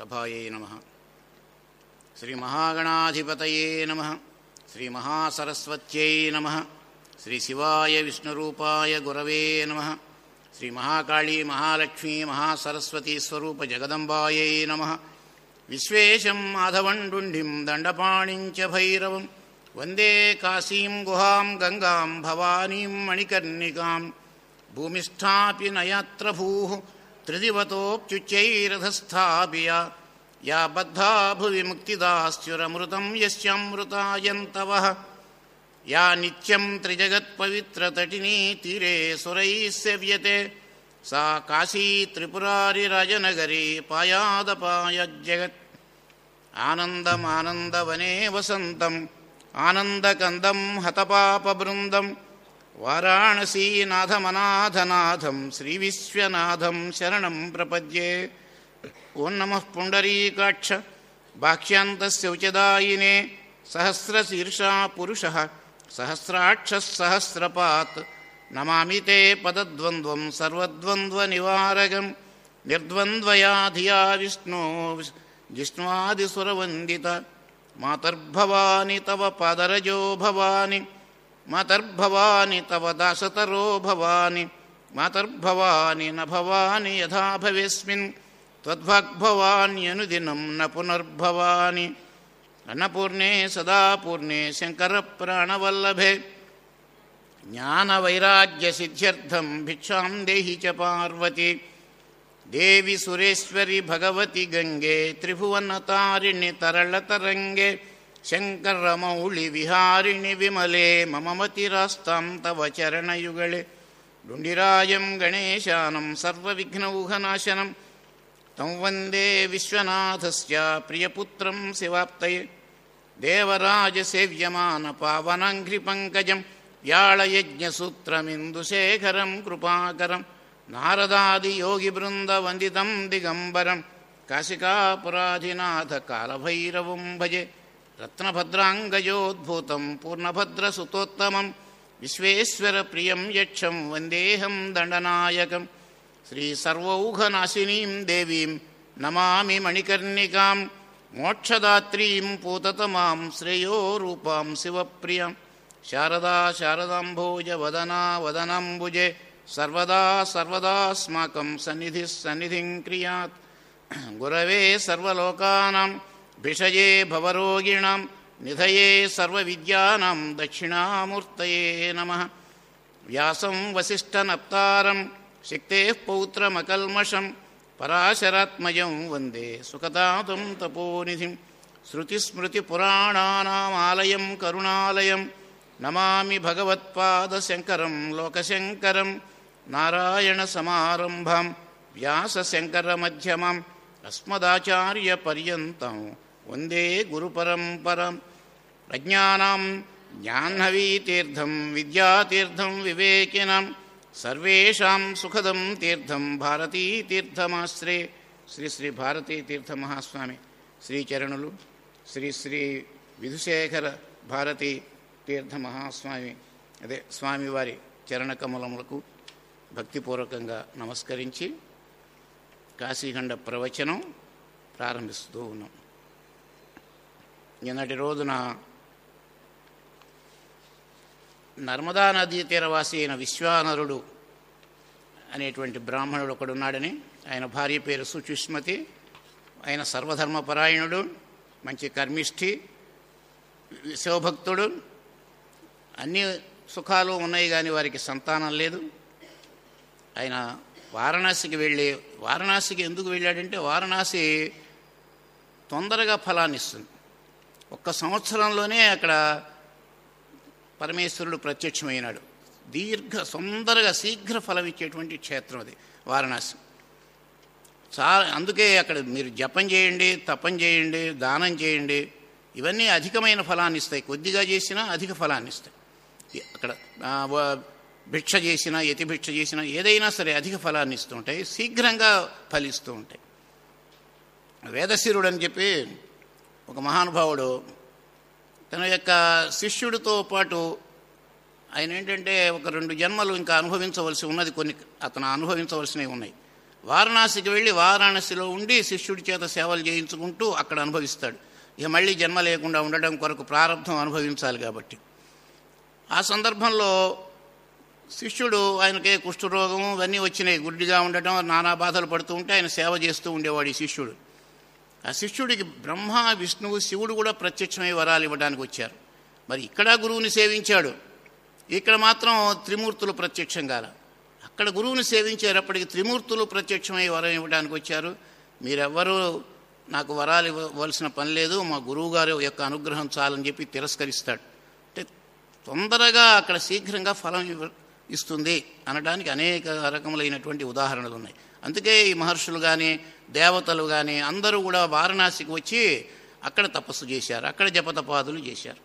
ప్రభాయే నమ శ్రీమహాగణాధిపతయే నమ శ్రీమహాసరస్వత్యై నమ శ్రీశివాయ విష్ణురూపాయ గురవే నమ శ్రీమహాకాళీ మహాలక్ష్మీ మహాసరస్వతీ స్వరూప జగదంబాయై నమ విశ్వేశం మాధవండుండిం దండపాణిం చ భైరవం వందే కాశీం గుహాం గంగాం భవానీం మణికర్ణికాం భూమిష్టాపి నయత్ర భూ త్రిదివతోప్యుచ్చైరధస్థాపియ యా బద్ధా భువి ముక్తిదాస్యురమృతం యస్యామృతాయంతవ యా నిత్యం త్రిజగత్పవిత్రతటినీ తీరే సురైः సేవ్యతే सा काशी त्रिपुरारिराजनगरी पायादपायज्जगत् आनन्दमानन्दवने वसन्तम् आनन्दकन्दं हतपापबृन्दं वाराणसीनाथमनाथनाथं श्रीविश्वनाथं शरणं प्रपद्ये ॐ नमः पुण्डरीकाक्ष बाह्यान्तस्य उचदायिने सहस्रशीर्षा पुरुषः सहस्राक्षः सहस्रपात् नमामि ते पदद्वन्द्वं सर्वद्वन्द्वनिवारकं निर्द्वन्द्वया धिया विष्णो जिष्णुवादिसुरवन्दित मातर्भवानि तव पादरजो भवानि मातर्भवानि तव दासतरो भवानि मातर्भवानि न भवानि यथा भवेस्मिन् त्वद्भग्भवान्यनुदिनं न पुनर्भवानि अन्नपूर्णे सदा पूर्णे शङ्करप्राणवल्लभे ज्ञानवैराग्यसिद्ध्यर्थं भिक्षां देहि च पार्वती देवि सुरेश्वरि भगवति गङ्गे त्रिभुवनतारिणि तरलतरङ्गे शङ्करमौलिविहारिणि विमले मम मतिरास्तां तव चरणयुगळे डुण्डिराजं गणेशानं सर्वविघ्नौघनाशनं तं वन्दे विश्वनाथस्य प्रियपुत्रं शिवाप्तये देवराजसेव्यमानपावनाङ्घ्रिपङ्कजं व्याळयज्ञसूत्रमिन्दुशेखरं कृपाकरं नारदादियोगिवृन्दवन्दितं दिगम्बरं काशिकापुराधिनाथकालभैरवं भजे रत्नभद्राङ्गयोद्भूतं पूर्णभद्रसुतोत्तमं विश्वेश्वरप्रियं यक्षं वन्देऽहं दण्डनायकं श्रीसर्वौघनाशिनीं देवीं नमामि मणिकर्णिकां मोक्षदात्रीं पूततमां श्रेयो रूपां शिवप्रियं शारदा शारदाम्भोजवदना वदनाम्बुजे सर्वदा सर्वदास्माकं सन्निधिः सन्निधिं क्रियात् गुरवे सर्वलोकानां भिषजे भवरोगिणां निधये सर्वविद्यानां दक्षिणामूर्तये नमः व्यासं वसिष्ठनप्तारं शिक्तेः पौत्रमकल्मषं पराशरात्मजं वन्दे सुखदातं तपोनिधिं श्रुतिस्मृतिपुराणानामालयं करुणालयं नमामि भगवत्पादशङ्करं लोकशङ्करं नारायणसमारम्भां व्यासशङ्करमध्यमाम् अस्मदाचार्यपर्यन्तं वन्दे गुरुपरम्परम् प्रज्ञानां ज्ञाह्नवीतीर्थं विद्यातीर्थं विवेकिनां सर्वेषां सुखदं तीर्थं భారతీతీర్థమాశ్రే శ్రీ శ్రీ భారతీతీర్థమహాస్వామి శ్రీచరణులు శ్రీ శ్రీ విధుశేఖర భారతీ తీర్థ మహాస్వామి అదే స్వామివారి చరణకమలములకు భక్తిపూర్వకంగా నమస్కరించి కాశీఖండ ప్రవచనం ప్రారంభిస్తూ ఉన్నాం నిన్నటి రోజున నర్మదా నదీ తీరవాసి అయిన విశ్వానరుడు అనేటువంటి బ్రాహ్మణుడు ఒకడున్నాడని ఆయన భార్య పేరు సుచుష్మతి ఆయన సర్వధర్మపరాయణుడు మంచి కర్మిష్ఠి శివభక్తుడు అన్ని సుఖాలు ఉన్నాయి కానీ వారికి సంతానం లేదు ఆయన వారణాసికి వెళ్ళి వారణాసికి ఎందుకు వెళ్ళాడంటే వారణాసి తొందరగా ఫలాన్ని ఇస్తుంది ఒక్క సంవత్సరంలోనే అక్కడ పరమేశ్వరుడు ప్రత్యక్షమైనాడు దీర్ఘ తొందరగా శీఘ్ర ఫలం ఇచ్చేటువంటి క్షేత్రం అది వారణాసి చాలా అందుకే అక్కడ మీరు జపం చేయండి తపం చేయండి దానం చేయండి ఇవన్నీ అధికమైన ఫలాన్ని ఇస్తాయి కొద్దిగా చేసినా అధిక ఫలాన్ని ఇస్తాయి అక్కడ భిక్ష చేసినా యతి భిక్ష చేసినా ఏదైనా సరే అధిక ఫలాన్ని ఇస్తూ ఉంటాయి శీఘ్రంగా ఫలిస్తూ ఉంటాయి వేదశిరుడు అని చెప్పి ఒక మహానుభావుడు తన యొక్క శిష్యుడితో పాటు ఆయన ఏంటంటే ఒక రెండు జన్మలు ఇంకా అనుభవించవలసి ఉన్నది కొన్ని అతను అనుభవించవలసినవి ఉన్నాయి వారణాసికి వెళ్ళి వారాణసిలో ఉండి శిష్యుడి చేత సేవలు చేయించుకుంటూ అక్కడ అనుభవిస్తాడు ఇక మళ్ళీ జన్మ లేకుండా ఉండడం కొరకు ప్రారంభం అనుభవించాలి కాబట్టి ఆ సందర్భంలో శిష్యుడు ఆయనకే కుష్ఠరోగం ఇవన్నీ వచ్చినాయి గుడ్డిగా ఉండటం నానా బాధలు పడుతూ ఉంటే ఆయన సేవ చేస్తూ ఉండేవాడు ఈ శిష్యుడు ఆ శిష్యుడికి బ్రహ్మ విష్ణువు శివుడు కూడా ప్రత్యక్షమై వరాలు ఇవ్వడానికి వచ్చారు మరి ఇక్కడ గురువుని సేవించాడు ఇక్కడ మాత్రం త్రిమూర్తులు ప్రత్యక్షం కాల అక్కడ గురువుని సేవించేటప్పటికి త్రిమూర్తులు ప్రత్యక్షమై వరం ఇవ్వడానికి వచ్చారు మీరెవ్వరూ నాకు వరాలు ఇవ్వవలసిన పని లేదు మా గురువు గారి యొక్క అనుగ్రహం చాలని చెప్పి తిరస్కరిస్తాడు అంటే తొందరగా అక్కడ శీఘ్రంగా ఫలం ఇవ్వ ఇస్తుంది అనడానికి అనేక రకములైనటువంటి ఉదాహరణలు ఉన్నాయి అందుకే ఈ మహర్షులు కానీ దేవతలు కానీ అందరూ కూడా వారణాసికి వచ్చి అక్కడ తపస్సు చేశారు అక్కడ జపతపాదులు చేశారు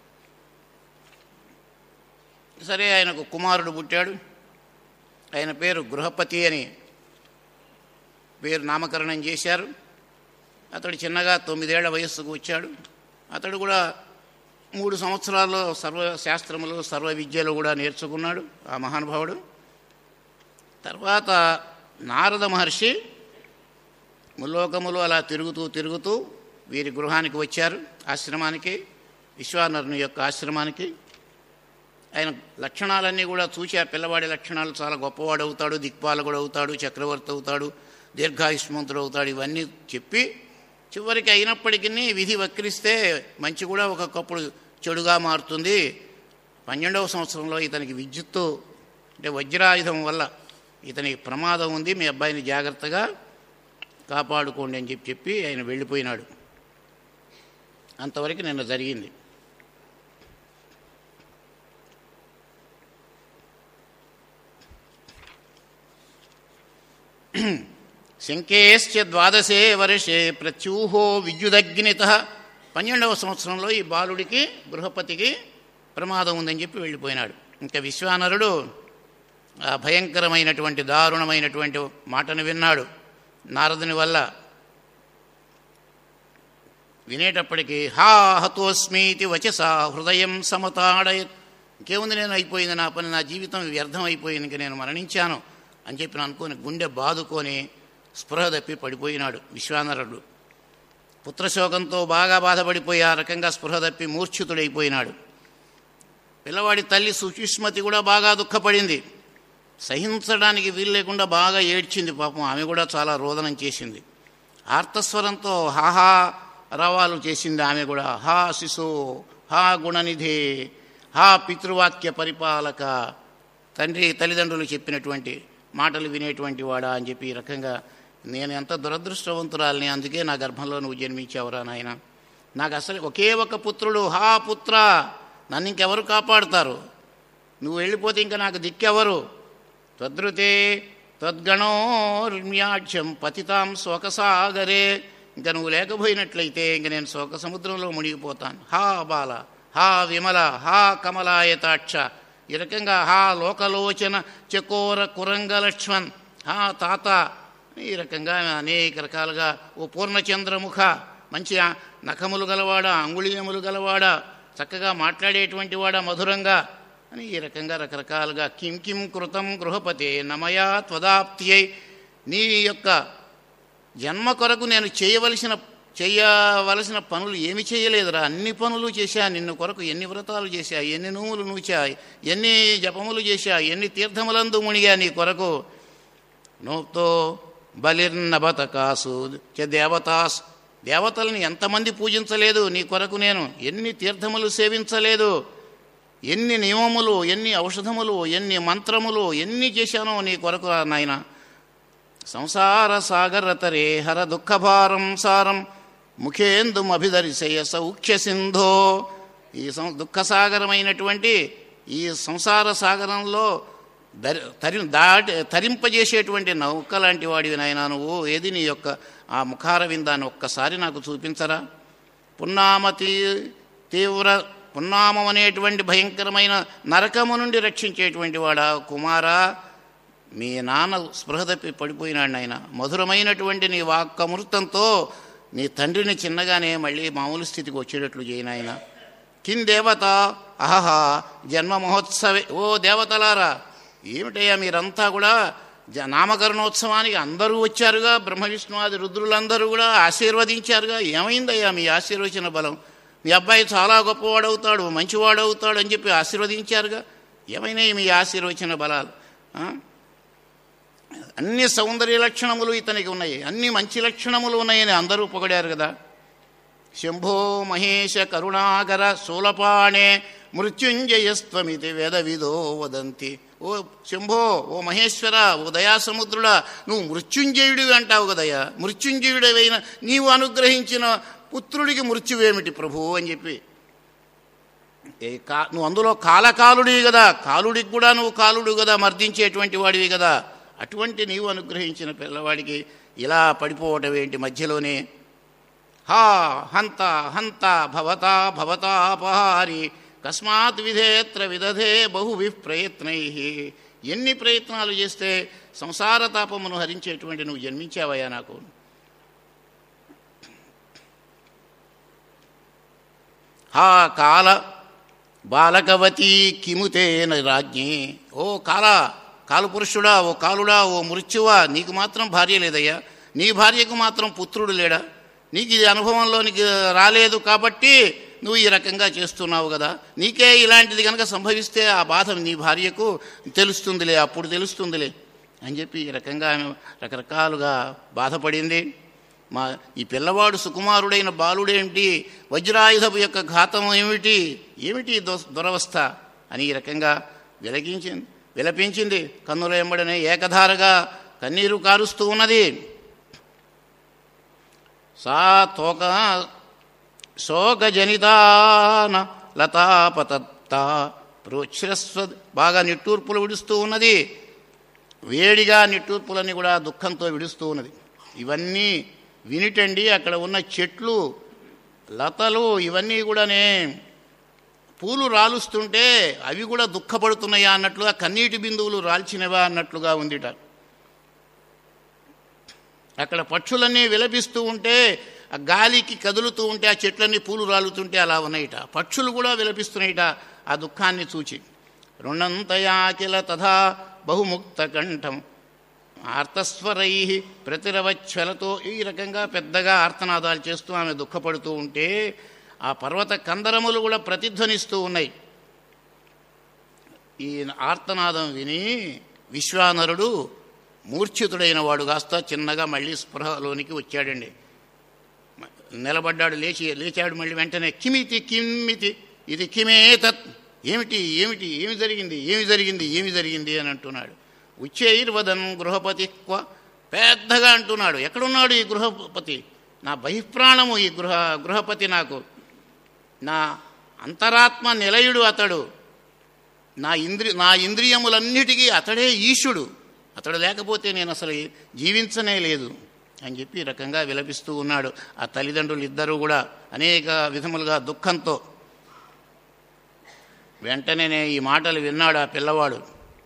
సరే ఆయనకు కుమారుడు పుట్టాడు ఆయన పేరు గృహపతి అని పేరు నామకరణం చేశారు అతడు చిన్నగా తొమ్మిదేళ్ల వయస్సుకు వచ్చాడు అతడు కూడా మూడు సంవత్సరాల్లో సర్వ శాస్త్రములు సర్వ విద్యలు కూడా నేర్చుకున్నాడు ఆ మహానుభావుడు తర్వాత నారద మహర్షి ముల్లోకములు అలా తిరుగుతూ తిరుగుతూ వీరి గృహానికి వచ్చారు ఆశ్రమానికి విశ్వానరుని యొక్క ఆశ్రమానికి ఆయన లక్షణాలన్నీ కూడా చూసి ఆ పిల్లవాడి లక్షణాలు చాలా గొప్పవాడు అవుతాడు దిక్పాలకుడు అవుతాడు చక్రవర్తి అవుతాడు దీర్ఘాయుష్మంతుడు అవుతాడు ఇవన్నీ చెప్పి చివరికి అయినప్పటికీ విధి వక్రిస్తే మంచి కూడా ఒకప్పుడు చెడుగా మారుతుంది పన్నెండవ సంవత్సరంలో ఇతనికి విద్యుత్తు అంటే వజ్రాయుధం వల్ల ఇతనికి ప్రమాదం ఉంది మీ అబ్బాయిని జాగ్రత్తగా కాపాడుకోండి అని చెప్పి చెప్పి ఆయన వెళ్ళిపోయినాడు అంతవరకు నిన్న జరిగింది శంకేశ్చ ద్వాదశే వర్షే ప్రత్యూహో విద్యుదగ్నిత పన్నెండవ సంవత్సరంలో ఈ బాలుడికి బృహపతికి ప్రమాదం ఉందని చెప్పి వెళ్ళిపోయినాడు ఇంకా విశ్వానరుడు ఆ భయంకరమైనటువంటి దారుణమైనటువంటి మాటను విన్నాడు నారదుని వల్ల వినేటప్పటికీ హా హతోస్మీతి వచసా హృదయం సమతాడయత్ ఇంకేముంది నేను అయిపోయింది నా పని నా జీవితం వ్యర్థం అయిపోయింది ఇంక నేను మరణించాను అని చెప్పి అనుకొని గుండె బాదుకొని స్పృహ తప్పి పడిపోయినాడు విశ్వానరుడు పుత్రశోకంతో బాగా బాధపడిపోయి ఆ రకంగా స్పృహ తప్పి మూర్ఛితుడైపోయినాడు పిల్లవాడి తల్లి సుచిష్మతి కూడా బాగా దుఃఖపడింది సహించడానికి వీలు లేకుండా బాగా ఏడ్చింది పాపం ఆమె కూడా చాలా రోదనం చేసింది ఆర్తస్వరంతో హాహా రవాలు చేసింది ఆమె కూడా హా శిశు హా గుణనిధి హా పితృవాక్య పరిపాలక తండ్రి తల్లిదండ్రులు చెప్పినటువంటి మాటలు వినేటువంటి వాడా అని చెప్పి ఈ రకంగా నేను ఎంత దురదృష్టవంతురాలని అందుకే నా గర్భంలో నువ్వు జన్మించావురా నాయన నాకు అసలు ఒకే ఒక పుత్రుడు హా పుత్ర నన్ను ఇంకెవరు కాపాడుతారు నువ్వు వెళ్ళిపోతే ఇంకా నాకు దిక్కెవరు త్వదృతే త్వద్గణోర్మ్యాఢ్యం పతితాం శోకసాగరే ఇంకా నువ్వు లేకపోయినట్లయితే ఇంక నేను శోక సముద్రంలో మునిగిపోతాను హా బాల హా విమల హా కమలాయతాక్ష ఈ రకంగా హా లోకలోచన చకోర కురంగ లక్ష్మణ్ హా తాత ఈ రకంగా అనేక రకాలుగా ఓ పూర్ణచంద్రముఖ మంచి నఖములు గలవాడ అంగుళీయములు గలవాడ చక్కగా మాట్లాడేటువంటి వాడ మధురంగా అని ఈ రకంగా రకరకాలుగా కిం కిం కృతం గృహపతే నమయా త్వదాప్త్యై నీ యొక్క జన్మ కొరకు నేను చేయవలసిన చేయవలసిన పనులు ఏమి చేయలేదురా అన్ని పనులు చేశా నిన్ను కొరకు ఎన్ని వ్రతాలు చేశా ఎన్ని నూములు నూచా ఎన్ని జపములు చేశా ఎన్ని తీర్థములందు మునిగా నీ కొరకు నోప్తో బలిర్నబతకాసు చ దేవతాస్ దేవతల్ని ఎంతమంది పూజించలేదు నీ కొరకు నేను ఎన్ని తీర్థములు సేవించలేదు ఎన్ని నియమములు ఎన్ని ఔషధములు ఎన్ని మంత్రములు ఎన్ని చేశానో నీ కొరకు నాయన సంసార సాగరతరే హర దుఃఖభారం సారం ముఖేందుం అభిదరిశయ సౌఖ్య సింధో ఈ సం దుఃఖసాగరమైనటువంటి ఈ సంసార సాగరంలో దరి తరి దాటి తరింపజేసేటువంటి నౌక లాంటి వాడివి నాయనా నువ్వు ఏది నీ యొక్క ఆ ముఖార విందాన్ని ఒక్కసారి నాకు చూపించరా పున్నామ తీ తీవ్ర పున్నామం అనేటువంటి భయంకరమైన నరకము నుండి రక్షించేటువంటి వాడా కుమారా మీ నాన్న స్పృహ తప్పి పడిపోయినాడు ఆయన మధురమైనటువంటి నీ వాక్కమృతంతో నీ తండ్రిని చిన్నగానే మళ్ళీ మామూలు స్థితికి వచ్చేటట్లు చేయనాయన కిం దేవత అహహ జన్మ మహోత్సవే ఓ దేవతలారా ఏమిటయ్యా మీరంతా కూడా జ- నామకరణోత్సవానికి అందరూ వచ్చారుగా బ్రహ్మ విష్ణువాది రుద్రులందరూ కూడా ఆశీర్వదించారుగా ఏమైందయ్యా మీ ఆశీర్వచన బలం మీ అబ్బాయి చాలా గొప్పవాడవుతాడు మంచివాడవుతాడు అని చెప్పి ఆశీర్వదించారుగా ఏమైనాయి మీ ఆశీర్వచన బలాలు ఆ? అన్ని సౌందర్య లక్షణములు ఇతనికి ఉన్నాయి అన్ని మంచి లక్షణములు ఉన్నాయని అందరూ పొగడారు కదా శంభో మహేశ కరుణాకర శూలపాణే మృత్యుంజయస్త్వమితి వేదవిదో వదంతి ఓ శంభో ఓ మహేశ్వర ఓ దయాసముద్రుడా నువ్వు మృత్యుంజయుడివి అంటావు కదయ్యా మృత్యుంజయుడివైన నీవు అనుగ్రహించిన పుత్రుడికి మృత్యువేమిటి ప్రభు అని చెప్పి ఏ కా నువ్వు అందులో కాలకాలుడివి కదా కాలుడికి కూడా నువ్వు కాలుడు కదా మర్దించేటువంటి వాడివి కదా అటువంటి నీవు అనుగ్రహించిన పిల్లవాడికి ఇలా పడిపోవటం ఏంటి మధ్యలోనే హా హంత హంత భవతా భవతాపహారి కస్మాత్ విధేత్ర విదధే బహువి ప్రయత్నై ఎన్ని ప్రయత్నాలు చేస్తే సంసార తాపమును హరించేటువంటి నువ్వు జన్మించావయ్యా నాకు హా కాల బాలకవతి కిముతేన రాజ్ఞి ఓ కాల కాలపురుషుడా ఓ కాలుడా ఓ మృత్యువా నీకు మాత్రం భార్య లేదయ్యా నీ భార్యకు మాత్రం పుత్రుడు లేడా నీకు ఇది అనుభవంలోనికి రాలేదు కాబట్టి నువ్వు ఈ రకంగా చేస్తున్నావు కదా నీకే ఇలాంటిది కనుక సంభవిస్తే ఆ బాధ నీ భార్యకు తెలుస్తుందిలే అప్పుడు తెలుస్తుందిలే అని చెప్పి ఈ రకంగా ఆమె రకరకాలుగా బాధపడింది మా ఈ పిల్లవాడు సుకుమారుడైన బాలుడేమిటి వజ్రాయుధపు యొక్క ఘాతం ఏమిటి ఏమిటి ఈ దుస్- దురవస్థ అని ఈ రకంగా విలగించింది విలపించింది కన్నుల ఎంబడనే ఏకధారగా కన్నీరు కారుస్తూ ఉన్నది సా తోక శోకజనితాన లతాపతత్త ప్రోచ్ఛ్రస్వ బాగా నిట్టూర్పులు విడుస్తూ ఉన్నది వేడిగా నిట్టూర్పులన్నీ కూడా దుఃఖంతో విడుస్తూ ఉన్నది ఇవన్నీ వినిటండి అక్కడ ఉన్న చెట్లు లతలు ఇవన్నీ కూడానే పూలు రాలుస్తుంటే అవి కూడా దుఃఖపడుతున్నాయా అన్నట్లుగా కన్నీటి బిందువులు రాల్చినవా అన్నట్లుగా ఉందిట అక్కడ పక్షులన్నీ విలపిస్తూ ఉంటే ఆ గాలికి కదులుతూ ఉంటే ఆ చెట్లన్నీ పూలు రాలుతుంటే అలా ఉన్నాయిట పక్షులు కూడా విలపిస్తున్నాయిట ఆ దుఃఖాన్ని చూచి రుణంతయాకిల తథా బహుముక్త కంఠం ఆర్తస్వరై ప్రతిరవచ్ఛలతో ఈ రకంగా పెద్దగా ఆర్తనాదాలు చేస్తూ ఆమె దుఃఖపడుతూ ఉంటే ఆ పర్వత కందరములు కూడా ప్రతిధ్వనిస్తూ ఉన్నాయి ఈ ఆర్తనాదం విని విశ్వానరుడు మూర్ఛితుడైన వాడు కాస్త చిన్నగా మళ్ళీ స్పృహలోనికి వచ్చాడండి నిలబడ్డాడు లేచి లేచాడు మళ్ళీ వెంటనే కిమితి కిమ్మితి ఇది కిమే తత్ ఏమిటి ఏమిటి ఏమి జరిగింది ఏమి జరిగింది ఏమి జరిగింది అని అంటున్నాడు ఉచ్చైర్వదన్ గృహపతి క్వ పెద్దగా అంటున్నాడు ఎక్కడున్నాడు ఈ గృహపతి నా బహిప్రాణము ఈ గృహ గృహపతి నాకు నా అంతరాత్మ నిలయుడు అతడు నా ఇంద్రి నా ఇంద్రియములన్నిటికీ అతడే ఈశుడు అతడు లేకపోతే నేను అసలు జీవించనే లేదు అని చెప్పి ఈ రకంగా విలపిస్తూ ఉన్నాడు ఆ తల్లిదండ్రులు ఇద్దరూ కూడా అనేక విధములుగా దుఃఖంతో వెంటనే ఈ మాటలు విన్నాడు ఆ పిల్లవాడు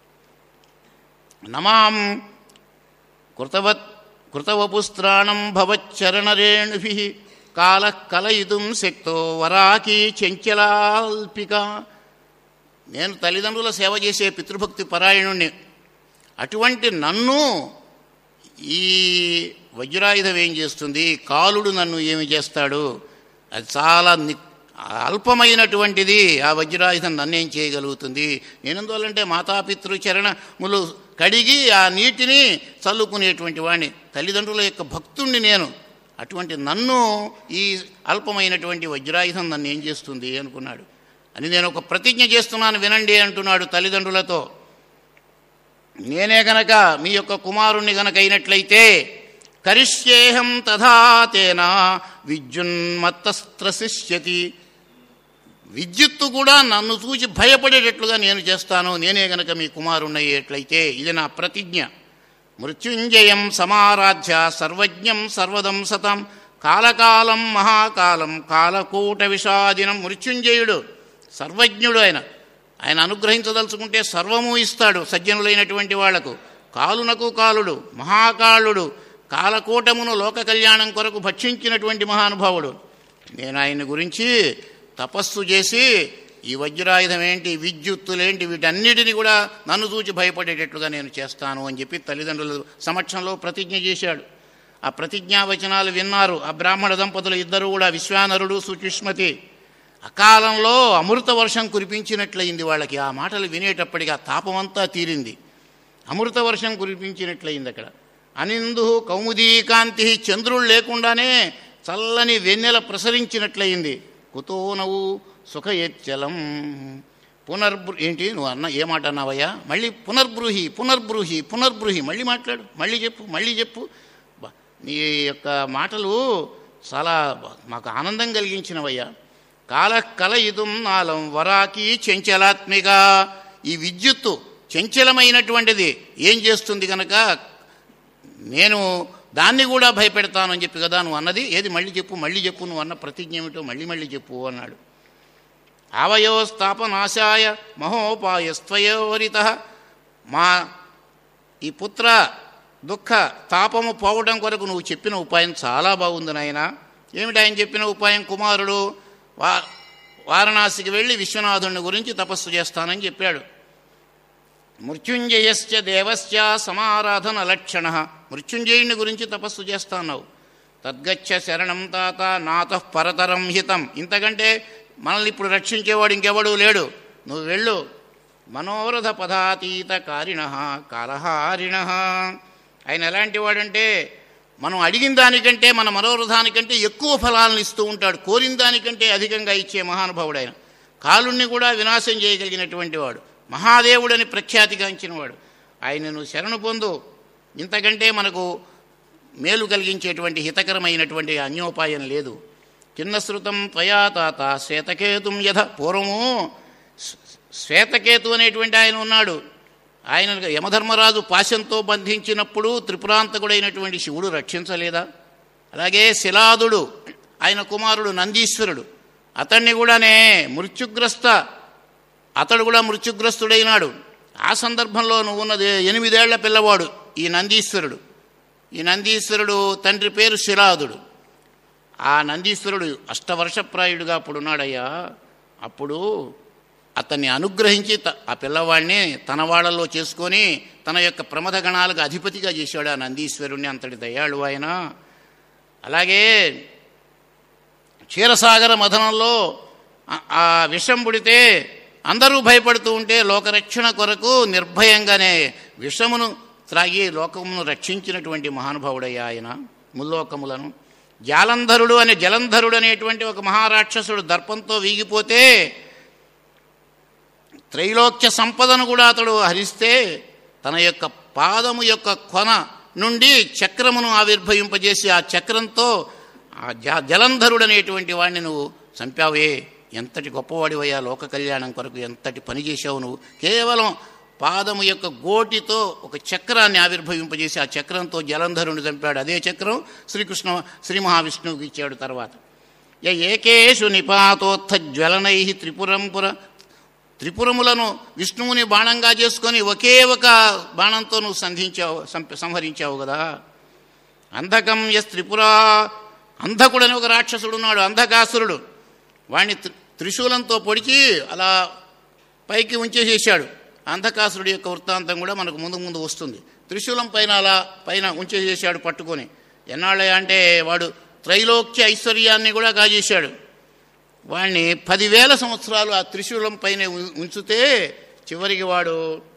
నమాం కృతవత్ కృతవపుస్త్రాణం భవచ్చరణరేణుభి కాల కలయితుం శక్తో వరాకి చెంచలాల్పిక నేను తల్లిదండ్రుల సేవ చేసే పితృభక్తి పరాయణుణ్ణి అటువంటి నన్ను ఈ వజ్రాయుధం ఏం చేస్తుంది కాలుడు నన్ను ఏమి చేస్తాడు అది చాలా ని అల్పమైనటువంటిది ఆ వజ్రాయుధం నన్నేం చేయగలుగుతుంది నేనెందువల్లంటే మాతాపితృ చరణములు కడిగి ఆ నీటిని చల్లుకునేటువంటి వాడిని తల్లిదండ్రుల యొక్క భక్తుణ్ణి నేను అటువంటి నన్ను ఈ అల్పమైనటువంటి వజ్రాయుధం నన్ను ఏం చేస్తుంది అనుకున్నాడు అని నేను ఒక ప్రతిజ్ఞ చేస్తున్నాను వినండి అంటున్నాడు తల్లిదండ్రులతో నేనే గనక మీ యొక్క కుమారుణ్ణి గనక అయినట్లయితే కరిష్యేహం తథా తేన విద్యున్మత్తస్త్రశిష్యతి విద్యుత్తు కూడా నన్ను చూసి భయపడేటట్లుగా నేను చేస్తాను నేనే గనక మీ కుమారుణ్ణయ్యేట్లయితే ఇది నా ప్రతిజ్ఞ మృత్యుంజయం సమారాధ్య సర్వజ్ఞం సర్వదం సతం కాలకాలం మహాకాలం కాలకూట విషాదినం మృత్యుంజయుడు సర్వజ్ఞుడు ఆయన ఆయన అనుగ్రహించదలుచుకుంటే సర్వము ఇస్తాడు సజ్జనులైనటువంటి వాళ్లకు కాలునకు కాలుడు మహాకాలుడు కాలకూటమును లోక కళ్యాణం కొరకు భక్షించినటువంటి మహానుభావుడు నేను ఆయన గురించి తపస్సు చేసి ఈ వజ్రాయుధం ఏంటి విద్యుత్తులేంటి వీటన్నిటిని కూడా నన్ను చూచి భయపడేటట్లుగా నేను చేస్తాను అని చెప్పి తల్లిదండ్రుల సమక్షంలో ప్రతిజ్ఞ చేశాడు ఆ ప్రతిజ్ఞావచనాలు విన్నారు ఆ బ్రాహ్మణ దంపతులు ఇద్దరు కూడా విశ్వానరుడు సుచిష్మతి అకాలంలో అమృత వర్షం కురిపించినట్లయింది వాళ్ళకి ఆ మాటలు వినేటప్పటికి ఆ తాపమంతా తీరింది అమృత వర్షం కురిపించినట్లయింది అక్కడ అనిందు కౌముదీకాంతి చంద్రుడు లేకుండానే చల్లని వెన్నెల ప్రసరించినట్లయింది కుతోనవు సుఖయచ్చలం పునర్బృ ఏంటి నువ్వు అన్న ఏ మాట అన్నావయ్యా మళ్ళీ పునర్బ్రూహి పునర్బ్రూహి పునర్బ్రూహి మళ్ళీ మాట్లాడు మళ్ళీ చెప్పు మళ్ళీ చెప్పు బా, నీ యొక్క మాటలు చాలా బా- మాకు ఆనందం కలిగించినవయ్యా కాల కలయిదుం నాలం వరాకి చంచలాత్మిక ఈ విద్యుత్తు చంచలమైనటువంటిది ఏం చేస్తుంది కనుక నేను దాన్ని కూడా భయపెడతాను అని చెప్పి కదా నువ్వు అన్నది ఏది మళ్ళీ చెప్పు మళ్ళీ చెప్పు నువ్వు అన్న ప్రతిజ్ఞ ఏమిటో మళ్ళీ మళ్ళీ చెప్పు అన్నాడు అవయోస్థాపనాశాయ మహోపాయస్త్వయోవరిత మా ఈ పుత్ర దుఃఖ తాపము పోవడం కొరకు నువ్వు చెప్పిన ఉపాయం చాలా బాగుంది నాయన ఏమిటి ఆయన చెప్పిన ఉపాయం కుమారుడు వా వారణాసికి వెళ్ళి విశ్వనాథుని గురించి తపస్సు చేస్తానని చెప్పాడు మృత్యుంజయశ్చ దేవశ్చ సమారాధన లక్షణ మృత్యుంజయుని గురించి తపస్సు చేస్తాన్నావు తద్గచ్చ శరణం తాత నాత పరతరం హితం ఇంతకంటే మనల్ని ఇప్పుడు రక్షించేవాడు ఇంకెవడూ లేడు నువ్వు వెళ్ళు మనోరథ పదాతీత కారిణ కాలహారిణ ఆయన ఎలాంటి వాడంటే మనం అడిగిన దానికంటే మన మనోరథానికంటే ఎక్కువ ఫలాలను ఇస్తూ ఉంటాడు కోరిన దానికంటే అధికంగా ఇచ్చే మహానుభావుడు ఆయన కాలుణ్ణి కూడా వినాశం చేయగలిగినటువంటి వాడు మహాదేవుడని ప్రఖ్యాతిగాంచినవాడు ఆయనను శరణు పొందు ఇంతకంటే మనకు మేలు కలిగించేటువంటి హితకరమైనటువంటి అన్యోపాయం లేదు చిన్నశ్రుతం త్వయా తాత శ్వేతకేతుం యథ పూర్వము శ్వ- శ్వేతకేతు అనేటువంటి ఆయన ఉన్నాడు ఆయన యమధర్మరాజు పాశంతో బంధించినప్పుడు త్రిపురాంతకుడైనటువంటి శివుడు రక్షించలేదా అలాగే శిలాదుడు ఆయన కుమారుడు నందీశ్వరుడు అతన్ని కూడానే మృత్యుగ్రస్త అతడు కూడా మృత్యుగ్రస్తుడైనాడు ఆ సందర్భంలో నువ్వు ఉన్నది ఎనిమిదేళ్ల పిల్లవాడు ఈ నందీశ్వరుడు ఈ నందీశ్వరుడు తండ్రి పేరు శిలాదుడు ఆ నందీశ్వరుడు అష్టవర్షప్రాయుడుగా అప్పుడున్నాడయ్యా అప్పుడు అతన్ని అనుగ్రహించి త- ఆ పిల్లవాడిని తన వాళ్ళలో చేసుకొని తన యొక్క ప్రమథ గణాలకు అధిపతిగా చేశాడు ఆ నందీశ్వరుణ్ణి అంతటి దయాళు ఆయన అలాగే క్షీరసాగర మథనంలో ఆ- ఆ విషం పుడితే అందరూ భయపడుతూ ఉంటే లోకరక్షణ కొరకు నిర్భయంగానే విషమును త్రాగి లోకమును రక్షించినటువంటి మహానుభావుడయ్యా ఆయన ముల్లోకములను జాలంధరుడు అనే జలంధరుడు అనేటువంటి ఒక మహారాక్షసుడు దర్పంతో వీగిపోతే త్రైలోక్య సంపదను కూడా అతడు హరిస్తే తన యొక్క పాదము యొక్క కొన నుండి చక్రమును ఆవిర్భవింపజేసి ఆ చక్రంతో ఆ జ జలంధరుడు అనేటువంటి వాడిని నువ్వు చంపావే ఎంతటి గొప్పవాడివయ్యా లోక కళ్యాణం కొరకు ఎంతటి పని చేశావు నువ్వు కేవలం పాదము యొక్క గోటితో ఒక చక్రాన్ని ఆవిర్భవింపజేసి ఆ చక్రంతో జలంధరుని చంపాడు అదే చక్రం శ్రీకృష్ణ శ్రీ మహావిష్ణువుకి ఇచ్చాడు తర్వాత య ఏకేషు నిపాతోత్థ జ్వలనై త్రిపురం పుర త్రిపురములను విష్ణువుని బాణంగా చేసుకొని ఒకే ఒక బాణంతో నువ్వు సంధించావు సంప- సంహరించావు కదా అంధకం ఎస్ త్రిపుర అంధకుడని ఒక రాక్షసుడు ఉన్నాడు అంధకాసురుడు వాణ్ణి త్రి- త్రిశూలంతో పొడిచి అలా పైకి ఉంచేసేసాడు అంధకాసురుడి యొక్క వృత్తాంతం కూడా మనకు ముందు ముందు వస్తుంది త్రిశూలం పైన అలా పైన ఉంచేసేసాడు పట్టుకొని ఎన్నాళ్ళ అంటే వాడు త్రైలోక్య ఐశ్వర్యాన్ని కూడా కాజేశాడు వాడిని పదివేల సంవత్సరాలు ఆ త్రిశూలం పైన ఉ- ఉంచితే చివరికి వాడు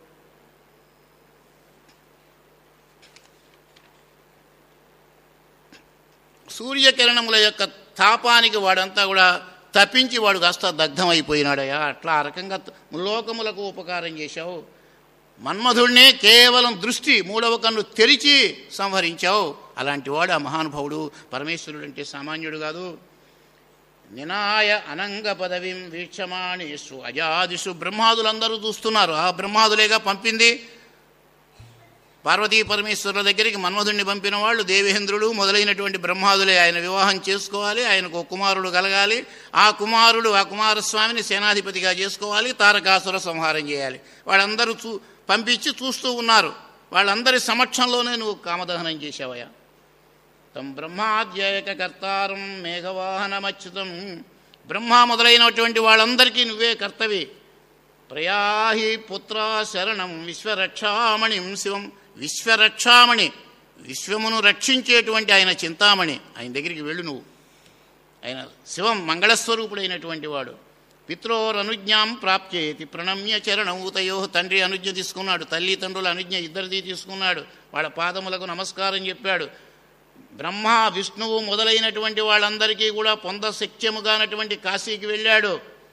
సూర్యకిరణముల యొక్క తాపానికి వాడంతా కూడా తప్పించి వాడు కాస్త దగ్ధం అయిపోయినాడయ్యా అట్లా ఆ రకంగా త- లోకములకు ఉపకారం చేశావు మన్మధుడినే కేవలం దృష్టి మూడవ కన్ను తెరిచి సంహరించావు అలాంటి వాడు ఆ మహానుభావుడు పరమేశ్వరుడు అంటే సామాన్యుడు కాదు నినాయ అనంగ పదవిం వీక్షమాణేషు అజాదిషు బ్రహ్మాదులందరూ చూస్తున్నారు ఆ బ్రహ్మాదులేగా పంపింది పార్వతీ పరమేశ్వరుల దగ్గరికి మన్మధుడిని పంపిన వాళ్ళు దేవేంద్రుడు మొదలైనటువంటి బ్రహ్మాదులే ఆయన వివాహం చేసుకోవాలి ఆయనకు ఒక కుమారుడు కలగాలి ఆ కుమారుడు ఆ కుమారస్వామిని సేనాధిపతిగా చేసుకోవాలి తారకాసుర సంహారం చేయాలి వాళ్ళందరూ చూ పంపించి చూస్తూ ఉన్నారు వాళ్ళందరి సమక్షంలోనే నువ్వు కామదహనం చేశావయ్యా తం బ్రహ్మాధ్యాయక కర్తారం మేఘవాహనమచ్యుతం బ్రహ్మ మొదలైనటువంటి వాళ్ళందరికీ నువ్వే కర్తవి ప్రయాహి పుత్ర శరణం విశ్వరక్షామణిం శివం విశ్వరక్షామణి విశ్వమును రక్షించేటువంటి ఆయన చింతామణి ఆయన దగ్గరికి వెళ్ళు నువ్వు ఆయన శివం మంగళస్వరూపుడైనటువంటి వాడు పిత్రోరనుజ్ఞాం ప్రాప్యేతి ప్రణమ్య చరణం ఊతయో తండ్రి అనుజ్ఞ తీసుకున్నాడు తల్లి తండ్రుల అనుజ్ఞ ఇద్దరిది తీసుకున్నాడు వాళ్ళ పాదములకు నమస్కారం చెప్పాడు బ్రహ్మ విష్ణువు మొదలైనటువంటి వాళ్ళందరికీ కూడా పొంద శక్యముగానటువంటి కాశీకి వెళ్ళాడు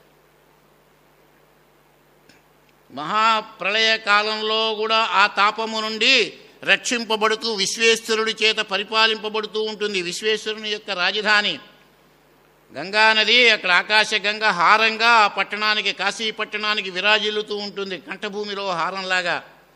మహాప్రళయ కాలంలో కూడా ఆ తాపము నుండి రక్షింపబడుతూ విశ్వేశ్వరుడి చేత పరిపాలింపబడుతూ ఉంటుంది విశ్వేశ్వరుని యొక్క రాజధాని గంగానది అక్కడ ఆకాశ గంగ హారంగా ఆ పట్టణానికి కాశీ పట్టణానికి విరాజిల్లుతూ ఉంటుంది కంఠభూమిలో హారంలాగా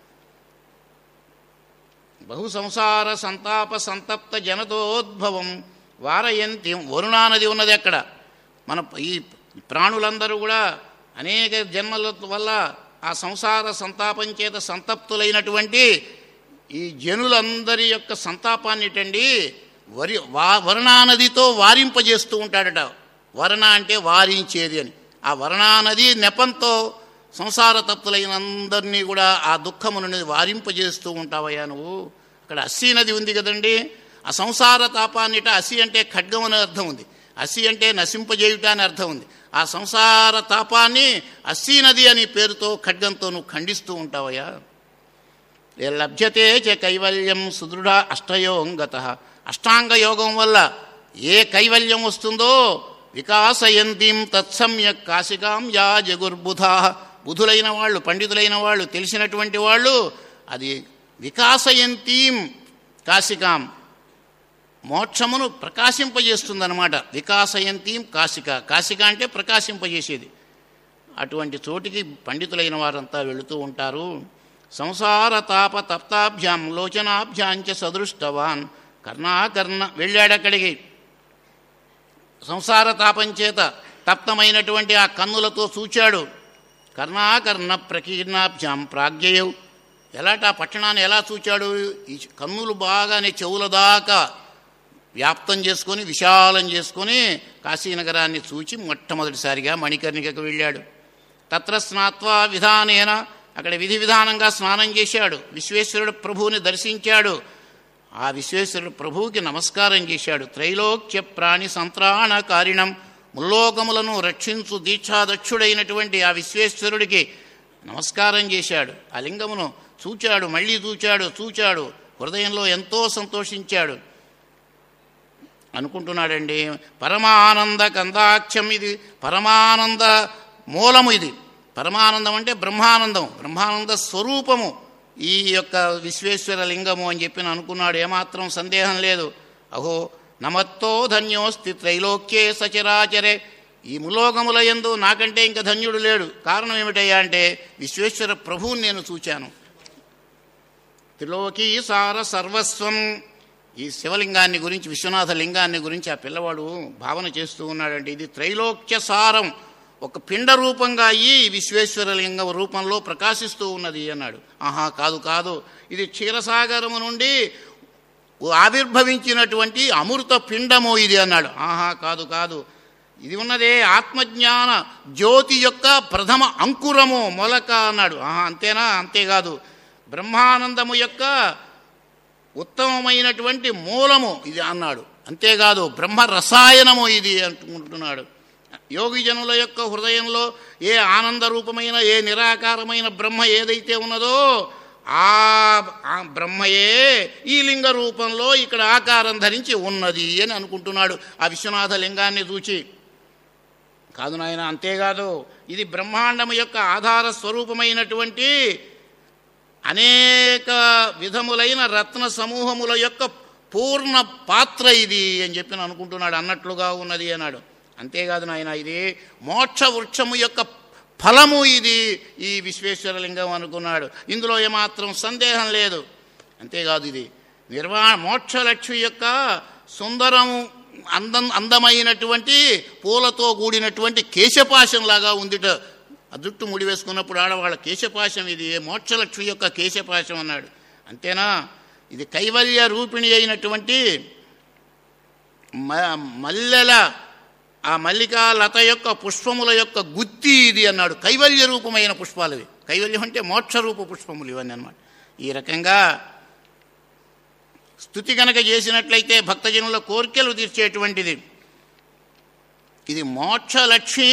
బహు సంసార సంతాప సంతప్త జనతోద్భవం వారయంతి వరుణానది ఉన్నది అక్కడ మన ఈ ప్రాణులందరూ కూడా అనేక జన్మల వల్ల ఆ సంసార సంతాపం చేత సంతప్తులైనటువంటి ఈ జనులందరి యొక్క సంతాపాన్నిటండి వరి వా వరుణానదితో వారింపజేస్తూ ఉంటాడట వరుణ అంటే వారించేది అని ఆ వరుణానది నెపంతో సంసార తప్పులైన అందరినీ కూడా ఆ దుఃఖము నుండి వారింపజేస్తూ ఉంటావయ్యా నువ్వు అక్కడ అస్సీ నది ఉంది కదండి ఆ సంసార తాపాన్నిట అసి అంటే ఖడ్గం అనే అర్థం ఉంది అసి అంటే నశింపజేయుట అని అర్థం ఉంది ఆ సంసార తాపాన్ని అస్సీ నది అని పేరుతో ఖడ్గంతో నువ్వు ఖండిస్తూ ఉంటావయ్యా లభ్యతే చ కైవల్యం సుదృఢ అష్టయోంగత అష్టాంగ యోగం వల్ల ఏ కైవల్యం వస్తుందో వికాసయంతీం తత్సమ్యక్ కాశికాం యా జగుర్బుధా బుధులైన వాళ్ళు పండితులైన వాళ్ళు తెలిసినటువంటి వాళ్ళు అది వికాసయంతీం కాశికాం మోక్షమును ప్రకాశింపజేస్తుందన్నమాట వికాసయంతీం కాశిక కాశిక అంటే ప్రకాశింపజేసేది అటువంటి చోటికి పండితులైన వారంతా వెళుతూ ఉంటారు సంసార తాప తప్తాభ్యాం లోచనాభ్యాంచ సదృష్టవాన్ కర్ణాకర్ణ వెళ్ళాడక్కడికి సంసార తాపం చేత తప్తమైనటువంటి ఆ కన్నులతో చూచాడు కర్ణాకర్ణ ప్రకీర్ణాభ్యాం ప్రాజ్ఞయవు ఎలాట ఆ పట్టణాన్ని ఎలా చూచాడు ఈ కన్నులు బాగానే చెవుల దాకా వ్యాప్తం చేసుకొని విశాలం చేసుకొని కాశీనగరాన్ని చూచి మొట్టమొదటిసారిగా మణికర్ణికకు వెళ్ళాడు తత్ర స్నాత్వా విధానేన అక్కడ విధి విధానంగా స్నానం చేశాడు విశ్వేశ్వరుడు ప్రభువుని దర్శించాడు ఆ విశ్వేశ్వరుడు ప్రభువుకి నమస్కారం చేశాడు త్రైలోక్య ప్రాణి సంత్రాణకారిణం ముల్లోకములను రక్షించు దీక్షాదక్షుడైనటువంటి ఆ విశ్వేశ్వరుడికి నమస్కారం చేశాడు ఆ లింగమును చూచాడు మళ్ళీ చూచాడు చూచాడు హృదయంలో ఎంతో సంతోషించాడు అనుకుంటున్నాడండి పరమానంద కందాక్షం ఇది పరమానంద మూలము ఇది పరమానందం అంటే బ్రహ్మానందం బ్రహ్మానంద స్వరూపము ఈ యొక్క విశ్వేశ్వర లింగము అని చెప్పి అనుకున్నాడు ఏమాత్రం సందేహం లేదు అహో నమత్తో ధన్యోస్తి త్రైలోక్యే సచరాచరే ఈ ములోకముల యందు నాకంటే ఇంకా ధన్యుడు లేడు కారణం ఏమిటయ్యా అంటే విశ్వేశ్వర ప్రభువుని నేను చూచాను త్రిలోకీ సార సర్వస్వం ఈ శివలింగాన్ని గురించి విశ్వనాథ లింగాన్ని గురించి ఆ పిల్లవాడు భావన చేస్తూ ఉన్నాడంటే ఇది త్రైలోక్య సారం ఒక పిండ రూపంగా ఈ విశ్వేశ్వర లింగం రూపంలో ప్రకాశిస్తూ ఉన్నది అన్నాడు ఆహా కాదు కాదు ఇది క్షీరసాగరము నుండి ఆవిర్భవించినటువంటి అమృత పిండము ఇది అన్నాడు ఆహా కాదు కాదు ఇది ఉన్నదే ఆత్మజ్ఞాన జ్యోతి యొక్క ప్రథమ అంకురము మొలక అన్నాడు ఆహా అంతేనా అంతేకాదు బ్రహ్మానందము యొక్క ఉత్తమమైనటువంటి మూలము ఇది అన్నాడు అంతేకాదు బ్రహ్మ రసాయనము ఇది అంటుకుంటున్నాడు యోగి జనుల యొక్క హృదయంలో ఏ ఆనంద రూపమైన ఏ నిరాకారమైన బ్రహ్మ ఏదైతే ఉన్నదో ఆ ఆ బ్రహ్మయే ఈ లింగ రూపంలో ఇక్కడ ఆకారం ధరించి ఉన్నది అని అనుకుంటున్నాడు ఆ విశ్వనాథ లింగాన్ని చూచి కాదు నాయన అంతేకాదు ఇది బ్రహ్మాండము యొక్క ఆధార స్వరూపమైనటువంటి అనేక విధములైన రత్న సమూహముల యొక్క పూర్ణ పాత్ర ఇది అని చెప్పి అనుకుంటున్నాడు అన్నట్లుగా ఉన్నది అన్నాడు అంతేకాదు నాయన ఇది మోక్ష వృక్షము యొక్క ఫలము ఇది ఈ విశ్వేశ్వరలింగం అనుకున్నాడు ఇందులో ఏమాత్రం సందేహం లేదు అంతేకాదు ఇది నిర్వా మోక్షలక్ష్మి యొక్క సుందరము అందం అందమైనటువంటి పూలతో కూడినటువంటి కేశపాశంలాగా ఉందిట ఆ జుట్టు ముడి వేసుకున్నప్పుడు ఆడవాళ్ళ కేశపాశం ఇది మోక్షలక్ష్మి యొక్క కేశపాశం అన్నాడు అంతేనా ఇది కైవల్య రూపిణి అయినటువంటి మ మల్లెల ఆ మల్లికా లత యొక్క పుష్పముల యొక్క గుత్తి ఇది అన్నాడు కైవల్య రూపమైన పుష్పాలు ఇవి కైవల్యం అంటే మోక్షరూప పుష్పములు ఇవన్నీ అన్నమాట ఈ రకంగా స్థుతి కనుక చేసినట్లయితే భక్తజనుల కోరికలు తీర్చేటువంటిది ఇది మోక్షలక్ష్మి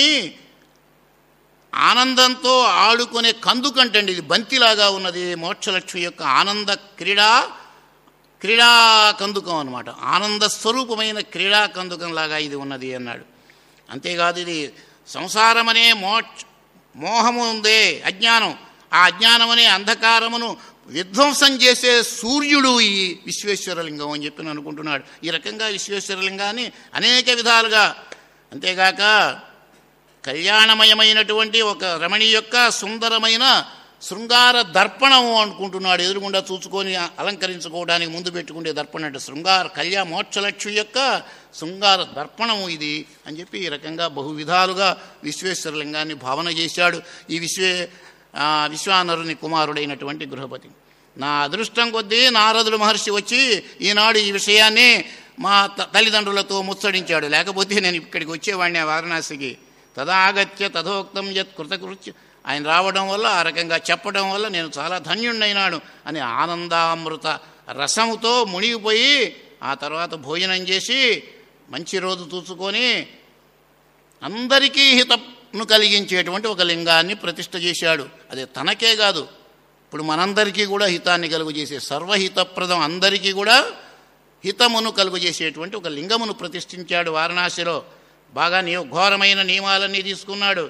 ఆనందంతో ఆడుకునే కందుకంటండి ఇది బంతిలాగా ఉన్నది మోక్షలక్ష్మి యొక్క ఆనంద క్రీడా క్రీడా కందుకం అనమాట ఆనంద స్వరూపమైన క్రీడా కందుకంలాగా ఇది ఉన్నది అన్నాడు అంతేకాదు ఇది సంసారం అనే మోక్ష మోహము ఉందే అజ్ఞానం ఆ అజ్ఞానం అనే అంధకారమును విధ్వంసం చేసే సూర్యుడు ఈ విశ్వేశ్వరలింగం అని చెప్పి నేను అనుకుంటున్నాడు ఈ రకంగా విశ్వేశ్వరలింగాన్ని అనేక విధాలుగా అంతేగాక కళ్యాణమయమైనటువంటి ఒక రమణి యొక్క సుందరమైన శృంగార దర్పణము అనుకుంటున్నాడు ఎదురుగుండా చూసుకొని అలంకరించుకోవడానికి ముందు పెట్టుకునే దర్పణం అంటే శృంగార కళ్యాణ మోక్షలక్ష్మి యొక్క శృంగార దర్పణము ఇది అని చెప్పి ఈ రకంగా బహు విధాలుగా విశ్వేశ్వరలింగాన్ని భావన చేశాడు ఈ విశ్వే ఆ, విశ్వానరుని కుమారుడైనటువంటి గృహపతి నా అదృష్టం కొద్దీ నారదుడు మహర్షి వచ్చి ఈనాడు ఈ విషయాన్ని మా త- తల్లిదండ్రులతో ముచ్చడించాడు లేకపోతే నేను ఇక్కడికి వచ్చేవాడిని ఆ వారణాసికి తదాగత్య తథోక్తం యత్ కృతకృత్య ఆయన రావడం వల్ల ఆ రకంగా చెప్పడం వల్ల నేను చాలా ధన్యుణ్ణైనాడు అని ఆనందామృత రసముతో మునిగిపోయి ఆ తర్వాత భోజనం చేసి మంచి రోజు చూసుకొని అందరికీ హితను కలిగించేటువంటి ఒక లింగాన్ని ప్రతిష్ఠ చేశాడు అది తనకే కాదు ఇప్పుడు మనందరికీ కూడా హితాన్ని కలుగు చేసే సర్వహితప్రదం అందరికీ కూడా హితమును కలుగు చేసేటువంటి ఒక లింగమును ప్రతిష్ఠించాడు వారణాసిలో బాగా నియ ఘోరమైన నియమాలన్నీ తీసుకున్నాడు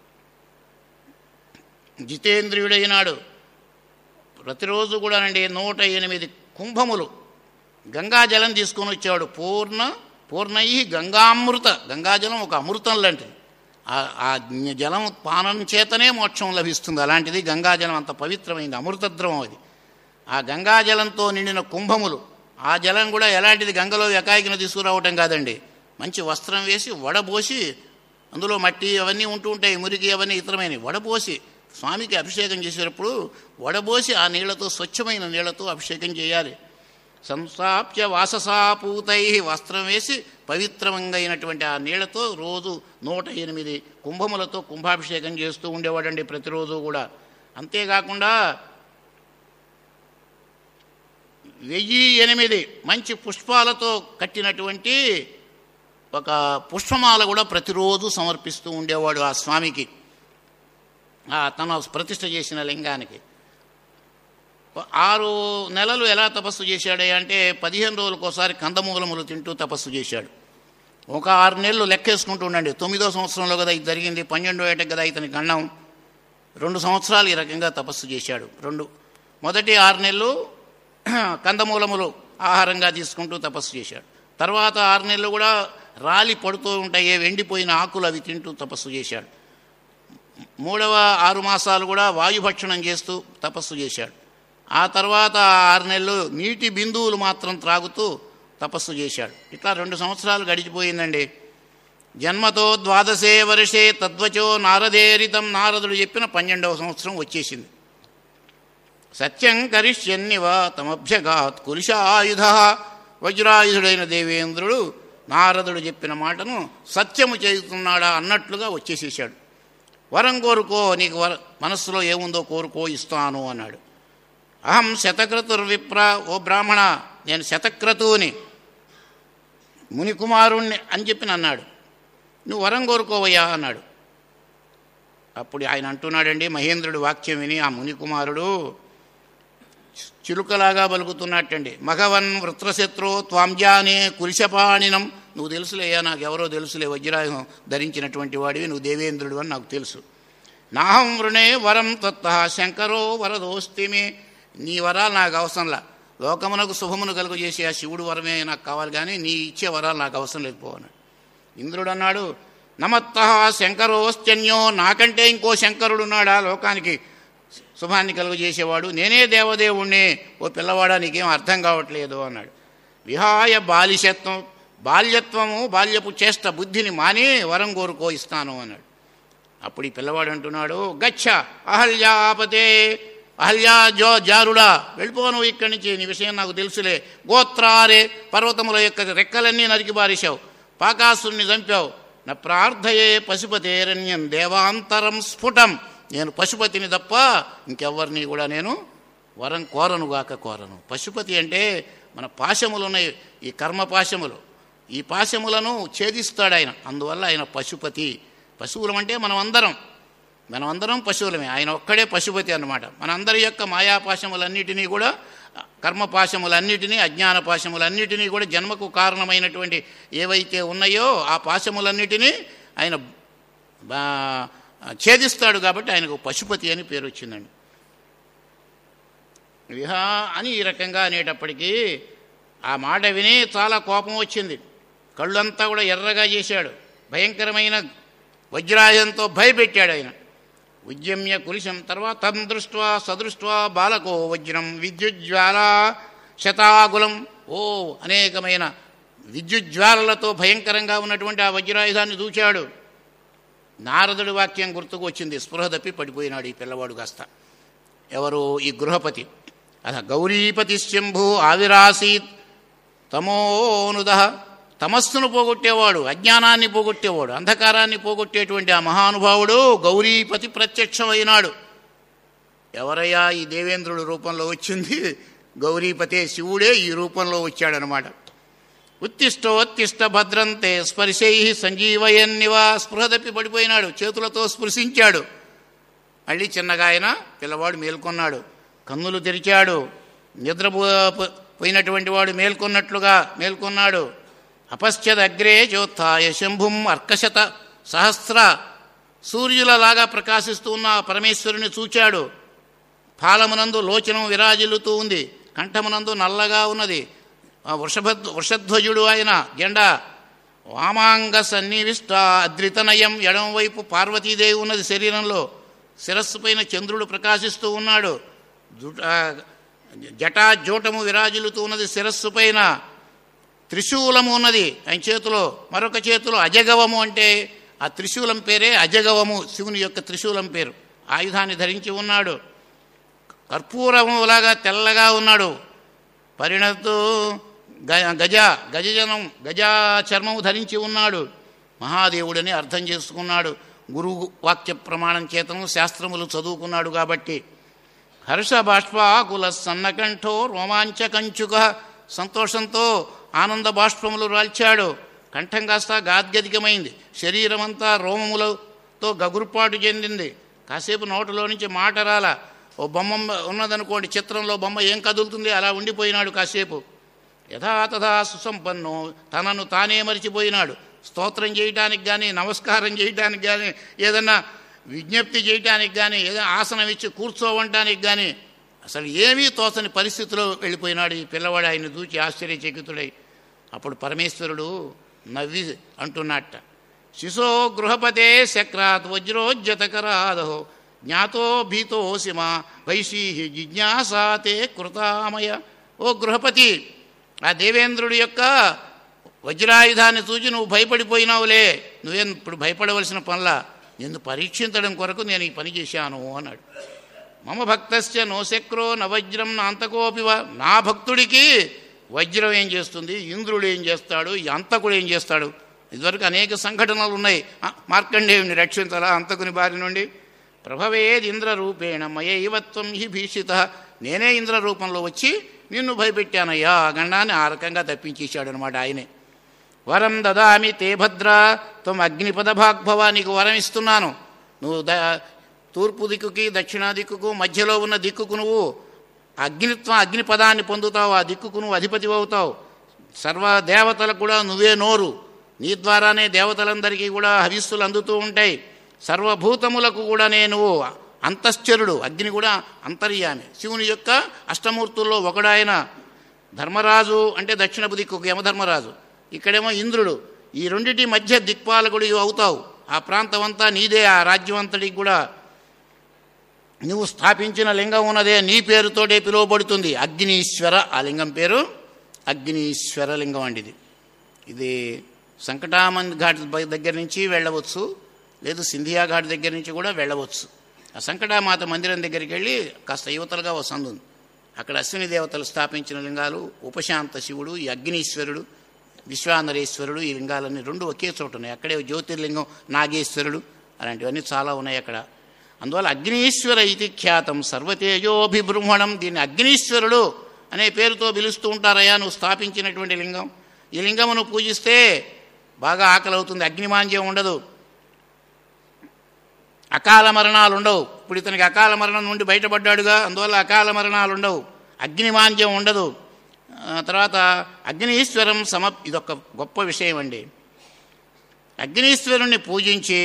జితేంద్రియుడైనాడు ప్రతిరోజు కూడా అండి నూట ఎనిమిది కుంభములు గంగాజలం తీసుకొని వచ్చాడు పూర్ణ పూర్ణై గంగామృత గంగాజలం ఒక అమృతం లాంటిది ఆ- ఆ జలం పానం చేతనే మోక్షం లభిస్తుంది అలాంటిది గంగాజలం అంత పవిత్రమైంది అమృతద్రవం అది ఆ గంగాజలంతో నిండిన కుంభములు ఆ జలం కూడా ఎలాంటిది గంగలో ఎకాయికిన తీసుకురావటం కాదండి మంచి వస్త్రం వేసి వడబోసి అందులో మట్టి అవన్నీ ఉంటూ ఉంటాయి మురికి అవన్నీ ఇతరమైనవి వడబోసి స్వామికి అభిషేకం చేసేటప్పుడు వడబోసి ఆ నీళ్లతో స్వచ్ఛమైన నీళ్లతో అభిషేకం చేయాలి సంస్థాప్య వాససాపూతై వస్త్రం వేసి పవిత్రమైనటువంటి ఆ నీళ్లతో రోజు నూట ఎనిమిది కుంభములతో కుంభాభిషేకం చేస్తూ ఉండేవాడండి ప్రతిరోజు కూడా అంతేకాకుండా వెయ్యి ఎనిమిది మంచి పుష్పాలతో కట్టినటువంటి ఒక పుష్పమాల కూడా ప్రతిరోజు సమర్పిస్తూ ఉండేవాడు ఆ స్వామికి ఆ తన ప్రతిష్ఠ చేసిన లింగానికి ఆరు నెలలు ఎలా తపస్సు చేశాడే అంటే పదిహేను రోజులకోసారి కందమూలములు తింటూ తపస్సు చేశాడు ఒక ఆరు నెలలు లెక్కేసుకుంటూ ఉండండి తొమ్మిదో సంవత్సరంలో కదా ఇది జరిగింది పన్నెండో ఏటకి కదా ఇతని గండం రెండు సంవత్సరాలు ఈ రకంగా తపస్సు చేశాడు రెండు మొదటి ఆరు నెలలు కందమూలములు ఆహారంగా తీసుకుంటూ తపస్సు చేశాడు తర్వాత ఆరు నెలలు కూడా రాలి పడుతూ ఉంటాయి ఎండిపోయిన ఆకులు అవి తింటూ తపస్సు చేశాడు మూడవ ఆరు మాసాలు కూడా వాయుభక్షణం చేస్తూ తపస్సు చేశాడు ఆ తర్వాత ఆరు నెలలు నీటి బిందువులు మాత్రం త్రాగుతూ తపస్సు చేశాడు ఇట్లా రెండు సంవత్సరాలు గడిచిపోయిందండి జన్మతో ద్వాదశే వర్షే తద్వచో నారదేరితం నారదుడు చెప్పిన పన్నెండవ సంవత్సరం వచ్చేసింది సత్యం కరిష్యన్నివ తమభ్యగాత్ కులిశాయుధ వజ్రాయుధుడైన దేవేంద్రుడు నారదుడు చెప్పిన మాటను సత్యము చేస్తున్నాడా అన్నట్లుగా వచ్చేసేసాడు వరం కోరుకో నీకు వర మనస్సులో ఏముందో కోరుకో ఇస్తాను అన్నాడు అహం శతక్రతుర్విప్ర ఓ బ్రాహ్మణ నేను శతక్రతువుని మునికుమారుణ్ణి అని చెప్పి అన్నాడు నువ్వు వరం కోరుకోవయ్యా అన్నాడు అప్పుడు ఆయన అంటున్నాడండి మహేంద్రుడి వాక్యం విని ఆ మునికుమారుడు చిలుకలాగా పలుకుతున్నట్టండి మఘవన్ వృత్రశత్రు త్వాంజానే కురిశపాణినం నువ్వు తెలుసులేయా నాకు ఎవరో తెలుసులే వజ్రాయుధం ధరించినటువంటి వాడివి నువ్వు దేవేంద్రుడు అని నాకు తెలుసు నాహం వృణే వరం తత్త శంకరో వరదోస్తిమే నీ వరాలు నాకు అవసరంలా లోకమునకు శుభమును కలుగు చేసే ఆ శివుడు వరమే నాకు కావాలి కానీ నీ ఇచ్చే వరాలు నాకు అవసరం లేకపోవన్నాడు ఇంద్రుడు అన్నాడు నమత్త శంకరోశ్చన్యో నాకంటే ఇంకో శంకరుడు ఉన్నాడా లోకానికి శుభాన్ని కలుగు చేసేవాడు నేనే దేవదేవుణ్ణి ఓ పిల్లవాడా నీకేం అర్థం కావట్లేదు అన్నాడు విహాయ బాలిశత్వం బాల్యత్వము బాల్యపు చేష్ట బుద్ధిని మాని వరం కోరుకో ఇస్తాను అన్నాడు అప్పుడు ఈ పిల్లవాడు అంటున్నాడు గచ్చ అహల్యాపతే అహల్యా జో జారుడా వెళ్ళిపోను ఇక్కడి నుంచి నీ విషయం నాకు తెలుసులే గోత్రారే పర్వతముల యొక్క రెక్కలన్నీ నరికి బారేశావు పాకాసుని చంపావు నా ప్రార్థయే పశుపతేరణ్యం దేవాంతరం స్ఫుటం నేను పశుపతిని తప్ప ఇంకెవ్వరిని కూడా నేను వరం కోరనుగాక కోరను పశుపతి అంటే మన పాశములు ఉన్నాయి ఈ కర్మ పాశములు ఈ పాశములను ఛేదిస్తాడు ఆయన అందువల్ల ఆయన పశుపతి పశువులం అంటే మనం అందరం మనం అందరం పశువులమే ఆయన ఒక్కడే పశుపతి అన్నమాట మనందరి యొక్క మాయాపాశములన్నిటినీ కూడా కర్మపాశములన్నిటినీ అజ్ఞాన పాశములన్నిటినీ కూడా జన్మకు కారణమైనటువంటి ఏవైతే ఉన్నాయో ఆ పాశములన్నిటినీ ఆయన బా- ఛేదిస్తాడు కాబట్టి ఆయనకు పశుపతి అని పేరు వచ్చిందండి విహా అని ఈ రకంగా అనేటప్పటికీ ఆ మాట విని చాలా కోపం వచ్చింది కళ్ళంతా కూడా ఎర్రగా చేశాడు భయంకరమైన వజ్రాయుధంతో భయపెట్టాడు ఆయన ఉద్యమ్య కులిశం తర్వాత తం దృష్ట్వా సదృష్ట్వా బాలకో వజ్రం విద్యుజ్వాల శతాగులం ఓ అనేకమైన విద్యుజ్వాలలతో భయంకరంగా ఉన్నటువంటి ఆ వజ్రాయుధాన్ని దూచాడు నారదుడి వాక్యం గుర్తుకు వచ్చింది స్పృహ తప్పి పడిపోయినాడు ఈ పిల్లవాడు కాస్త ఎవరు ఈ గృహపతి అథ గౌరీపతి శంభు ఆవిరాసీత్ తమోనుద తమస్సును పోగొట్టేవాడు అజ్ఞానాన్ని పోగొట్టేవాడు అంధకారాన్ని పోగొట్టేటువంటి ఆ మహానుభావుడు గౌరీపతి ప్రత్యక్షమైనాడు ఎవరయ్యా ఈ దేవేంద్రుడు రూపంలో వచ్చింది గౌరీపతే శివుడే ఈ రూపంలో వచ్చాడనమాట ఉత్తిష్టోత్తిష్ట భద్రంతే స్పర్శై సంజీవయన్నివా స్పృహ తప్పి పడిపోయినాడు చేతులతో స్పృశించాడు మళ్ళీ చిన్నగా ఆయన పిల్లవాడు మేల్కొన్నాడు కన్నులు తెరిచాడు నిద్రపో పోయినటువంటి వాడు మేల్కొన్నట్లుగా మేల్కొన్నాడు అపశ్చదగ్రే చోత్థాయ శంభుం అర్కశత సహస్ర సూర్యులలాగా ప్రకాశిస్తూ ఉన్న ఆ పరమేశ్వరుని చూచాడు పాలమునందు లోచనం విరాజిల్లుతూ ఉంది కంఠమునందు నల్లగా ఉన్నది ఆ వృషభ వృషధ్వజుడు ఆయన జెండా వామాంగ సన్నివిష్ట అద్రితనయం ఎడమవైపు పార్వతీదేవి ఉన్నది శరీరంలో శిరస్సు పైన చంద్రుడు ప్రకాశిస్తూ ఉన్నాడు జుట జటా జోటము విరాజిల్లుతూ ఉన్నది శిరస్సు పైన త్రిశూలము ఉన్నది ఆయన చేతిలో మరొక చేతిలో అజగవము అంటే ఆ త్రిశూలం పేరే అజగవము శివుని యొక్క త్రిశూలం పేరు ఆయుధాన్ని ధరించి ఉన్నాడు కర్పూరములాగా తెల్లగా ఉన్నాడు పరిణతు గ- గజ గజజనం గజా చర్మము ధరించి ఉన్నాడు మహాదేవుడని అర్థం చేసుకున్నాడు గురువు వాక్య ప్రమాణం చేతను శాస్త్రములు చదువుకున్నాడు కాబట్టి హర్ష బాష్పాకుల సన్నకంఠో రోమాంచకంచుక సంతోషంతో ఆనంద బాష్పములు రాల్చాడు కంఠం కాస్త గాద్గదికమైంది శరీరమంతా రోమములతో గగురుపాటు చెందింది కాసేపు నోటిలో నుంచి మాట రాల ఓ బొమ్మ ఉన్నదనుకోండి చిత్రంలో బొమ్మ ఏం కదులుతుంది అలా ఉండిపోయినాడు కాసేపు యథాతథా సుసంపన్ను తనను తానే మరిచిపోయినాడు స్తోత్రం చేయటానికి కానీ నమస్కారం చేయటానికి కానీ ఏదన్నా విజ్ఞప్తి చేయటానికి కానీ ఏదైనా ఆసనం ఇచ్చి కూర్చోవటానికి కానీ అసలు ఏమీ తోచని పరిస్థితిలో వెళ్ళిపోయినాడు ఈ పిల్లవాడు ఆయన చూచి ఆశ్చర్యచకితుడై అప్పుడు పరమేశ్వరుడు నవ్వి అంటున్నట్ట శిశో గృహపతే శక్రాత్ వజ్రోజ్జతకరాదో జ్ఞాతో భీతో సిమ వైశీ జిజ్ఞాసాతే కృతామయ ఓ గృహపతి ఆ దేవేంద్రుడి యొక్క వజ్రాయుధాన్ని చూచి నువ్వు భయపడిపోయినావులే నువ్వేం ఇప్పుడు భయపడవలసిన పనులా నిన్ను పరీక్షించడం కొరకు నేను ఈ పని చేశాను అన్నాడు మమ భక్తస్య నోశక్రో నవజ్రం నాంతకోపివ నా భక్తుడికి వజ్రం ఏం చేస్తుంది ఇంద్రుడు ఏం చేస్తాడు ఈ అంతకుడు ఏం చేస్తాడు ఇదివరకు అనేక సంఘటనలు ఉన్నాయి ఆ, మార్కండేయుని రక్షించాలా అంతకుని బారి నుండి ప్రభవేది ఇంద్ర రూపేణ మయైవత్వం హి భీషిత నేనే ఇంద్ర రూపంలో వచ్చి నిన్ను భయపెట్టానయ్యా ఆ గండాన్ని ఆ రకంగా తప్పించేశాడు అనమాట ఆయనే వరం దదామి తే భద్ర త్వం అగ్నిపద భాగ్భవ నీకు వరం ఇస్తున్నాను నువ్వు ద తూర్పు దిక్కుకి దక్షిణ దిక్కుకు మధ్యలో ఉన్న దిక్కుకు నువ్వు అగ్నిత్వం అగ్నిపదాన్ని పొందుతావు ఆ దిక్కుకు నువ్వు అధిపతి అవుతావు సర్వ దేవతలకు కూడా నువ్వే నోరు నీ ద్వారానే దేవతలందరికీ కూడా హవిస్సులు అందుతూ ఉంటాయి సర్వభూతములకు కూడా నేను అంతశ్చరుడు అగ్ని కూడా అంతర్యామి శివుని యొక్క అష్టమూర్తుల్లో ఒకడాయన ధర్మరాజు అంటే దక్షిణపు దిక్కుకు యమధర్మరాజు ఇక్కడేమో ఇంద్రుడు ఈ రెండిటి మధ్య దిక్పాలకుడు అవుతావు ఆ ప్రాంతం అంతా నీదే ఆ రాజ్యం అంతటికి కూడా నువ్వు స్థాపించిన లింగం ఉన్నదే నీ పేరుతోటే పిలువబడుతుంది అగ్నీశ్వర ఆ లింగం పేరు అగ్నీశ్వర లింగం అండి ఇది ఇది సంకటామన్ ఘాట్ బ- దగ్గర నుంచి వెళ్ళవచ్చు లేదు సింధియా ఘాట్ దగ్గర నుంచి కూడా వెళ్ళవచ్చు ఆ సంకటామాత మందిరం దగ్గరికి వెళ్ళి కాస్త యువతలుగా ఓ సందు ఉంది అక్కడ అశ్విని దేవతలు స్థాపించిన లింగాలు ఉపశాంత శివుడు ఈ అగ్నీశ్వరుడు విశ్వానరేశ్వరుడు ఈ లింగాలన్నీ రెండు ఒకే చోట ఉన్నాయి అక్కడే జ్యోతిర్లింగం నాగేశ్వరుడు అలాంటివన్నీ చాలా ఉన్నాయి అక్కడ అందువల్ల అగ్నీశ్వర ఇది ఖ్యాతం సర్వతేజోభిబృంహణం దీన్ని అగ్నీశ్వరుడు అనే పేరుతో పిలుస్తూ ఉంటారయ్యా నువ్వు స్థాపించినటువంటి లింగం ఈ లింగమును పూజిస్తే బాగా ఆకలి అవుతుంది అగ్నిమాంద్యం ఉండదు అకాల మరణాలు ఉండవు ఇప్పుడు ఇతనికి అకాల మరణం నుండి బయటపడ్డాడుగా అందువల్ల అకాల మరణాలు ఉండవు అగ్నిమాంద్యం ఉండదు ఆ, తర్వాత అగ్నీశ్వరం సమ ఇదొక గొప్ప విషయం అండి అగ్నీశ్వరుణ్ణి పూజించి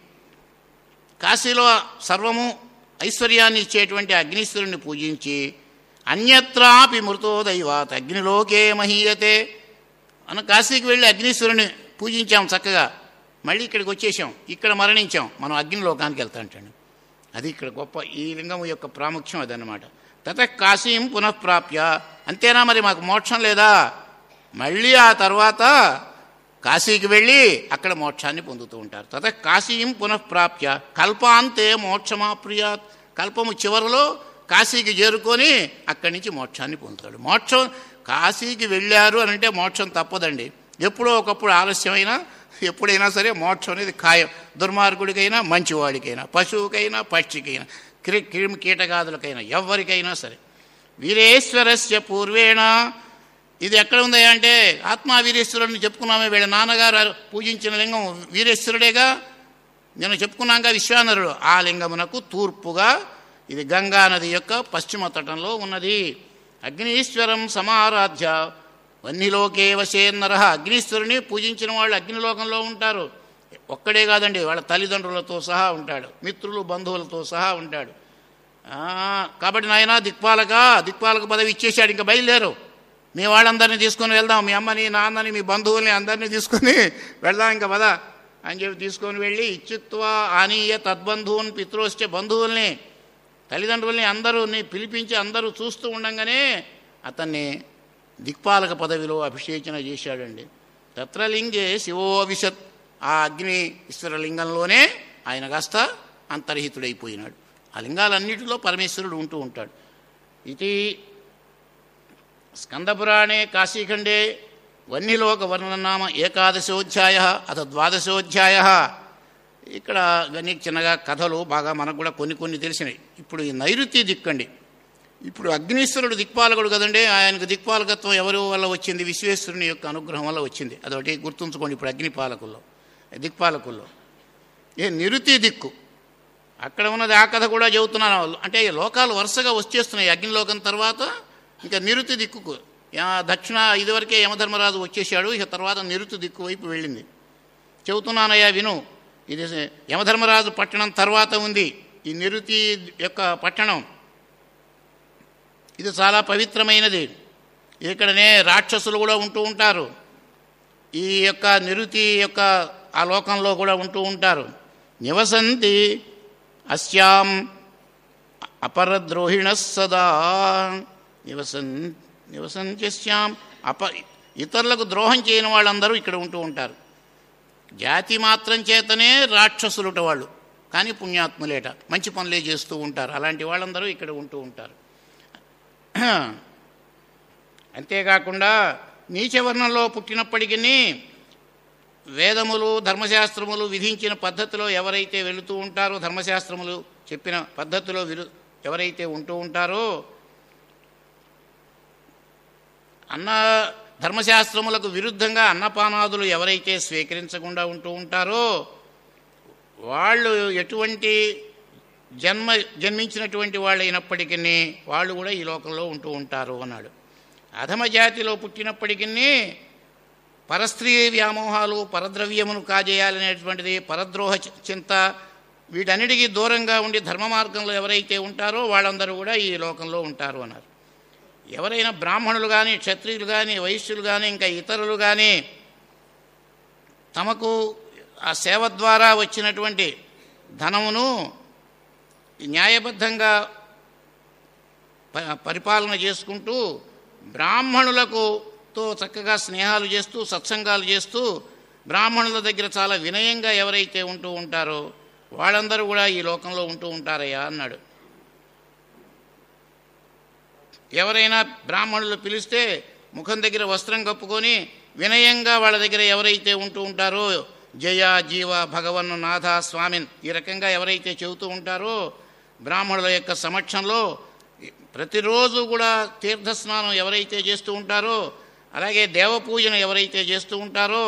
కాశీలో సర్వము ఐశ్వర్యాన్ని ఇచ్చేటువంటి అగ్నీశ్వరుణ్ణి పూజించి అన్యత్రాపి మృతో దైవాత్ అగ్నిలోకే మహీయతే మనం కాశీకి వెళ్ళి అగ్నీశ్వరుని పూజించాం చక్కగా మళ్ళీ ఇక్కడికి వచ్చేసాం ఇక్కడ మరణించాం మనం అగ్నిలోకానికి వెళ్తాంటాను అది ఇక్కడ గొప్ప ఈ లింగం యొక్క ప్రాముఖ్యం అదన్నమాట తత కాశీం పునఃప్రాప్య అంతేనా మరి మాకు మోక్షం లేదా మళ్ళీ ఆ తర్వాత కాశీకి వెళ్ళి అక్కడ మోక్షాన్ని పొందుతూ ఉంటారు తత కాశీం పునఃప్రాప్య కల్పాంతే మోక్షమాప్రియాత్ కల్పము చివరిలో కాశీకి చేరుకొని అక్కడి నుంచి మోక్షాన్ని పొందుతాడు మోక్షం కాశీకి వెళ్ళారు అని అంటే మోక్షం తప్పదండి ఎప్పుడో ఒకప్పుడు ఆలస్యమైనా ఎప్పుడైనా సరే మోక్షం అనేది ఖాయం దుర్మార్గుడికైనా మంచివాడికైనా పశువుకైనా పక్షికైనా క్రి క్రిమి కీటకాదులకైనా ఎవరికైనా సరే వీరేశ్వరస్య పూర్వేణ ఇది ఎక్కడ ఉంది అంటే ఆత్మా వీరేశ్వరుడిని చెప్పుకున్నామే వీళ్ళ నాన్నగారు పూజించిన లింగం వీరేశ్వరుడేగా నేను చెప్పుకున్నాక విశ్వానరుడు ఆ లింగమునకు తూర్పుగా ఇది గంగా నది యొక్క పశ్చిమ తటంలో ఉన్నది అగ్నీశ్వరం సమారాధ్య వన్నిలోకే వశేన్నర అగ్నీశ్వరుని పూజించిన వాళ్ళు అగ్నిలోకంలో ఉంటారు ఒక్కడే కాదండి వాళ్ళ తల్లిదండ్రులతో సహా ఉంటాడు మిత్రులు బంధువులతో సహా ఉంటాడు ఆ, కాబట్టి నాయన దిక్పాలక దిక్పాలక పదవి ఇచ్చేశాడు ఇంకా బయలుదేరు మీ వాళ్ళందరినీ తీసుకొని వెళ్దాం మీ అమ్మని నాన్నని మీ బంధువుల్ని అందరినీ తీసుకొని వెళ్దాం ఇంకా పద అని చెప్పి తీసుకొని వెళ్ళి ఇచ్చుత్వ ఆనీయ తద్బంధువుని పితృష్ట బంధువుల్ని తల్లిదండ్రుల్ని అందరూని పిలిపించి అందరూ చూస్తూ ఉండంగానే అతన్ని దిక్పాలక పదవిలో అభిషేచన చేశాడండి తత్రలింగే శివోవిశత్ ఆ అగ్ని ఈశ్వర లింగంలోనే ఆయన కాస్త అంతర్హితుడైపోయినాడు ఆ లింగాలన్నిటిలో పరమేశ్వరుడు ఉంటూ ఉంటాడు ఇది స్కందపురాణే కాశీఖండే వన్నిలోక వర్ణనామ ఏకాదశోధ్యాయ అథ ద్వాదశోధ్యాయ ఇక్కడ ఇవన్నీ చిన్నగా కథలు బాగా మనకు కూడా కొన్ని కొన్ని తెలిసినాయి ఇప్పుడు ఈ నైరుతి దిక్కండి ఇప్పుడు అగ్నీశ్వరుడు దిక్పాలకుడు కదండి ఆయనకు దిక్పాలకత్వం ఎవరి వల్ల వచ్చింది విశ్వేశ్వరుని యొక్క అనుగ్రహం వల్ల వచ్చింది అదొకటి గుర్తుంచుకోండి ఇప్పుడు అగ్నిపాలకుల్లో దిక్పాలకుల్లో ఏ నిరుతి దిక్కు అక్కడ ఉన్నది ఆ కథ కూడా చెబుతున్నాను అంటే ఈ లోకాలు వరుసగా వచ్చేస్తున్నాయి అగ్నిలోకం తర్వాత ఇంకా నిరుతి దిక్కుకు యా- దక్షిణ ఇదివరకే యమధర్మరాజు వచ్చేసాడు ఇక తర్వాత నిరుతి దిక్కు వైపు వెళ్ళింది చెబుతున్నానయ్యా విను ఇది యమధర్మరాజు పట్టణం తర్వాత ఉంది ఈ నిరుతి యొక్క పట్టణం ఇది చాలా పవిత్రమైనది ఇక్కడనే రాక్షసులు కూడా ఉంటూ ఉంటారు ఈ యొక్క నిరుతి యొక్క ఆ లోకంలో కూడా ఉంటూ ఉంటారు నివసంతి అస్యాం అపరద్రోహిణ సదా నివసన్ నివసంత్యస్యాం అప ఇతరులకు ద్రోహం చేయని వాళ్ళందరూ ఇక్కడ ఉంటూ ఉంటారు జాతి మాత్రం చేతనే రాక్షసులుట వాళ్ళు కానీ పుణ్యాత్ములేట మంచి పనులే చేస్తూ ఉంటారు అలాంటి వాళ్ళందరూ ఇక్కడ ఉంటూ ఉంటారు అంతేకాకుండా నీచవర్ణంలో పుట్టినప్పటికీ వేదములు ధర్మశాస్త్రములు విధించిన పద్ధతిలో ఎవరైతే వెళుతూ ఉంటారో ధర్మశాస్త్రములు చెప్పిన పద్ధతిలో విరు ఎవరైతే ఉంటూ ఉంటారో అన్న ధర్మశాస్త్రములకు విరుద్ధంగా అన్నపానాదులు ఎవరైతే స్వీకరించకుండా ఉంటూ ఉంటారో వాళ్ళు ఎటువంటి జన్మ జన్మించినటువంటి వాళ్ళు అయినప్పటికీ వాళ్ళు కూడా ఈ లోకంలో ఉంటూ ఉంటారు అన్నాడు అధమ జాతిలో పుట్టినప్పటికీ పరస్త్రీ వ్యామోహాలు పరద్రవ్యమును కాజేయాలనేటువంటిది పరద్రోహ చి- చింత వీటన్నిటికీ దూరంగా ఉండి ధర్మ మార్గంలో ఎవరైతే ఉంటారో వాళ్ళందరూ కూడా ఈ లోకంలో ఉంటారు అన్నారు ఎవరైనా బ్రాహ్మణులు కానీ క్షత్రియులు కానీ వైశ్యులు కానీ ఇంకా ఇతరులు కానీ తమకు ఆ సేవ ద్వారా వచ్చినటువంటి ధనమును న్యాయబద్ధంగా ప- పరిపాలన చేసుకుంటూ బ్రాహ్మణులకు తో చక్కగా స్నేహాలు చేస్తూ సత్సంగాలు చేస్తూ బ్రాహ్మణుల దగ్గర చాలా వినయంగా ఎవరైతే ఉంటూ ఉంటారో వాళ్ళందరూ కూడా ఈ లోకంలో ఉంటూ ఉంటారయ్యా అన్నాడు ఎవరైనా బ్రాహ్మణులు పిలిస్తే ముఖం దగ్గర వస్త్రం కప్పుకొని వినయంగా వాళ్ళ దగ్గర ఎవరైతే ఉంటూ ఉంటారో జయ జీవ భగవన్ నాథ స్వామిన్ ఈ రకంగా ఎవరైతే చెబుతూ ఉంటారో బ్రాహ్మణుల యొక్క సమక్షంలో ప్రతిరోజు కూడా తీర్థస్నానం ఎవరైతే చేస్తూ ఉంటారో అలాగే దేవపూజన ఎవరైతే చేస్తూ ఉంటారో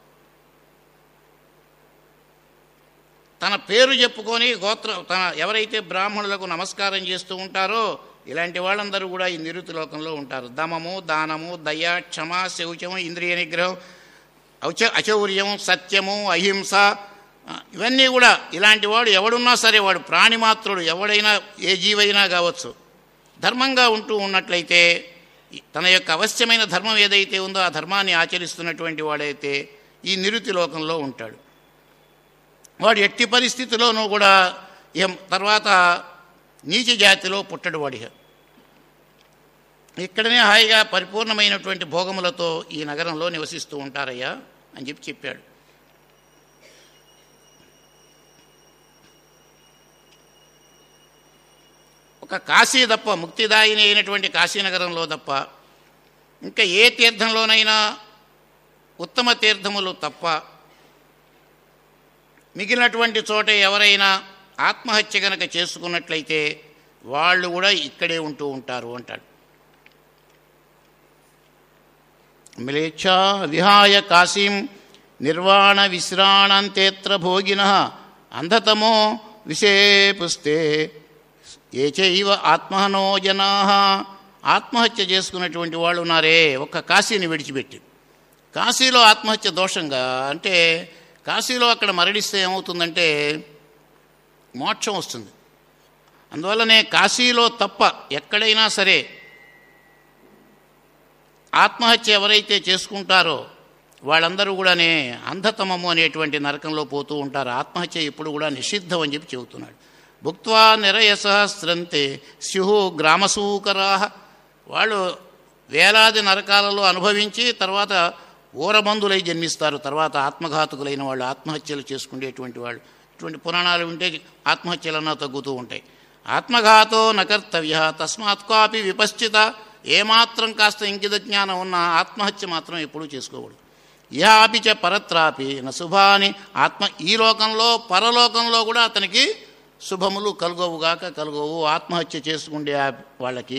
తన పేరు చెప్పుకొని గోత్ర తన ఎవరైతే బ్రాహ్మణులకు నమస్కారం చేస్తూ ఉంటారో ఇలాంటి వాళ్ళందరూ కూడా ఈ నిరుతి లోకంలో ఉంటారు దమము దానము దయ క్షమ శౌచము ఇంద్రియ నిగ్రహం ఔచ అచౌర్యం సత్యము అహింస ఆ, ఇవన్నీ కూడా ఇలాంటి వాడు ఎవడున్నా సరే వాడు ప్రాణిమాత్రుడు ఎవడైనా ఏ జీవైనా కావచ్చు ధర్మంగా ఉంటూ ఉన్నట్లయితే ఈ- తన యొక్క అవశ్యమైన ధర్మం ఏదైతే ఉందో ఆ ధర్మాన్ని ఆచరిస్తున్నటువంటి వాడైతే ఈ నిరుతి లోకంలో ఉంటాడు వాడు ఎట్టి పరిస్థితిలోనూ కూడా ఏం తర్వాత నీచ జాతిలో పుట్టడు వాడిగా ఇక్కడనే హాయిగా పరిపూర్ణమైనటువంటి భోగములతో ఈ నగరంలో నివసిస్తూ ఉంటారయ్యా అని చెప్పి చెప్పాడు ఒక కాశీ తప్ప ముక్తిదాయిని అయినటువంటి కాశీనగరంలో తప్ప ఇంకా ఏ తీర్థంలోనైనా ఉత్తమ తీర్థములు తప్ప మిగిలినటువంటి చోట ఎవరైనా ఆత్మహత్య గనక చేసుకున్నట్లయితే వాళ్ళు కూడా ఇక్కడే ఉంటూ ఉంటారు అంటాడు మ్లేచ్ఛా విహాయ కాశీం నిర్వాణ విశ్రాణంతేత్ర భోగిన అంధతమో విషేపుస్తే ఏ చైవ ఆత్మహనో జనా ఆత్మహత్య చేసుకున్నటువంటి వాళ్ళు ఉన్నారే ఒక్క కాశీని విడిచిపెట్టి కాశీలో ఆత్మహత్య దోషంగా అంటే కాశీలో అక్కడ మరణిస్తే ఏమవుతుందంటే మోక్షం వస్తుంది అందువల్లనే కాశీలో తప్ప ఎక్కడైనా సరే ఆత్మహత్య ఎవరైతే చేసుకుంటారో వాళ్ళందరూ కూడానే అంధతమము అనేటువంటి నరకంలో పోతూ ఉంటారు ఆత్మహత్య ఇప్పుడు కూడా నిషిద్ధం అని చెప్పి చెబుతున్నాడు భుక్వా నిరయసహస్రంతే స్యు గ్రామసూకరా వాళ్ళు వేలాది నరకాలలో అనుభవించి తర్వాత ఊరబందులై జన్మిస్తారు తర్వాత ఆత్మఘాతకులైన వాళ్ళు ఆత్మహత్యలు చేసుకునేటువంటి వాళ్ళు ఇటువంటి పురాణాలు ఉంటే ఆత్మహత్యలన్నా తగ్గుతూ ఉంటాయి ఆత్మఘాతో నకర్తవ్య తస్మాత్ కాపి విపశ్చిత ఏమాత్రం కాస్త ఇంకిత జ్ఞానం ఉన్న ఆత్మహత్య మాత్రం ఎప్పుడూ చేసుకోకూడదు ఇహాపి చ పరత్రాపి న శుభాని ఆత్మ ఈ లోకంలో పరలోకంలో కూడా అతనికి శుభములు కలుగవుగాక కలుగవు ఆత్మహత్య చేసుకుండే ఆ- వాళ్ళకి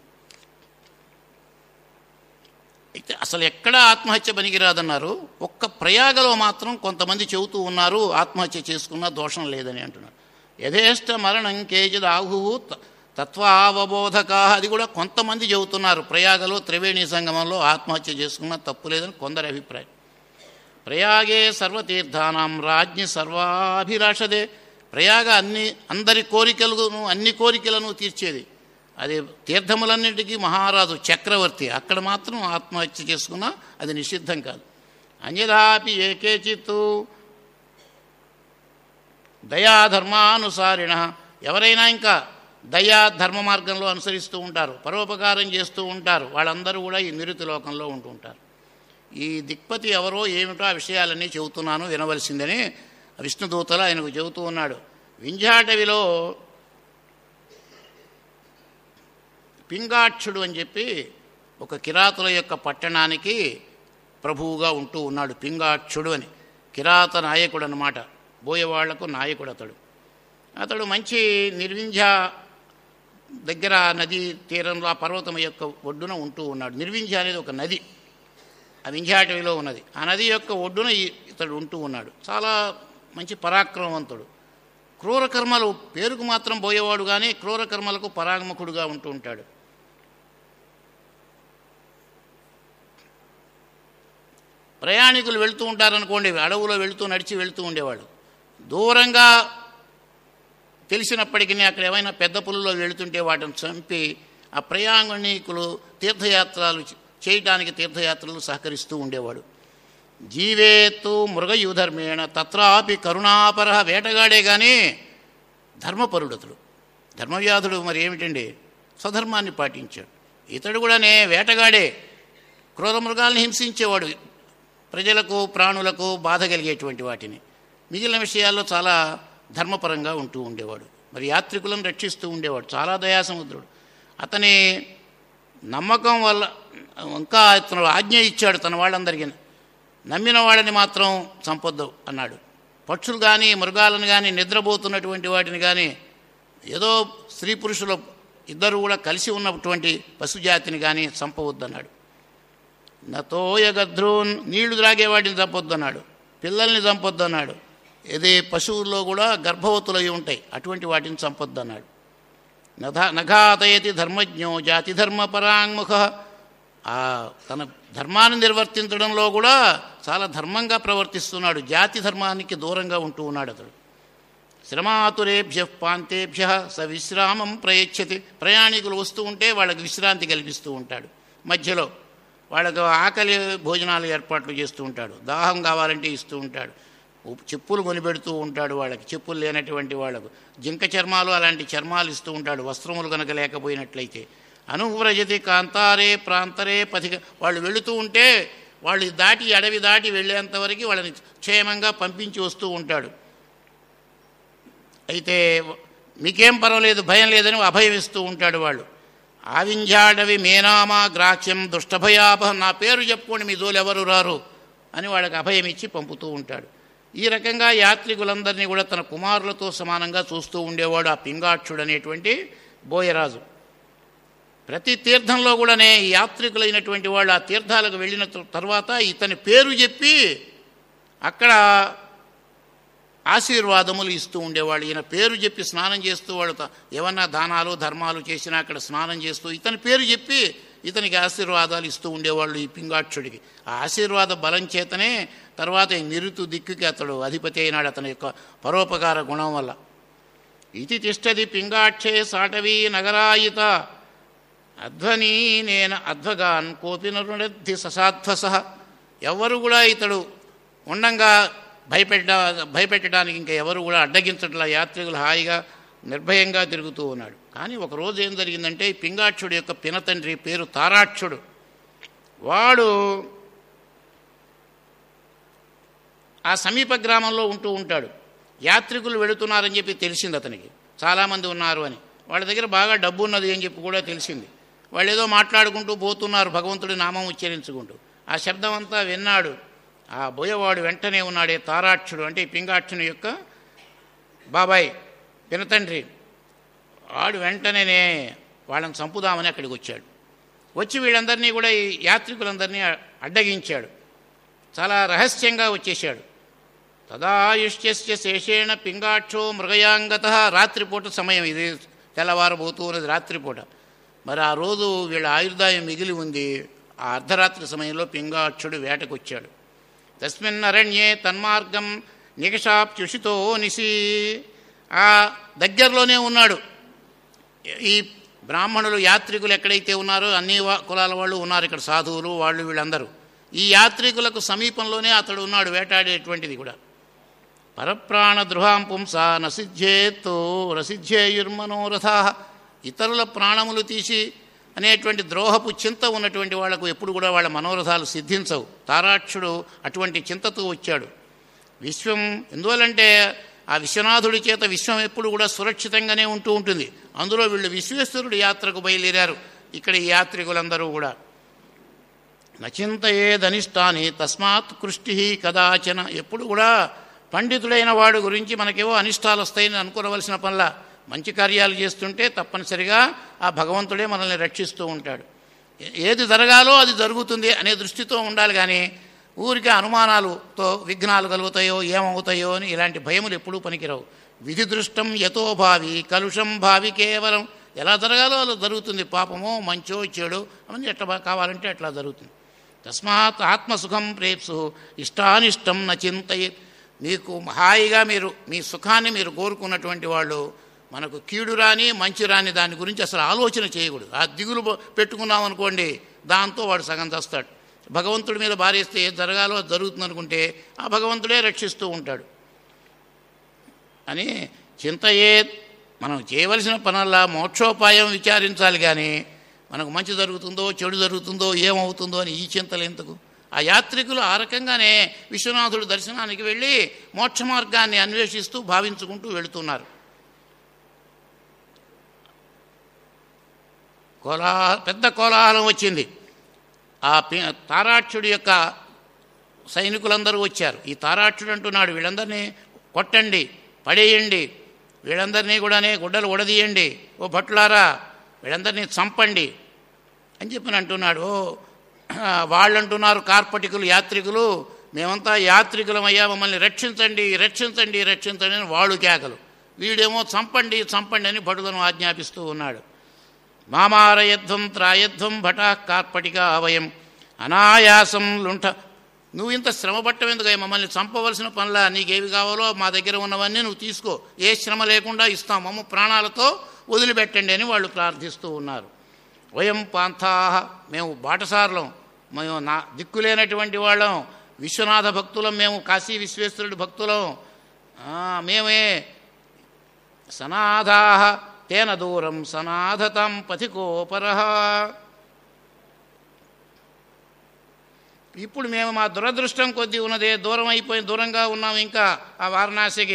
అయితే అసలు ఎక్కడ ఆత్మహత్య పనికిరాదన్నారు ఒక్క ప్రయాగలో మాత్రం కొంతమంది చెబుతూ ఉన్నారు ఆత్మహత్య చేసుకున్నా దోషం లేదని అంటున్నారు యథేష్ట మరణం కేజిద్ ఆహువు త- తత్వావబోధక అది కూడా కొంతమంది చెబుతున్నారు ప్రయాగలో త్రివేణి సంగమంలో ఆత్మహత్య చేసుకున్నా తప్పు లేదని కొందరి అభిప్రాయం ప్రయాగే సర్వతీర్థానాం రాజ్ఞి సర్వాభిలాషదే ప్రయాగ అన్ని అందరి కోరికలను అన్ని కోరికలను తీర్చేది అది తీర్థములన్నిటికీ మహారాజు చక్రవర్తి అక్కడ మాత్రం ఆత్మహత్య చేసుకున్నా అది నిషిద్ధం కాదు అన్యదాపి ఏకేచిత్తు దయాధర్మానుసారిణ ఎవరైనా ఇంకా దయా ధర్మ మార్గంలో అనుసరిస్తూ ఉంటారు పరోపకారం చేస్తూ ఉంటారు వాళ్ళందరూ కూడా ఈ నిరుతి లోకంలో ఉంటూ ఉంటారు ఈ దిక్పతి ఎవరో ఏమిటో ఆ విషయాలన్నీ చెబుతున్నాను వినవలసిందని విష్ణుదూతలు ఆయనకు చెబుతూ ఉన్నాడు వింజాటవిలో పింగాక్షుడు అని చెప్పి ఒక కిరాతుల యొక్క పట్టణానికి ప్రభువుగా ఉంటూ ఉన్నాడు పింగాక్షుడు అని కిరాత నాయకుడు అన్నమాట బోయవాళ్లకు నాయకుడు అతడు అతడు మంచి నిర్వింధ్య దగ్గర నది తీరంలో ఆ పర్వతం యొక్క ఒడ్డున ఉంటూ ఉన్నాడు నిర్వింధ్య అనేది ఒక నది ఆ వింధ్యాటవిలో ఉన్నది ఆ నది యొక్క ఒడ్డున ఈ- ఇతడు ఉంటూ ఉన్నాడు చాలా మంచి పరాక్రమవంతుడు క్రూర కర్మలు పేరుకు మాత్రం పోయేవాడు కానీ క్రూర కర్మలకు పరాగముఖుడుగా ఉంటూ ఉంటాడు ప్రయాణికులు వెళ్తూ ఉంటారనుకోండి అడవులో వెళ్తూ నడిచి వెళ్తూ ఉండేవాడు దూరంగా తెలిసినప్పటికీ అక్కడ ఏమైనా పెద్ద పుల్లలో వెళుతుంటే వాటిని చంపి ఆ ప్రయాణికులు తీర్థయాత్రలు చేయటానికి తీర్థయాత్రలు సహకరిస్తూ ఉండేవాడు జీవేత్తు మృగయుధర్మేణ తత్రాపి కరుణాపర వేటగాడే కానీ ధర్మపరుడు అతడు ధర్మవ్యాధుడు మరి ఏమిటండి స్వధర్మాన్ని పాటించాడు ఇతడు కూడానే వేటగాడే క్రూర మృగాల్ని హింసించేవాడు ప్రజలకు ప్రాణులకు బాధ కలిగేటువంటి వాటిని మిగిలిన విషయాల్లో చాలా ధర్మపరంగా ఉంటూ ఉండేవాడు మరి యాత్రికులను రక్షిస్తూ ఉండేవాడు చాలా దయాసముద్రుడు అతని నమ్మకం వల్ల ఇంకా ఇతను ఆజ్ఞ ఇచ్చాడు తన వాళ్ళందరికీ నమ్మిన వాళ్ళని మాత్రం చంపొద్దు అన్నాడు పక్షులు కానీ మృగాలను కానీ నిద్రపోతున్నటువంటి వాటిని కానీ ఏదో స్త్రీ పురుషులు ఇద్దరు కూడా కలిసి ఉన్నటువంటి పశుజాతిని కానీ చంపవద్దన్నాడు నతోయ గద్రూన్ నీళ్లు త్రాగేవాటిని చంపొద్దన్నాడు పిల్లల్ని చంపొద్దన్నాడు ఇది పశువుల్లో కూడా గర్భవతులై ఉంటాయి అటువంటి వాటిని చంపొద్దన్నాడు నఘ నఘాతయతి ధర్మజ్ఞో జాతి ధర్మ పరాంగుఖ ఆ తన ధర్మాన్ని నిర్వర్తించడంలో కూడా చాలా ధర్మంగా ప్రవర్తిస్తున్నాడు జాతి ధర్మానికి దూరంగా ఉంటూ ఉన్నాడు అతడు శ్రమాతురేభ్య పాంతేభ్య స విశ్రామం ప్రయచ్చతి ప్రయాణికులు వస్తూ ఉంటే వాళ్ళకి విశ్రాంతి కల్పిస్తూ ఉంటాడు మధ్యలో వాళ్ళకు ఆకలి భోజనాలు ఏర్పాట్లు చేస్తూ ఉంటాడు దాహం కావాలంటే ఇస్తూ ఉంటాడు ఉప్- చెప్పులు కొనిపెడుతూ ఉంటాడు వాళ్ళకి చెప్పులు లేనటువంటి వాళ్ళకు జింక చర్మాలు అలాంటి చర్మాలు ఇస్తూ ఉంటాడు వస్త్రములు కనుక లేకపోయినట్లయితే అనువ్రజతి కాంతారే ప్రాంతరే పథిక వాళ్ళు వెళుతూ ఉంటే వాళ్ళు దాటి అడవి దాటి వెళ్ళేంతవరకు వాళ్ళని క్షేమంగా పంపించి వస్తూ ఉంటాడు అయితే మీకేం పర్వాలేదు భయం లేదని అభయం ఇస్తూ ఉంటాడు వాళ్ళు ఆవింజాడవి మేనామా గ్రాక్ష్యం దుష్టభయాపహం నా పేరు చెప్పుకోండి మీ జోలు ఎవరు రారు అని వాళ్ళకి అభయం ఇచ్చి పంపుతూ ఉంటాడు ఈ రకంగా యాత్రికులందరినీ కూడా తన కుమారులతో సమానంగా చూస్తూ ఉండేవాడు ఆ పింగాక్షుడు అనేటువంటి బోయరాజు ప్రతి తీర్థంలో కూడానే ఈ యాత్రికులైనటువంటి వాళ్ళు ఆ తీర్థాలకు వెళ్ళిన త- తర్వాత ఇతని పేరు చెప్పి అక్కడ ఆశీర్వాదములు ఇస్తూ ఉండేవాళ్ళు ఈయన పేరు చెప్పి స్నానం చేస్తూ వాళ్ళు త- ఏమన్నా దానాలు ధర్మాలు చేసినా అక్కడ స్నానం చేస్తూ ఇతని పేరు చెప్పి ఇతనికి ఆశీర్వాదాలు ఇస్తూ ఉండేవాళ్ళు ఈ పింగాక్షుడికి ఆ ఆశీర్వాద బలం చేతనే తర్వాత ఈ నిరుతు దిక్కుకి అతడు అధిపతి అయినాడు అతని యొక్క పరోపకార గుణం వల్ల ఇది తిష్టది పింగాక్షే సాటవీ నగరాయిత అధ్వనీ నేను అధ్వగాన్ కోపి నరుడద్ధి ససాధ్వస ఎవరు కూడా ఇతడు ఉండంగా భయపెట్ట భయపెట్టడానికి ఇంకా ఎవరు కూడా అడ్డగించట్లా యాత్రికులు హాయిగా నిర్భయంగా తిరుగుతూ ఉన్నాడు కానీ ఒక రోజు ఏం జరిగిందంటే ఈ పింగాక్షుడు యొక్క పినతండ్రి పేరు తారాక్షుడు వాడు ఆ సమీప గ్రామంలో ఉంటూ ఉంటాడు యాత్రికులు వెళుతున్నారని చెప్పి తెలిసింది అతనికి చాలామంది ఉన్నారు అని వాళ్ళ దగ్గర బాగా డబ్బు ఉన్నది అని చెప్పి కూడా తెలిసింది వాళ్ళు ఏదో మాట్లాడుకుంటూ పోతున్నారు భగవంతుడి నామం ఉచ్చరించుకుంటూ ఆ శబ్దం అంతా విన్నాడు ఆ బోయవాడు వెంటనే ఉన్నాడే తారాక్షుడు అంటే ఈ పింగాక్షుని యొక్క బాబాయ్ పినతండ్రి వాడు వెంటనే వాళ్ళని చంపుదామని అక్కడికి వచ్చాడు వచ్చి వీళ్ళందరినీ కూడా ఈ యాత్రికులందరినీ అడ్డగించాడు చాలా రహస్యంగా వచ్చేశాడు తదాయుష్యస్య శేషేణ పింగాక్షో మృగయాంగత రాత్రిపూట సమయం ఇది తెల్లవారబోతూ ఉన్నది రాత్రిపూట మరి ఆ రోజు వీళ్ళ ఆయుర్దాయం మిగిలి ఉంది ఆ అర్ధరాత్రి సమయంలో పింగాక్షుడు వేటకు వచ్చాడు తస్మిన్ అరణ్యే తన్మార్గం నికషాప్యుషితో నిసి ఆ దగ్గరలోనే ఉన్నాడు ఈ బ్రాహ్మణులు యాత్రికులు ఎక్కడైతే ఉన్నారో అన్ని వా- కులాల వాళ్ళు ఉన్నారు ఇక్కడ సాధువులు వాళ్ళు వీళ్ళందరూ ఈ యాత్రికులకు సమీపంలోనే అతడు ఉన్నాడు వేటాడేటువంటిది కూడా పరప్రాణ ద్రుహాం పుంస నసిద్ధేత్తు రసిద్ధేయుర్మనోరథా ఇతరుల ప్రాణములు తీసి అనేటువంటి ద్రోహపు చింత ఉన్నటువంటి వాళ్లకు ఎప్పుడు కూడా వాళ్ళ మనోరథాలు సిద్ధించవు తారాక్షుడు అటువంటి చింతతో వచ్చాడు విశ్వం ఎందువలంటే ఆ విశ్వనాథుడి చేత విశ్వం ఎప్పుడు కూడా సురక్షితంగానే ఉంటూ ఉంటుంది అందులో వీళ్ళు విశ్వేశ్వరుడి యాత్రకు బయలుదేరారు ఇక్కడ ఈ యాత్రికులందరూ కూడా నచింతయేదనిష్టాని తస్మాత్ కృష్టి కదాచన ఎప్పుడు కూడా పండితుడైన వాడు గురించి మనకేవో అనిష్టాలు వస్తాయని అనుకోవలసిన పనుల మంచి కార్యాలు చేస్తుంటే తప్పనిసరిగా ఆ భగవంతుడే మనల్ని రక్షిస్తూ ఉంటాడు ఏ- ఏది జరగాలో అది జరుగుతుంది అనే దృష్టితో ఉండాలి కానీ ఊరికే అనుమానాలతో విఘ్నాలు కలుగుతాయో ఏమవుతాయో అని ఇలాంటి భయములు ఎప్పుడూ పనికిరావు విధి దృష్టం యతో భావి కలుషం భావి కేవలం ఎలా జరగాలో అలా జరుగుతుంది పాపమో మంచో చెడు అని ఎట్లా బా- కావాలంటే అట్లా జరుగుతుంది తస్మాత్ ఆత్మసుఖం ప్రేప్సు ఇష్టానిష్టం నచింతయే మీకు హాయిగా మీరు మీ సుఖాన్ని మీరు కోరుకున్నటువంటి వాళ్ళు మనకు కీడు రాని మంచి రాని దాని గురించి అసలు ఆలోచన చేయకూడదు ఆ దిగులు బ- పెట్టుకున్నాం అనుకోండి దాంతో వాడు సగం చేస్తాడు భగవంతుడి మీద భారేస్తే ఏది జరగాలో అది జరుగుతుంది అనుకుంటే ఆ భగవంతుడే రక్షిస్తూ ఉంటాడు అని చింతయే మనం చేయవలసిన పనుల్లా మోక్షోపాయం విచారించాలి కానీ మనకు మంచి జరుగుతుందో చెడు జరుగుతుందో ఏమవుతుందో అని ఈ చింతలు ఎందుకు ఆ యాత్రికులు ఆ రకంగానే విశ్వనాథుడు దర్శనానికి వెళ్ళి మోక్ష మార్గాన్ని అన్వేషిస్తూ భావించుకుంటూ వెళుతున్నారు కోలా పెద్ద కోలాహలం వచ్చింది ఆ పి తారాక్షుడి యొక్క సైనికులందరూ వచ్చారు ఈ తారాక్షుడు అంటున్నాడు వీళ్ళందరినీ కొట్టండి పడేయండి వీళ్ళందరినీ కూడానే గుడ్డలు ఉడదీయండి ఓ భట్లారా వీళ్ళందరినీ చంపండి అని చెప్పి అంటున్నాడు "ఓ, వాళ్ళు అంటున్నారు కార్పటికులు యాత్రికులు మేమంతా యాత్రికులమయ్యా మమ్మల్ని రక్షించండి రక్షించండి రక్షించండి అని వాళ్ళు కేకలు వీడేమో చంపండి చంపండి అని భటులను ఆజ్ఞాపిస్తూ ఉన్నాడు మామారయధ్వం త్రాయధ్వం భటా కార్పటిక అవయం అనాయాసం లుంఠ నువ్వు ఇంత శ్రమ పట్టం ఎందుకయ్యా మమ్మల్ని చంపవలసిన పనులా నీకేవి కావాలో మా దగ్గర ఉన్నవన్నీ నువ్వు తీసుకో ఏ శ్రమ లేకుండా ఇస్తాం మమ్మ ప్రాణాలతో వదిలిపెట్టండి అని వాళ్ళు ప్రార్థిస్తూ ఉన్నారు వయం పాంథాహ మేము బాటసారులం మేము నా దిక్కులేనటువంటి వాళ్ళం విశ్వనాథ భక్తులం మేము కాశీ విశ్వేశ్వరుడి భక్తులం ఆ, మేమే సనాథాహ తేన దూరం సనాథతం పథికోపరః ఇప్పుడు మేము మా దురదృష్టం కొద్దీ ఉన్నదే దూరం అయిపోయి దూరంగా ఉన్నాం ఇంకా ఆ వారణాసికి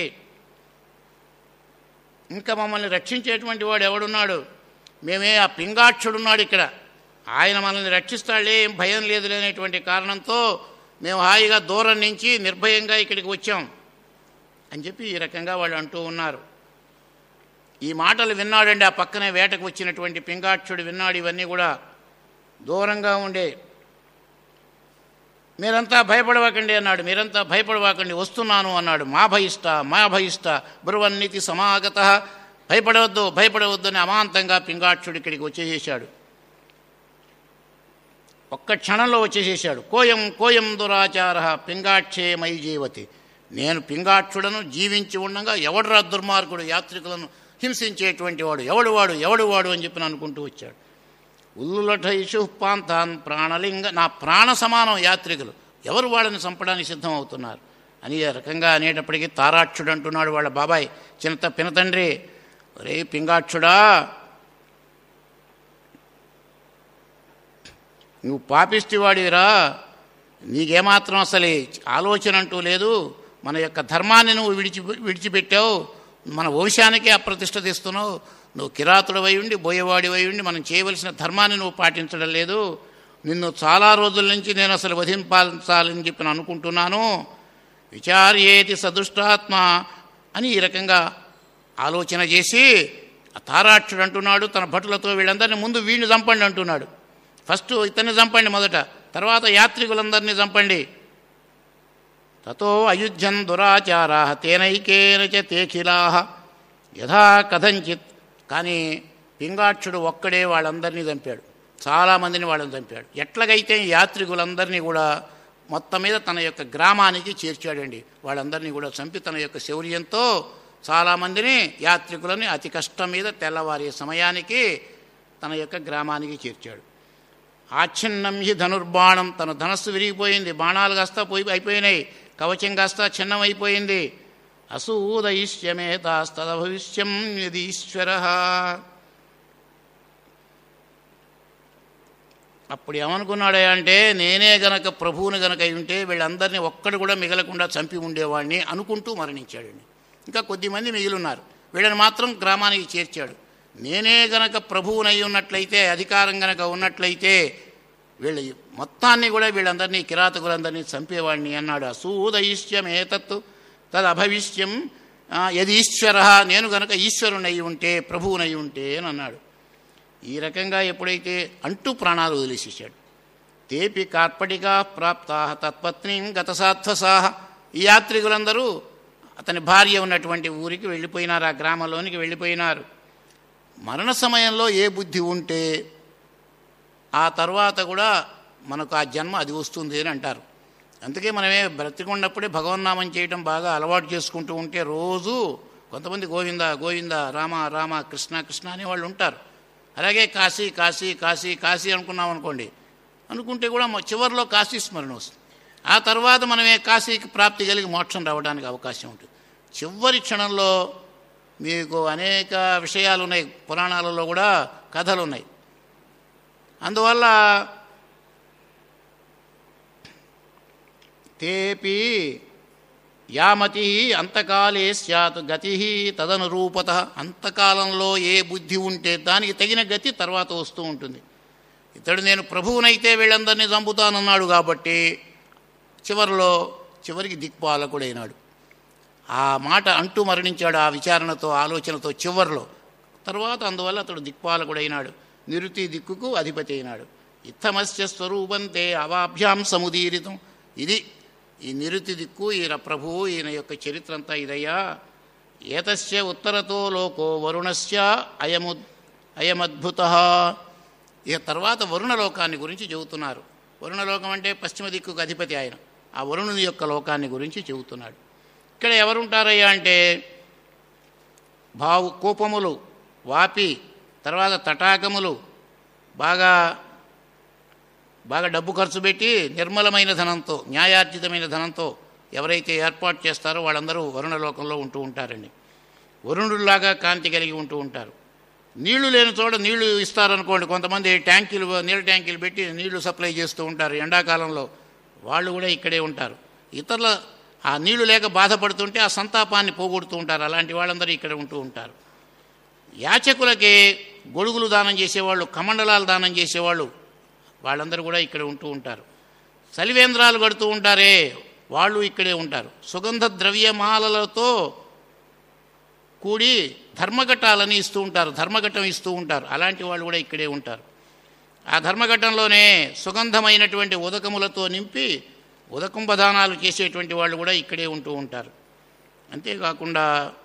ఇంకా మమ్మల్ని రక్షించేటువంటి వాడు ఎవడున్నాడు మేమే ఆ పింగాక్షుడున్నాడు ఇక్కడ ఆయన మనల్ని రక్షిస్తాడే ఏం భయం లేదు లేనటువంటి కారణంతో మేము హాయిగా దూరం నుంచి నిర్భయంగా ఇక్కడికి వచ్చాం అని చెప్పి ఈ రకంగా వాళ్ళు అంటూ ఉన్నారు ఈ మాటలు విన్నాడండి ఆ పక్కనే వేటకు వచ్చినటువంటి పింగాక్షుడు విన్నాడు ఇవన్నీ కూడా దూరంగా ఉండే మీరంతా భయపడవాకండి అన్నాడు మీరంతా భయపడవాకండి వస్తున్నాను అన్నాడు మా భయిష్ట మా భయిష్ట బ్రువన్నితి సమాగత భయపడవద్దు భయపడవద్దు అని అమాంతంగా పింగాక్షుడు ఇక్కడికి వచ్చేసేసాడు ఒక్క క్షణంలో వచ్చేసేసాడు కోయం కోయం దురాచార పింగాక్షే మై జీవతి నేను పింగాక్షుడను జీవించి ఉండగా ఎవడురా దుర్మార్గుడు యాత్రికులను హింసించేటువంటి వాడు ఎవడు వాడు ఎవడు వాడు అని చెప్పి అనుకుంటూ వచ్చాడు ఉల్లులఠైషు పాంతాన్ ప్రాణలింగ నా ప్రాణ సమానం యాత్రికులు ఎవరు వాళ్ళని చంపడానికి సిద్ధమవుతున్నారు అని ఈ రకంగా అనేటప్పటికీ తారాక్షుడు అంటున్నాడు వాళ్ళ బాబాయ్ చిన్నత పినతండ్రి రే పింగాక్షుడా నువ్వు పాపిష్టివాడివిరా నీకేమాత్రం అసలు ఆలోచన అంటూ లేదు మన యొక్క ధర్మాన్ని నువ్వు విడిచి విడిచిపెట్టావు మన వంశానికే అప్రతిష్ట తెస్తున్నావు నువ్వు కిరాతుడవై ఉండి బోయేవాడివై ఉండి మనం చేయవలసిన ధర్మాన్ని నువ్వు పాటించడం లేదు నిన్ను చాలా రోజుల నుంచి నేను అసలు వధింపాలని చెప్పి నేను అనుకుంటున్నాను విచార్యేతి సదుష్టాత్మ అని ఈ రకంగా ఆలోచన చేసి ఆ తారాక్షుడు అంటున్నాడు తన భటులతో వీళ్ళందరినీ ముందు వీడిని చంపండి అంటున్నాడు ఫస్ట్ ఇతన్ని చంపండి మొదట తర్వాత యాత్రికులందరినీ చంపండి తతో అయుధ్యం దురాచారా తేనైకేన చ తేఖిలా యథా కథంచిత్ కానీ పింగాక్షుడు ఒక్కడే వాళ్ళందరినీ చంపాడు చాలామందిని వాళ్ళని చంపాడు ఎట్లాగైతే ఈ యాత్రికులందరినీ కూడా మొత్తం మీద తన యొక్క గ్రామానికి చేర్చాడండి వాళ్ళందరినీ కూడా చంపి తన యొక్క శౌర్యంతో చాలామందిని యాత్రికులని అతి కష్టం మీద తెల్లవారే సమయానికి తన యొక్క గ్రామానికి చేర్చాడు ఆచ్ఛిన్నం హి ధనుర్బాణం తన ధనస్సు విరిగిపోయింది బాణాలు కాస్త పోయి అయిపోయినాయి కవచం కాస్త చిన్నమైపోయింది అసూదయిష్యమేతాస్తద భవిష్యం యది ఈశ్వర అప్పుడు ఏమనుకున్నాడే అంటే నేనే గనక ప్రభువుని గనక అయి ఉంటే వీళ్ళందరినీ ఒక్కడు కూడా మిగలకుండా చంపి ఉండేవాడిని అనుకుంటూ మరణించాడండి ఇంకా కొద్దిమంది మిగిలిన్నారు వీళ్ళని మాత్రం గ్రామానికి చేర్చాడు నేనే గనక ప్రభువునై ఉన్నట్లయితే అధికారం గనక ఉన్నట్లయితే వీళ్ళ మొత్తాన్ని కూడా వీళ్ళందరినీ కిరాతకులందరినీ చంపేవాడిని అన్నాడు అసూదయిష్యం ఏతత్తు తదభవిష్యం ఆ, యది ఈశ్వర నేను గనక ఈశ్వరునై ఉంటే ప్రభువునై ఉంటే అని అన్నాడు ఈ రకంగా ఎప్పుడైతే అంటూ ప్రాణాలు వదిలేసేసాడు తేపి కార్పటిగా ప్రాప్తా తత్పత్నీం గతసాధ్వసాహ ఈ యాత్రికులందరూ అతని భార్య ఉన్నటువంటి ఊరికి వెళ్ళిపోయినారు ఆ గ్రామంలోనికి వెళ్ళిపోయినారు మరణ సమయంలో ఏ బుద్ధి ఉంటే ఆ తర్వాత కూడా మనకు ఆ జన్మ అది వస్తుంది అని అంటారు అందుకే మనమే బ్రతికున్నప్పుడే భగవన్నామం చేయటం బాగా అలవాటు చేసుకుంటూ ఉంటే రోజు కొంతమంది గోవింద గోవింద రామ రామ కృష్ణ కృష్ణ అనే వాళ్ళు ఉంటారు అలాగే కాశీ కాశీ కాశీ కాశీ అనుకున్నాం అనుకోండి అనుకుంటే కూడా మ- చివరిలో కాశీ స్మరణ వస్తుంది ఆ తర్వాత మనమే కాశీకి ప్రాప్తి కలిగి మోక్షం రావడానికి అవకాశం ఉంటుంది చివరి క్షణంలో మీకు అనేక విషయాలు ఉన్నాయి పురాణాలలో కూడా కథలు ఉన్నాయి అందువల్ల తేపి యామతి అంతకాలే స్యాత్ గతి తదనురూపత అంతకాలంలో ఏ బుద్ధి ఉంటే దానికి తగిన గతి తర్వాత వస్తూ ఉంటుంది ఇతడు నేను ప్రభువునైతే వీళ్ళందరినీ చంపుతానన్నాడు కాబట్టి చివరిలో చివరికి దిక్పాలకుడైనాడు ఆ మాట అంటూ మరణించాడు ఆ విచారణతో ఆలోచనతో చివరిలో తర్వాత అందువల్ల అతడు దిక్పాలకుడైనాడు నిరుతి దిక్కుకు అధిపతి అయినాడు ఇత్తమస్య స్వరూపంతే అవాభ్యాం సముదీరితం ఇది ఈ నిరుతి దిక్కు ఈయన ప్రభువు ఈయన యొక్క చరిత్ర అంతా ఇదయ్యా ఏతస్య ఉత్తరతో లోకో వరుణస్య అయము అయమద్భుత ఇక తర్వాత వరుణలోకాన్ని గురించి చెబుతున్నారు వరుణలోకం అంటే పశ్చిమ దిక్కుకు అధిపతి ఆయన ఆ వరుణుని యొక్క లోకాన్ని గురించి చెబుతున్నాడు ఇక్కడ ఎవరుంటారయ్యా అంటే భావు కోపములు వాపి తర్వాత తటాకములు బాగా బాగా డబ్బు ఖర్చు పెట్టి నిర్మలమైన ధనంతో న్యాయార్జితమైన ధనంతో ఎవరైతే ఏర్పాటు చేస్తారో వాళ్ళందరూ వరుణలోకంలో ఉంటూ ఉంటారండి వరుణుడిలాగా కాంతి కలిగి ఉంటూ ఉంటారు నీళ్లు లేని చోట నీళ్లు ఇస్తారనుకోండి కొంతమంది ట్యాంకీలు నీళ్ళ ట్యాంకీలు పెట్టి నీళ్లు సప్లై చేస్తూ ఉంటారు ఎండాకాలంలో వాళ్ళు కూడా ఇక్కడే ఉంటారు ఇతరుల ఆ నీళ్లు లేక బాధపడుతుంటే ఆ సంతాపాన్ని పోగొడుతూ ఉంటారు అలాంటి వాళ్ళందరూ ఇక్కడ ఉంటూ ఉంటారు యాచకులకి గొడుగులు దానం చేసేవాళ్ళు కమండలాలు దానం చేసేవాళ్ళు వాళ్ళందరూ కూడా ఇక్కడ ఉంటూ ఉంటారు సలివేంద్రాలు కడుతూ ఉంటారే వాళ్ళు ఇక్కడే ఉంటారు సుగంధ ద్రవ్యమాలలతో కూడి ధర్మఘట్టాలని ఇస్తూ ఉంటారు ధర్మఘట్టం ఇస్తూ ఉంటారు అలాంటి వాళ్ళు కూడా ఇక్కడే ఉంటారు ఆ ధర్మఘట్టంలోనే సుగంధమైనటువంటి ఉదకములతో నింపి ఉదకుంభదానాలు చేసేటువంటి వాళ్ళు కూడా ఇక్కడే ఉంటూ ఉంటారు అంతేకాకుండా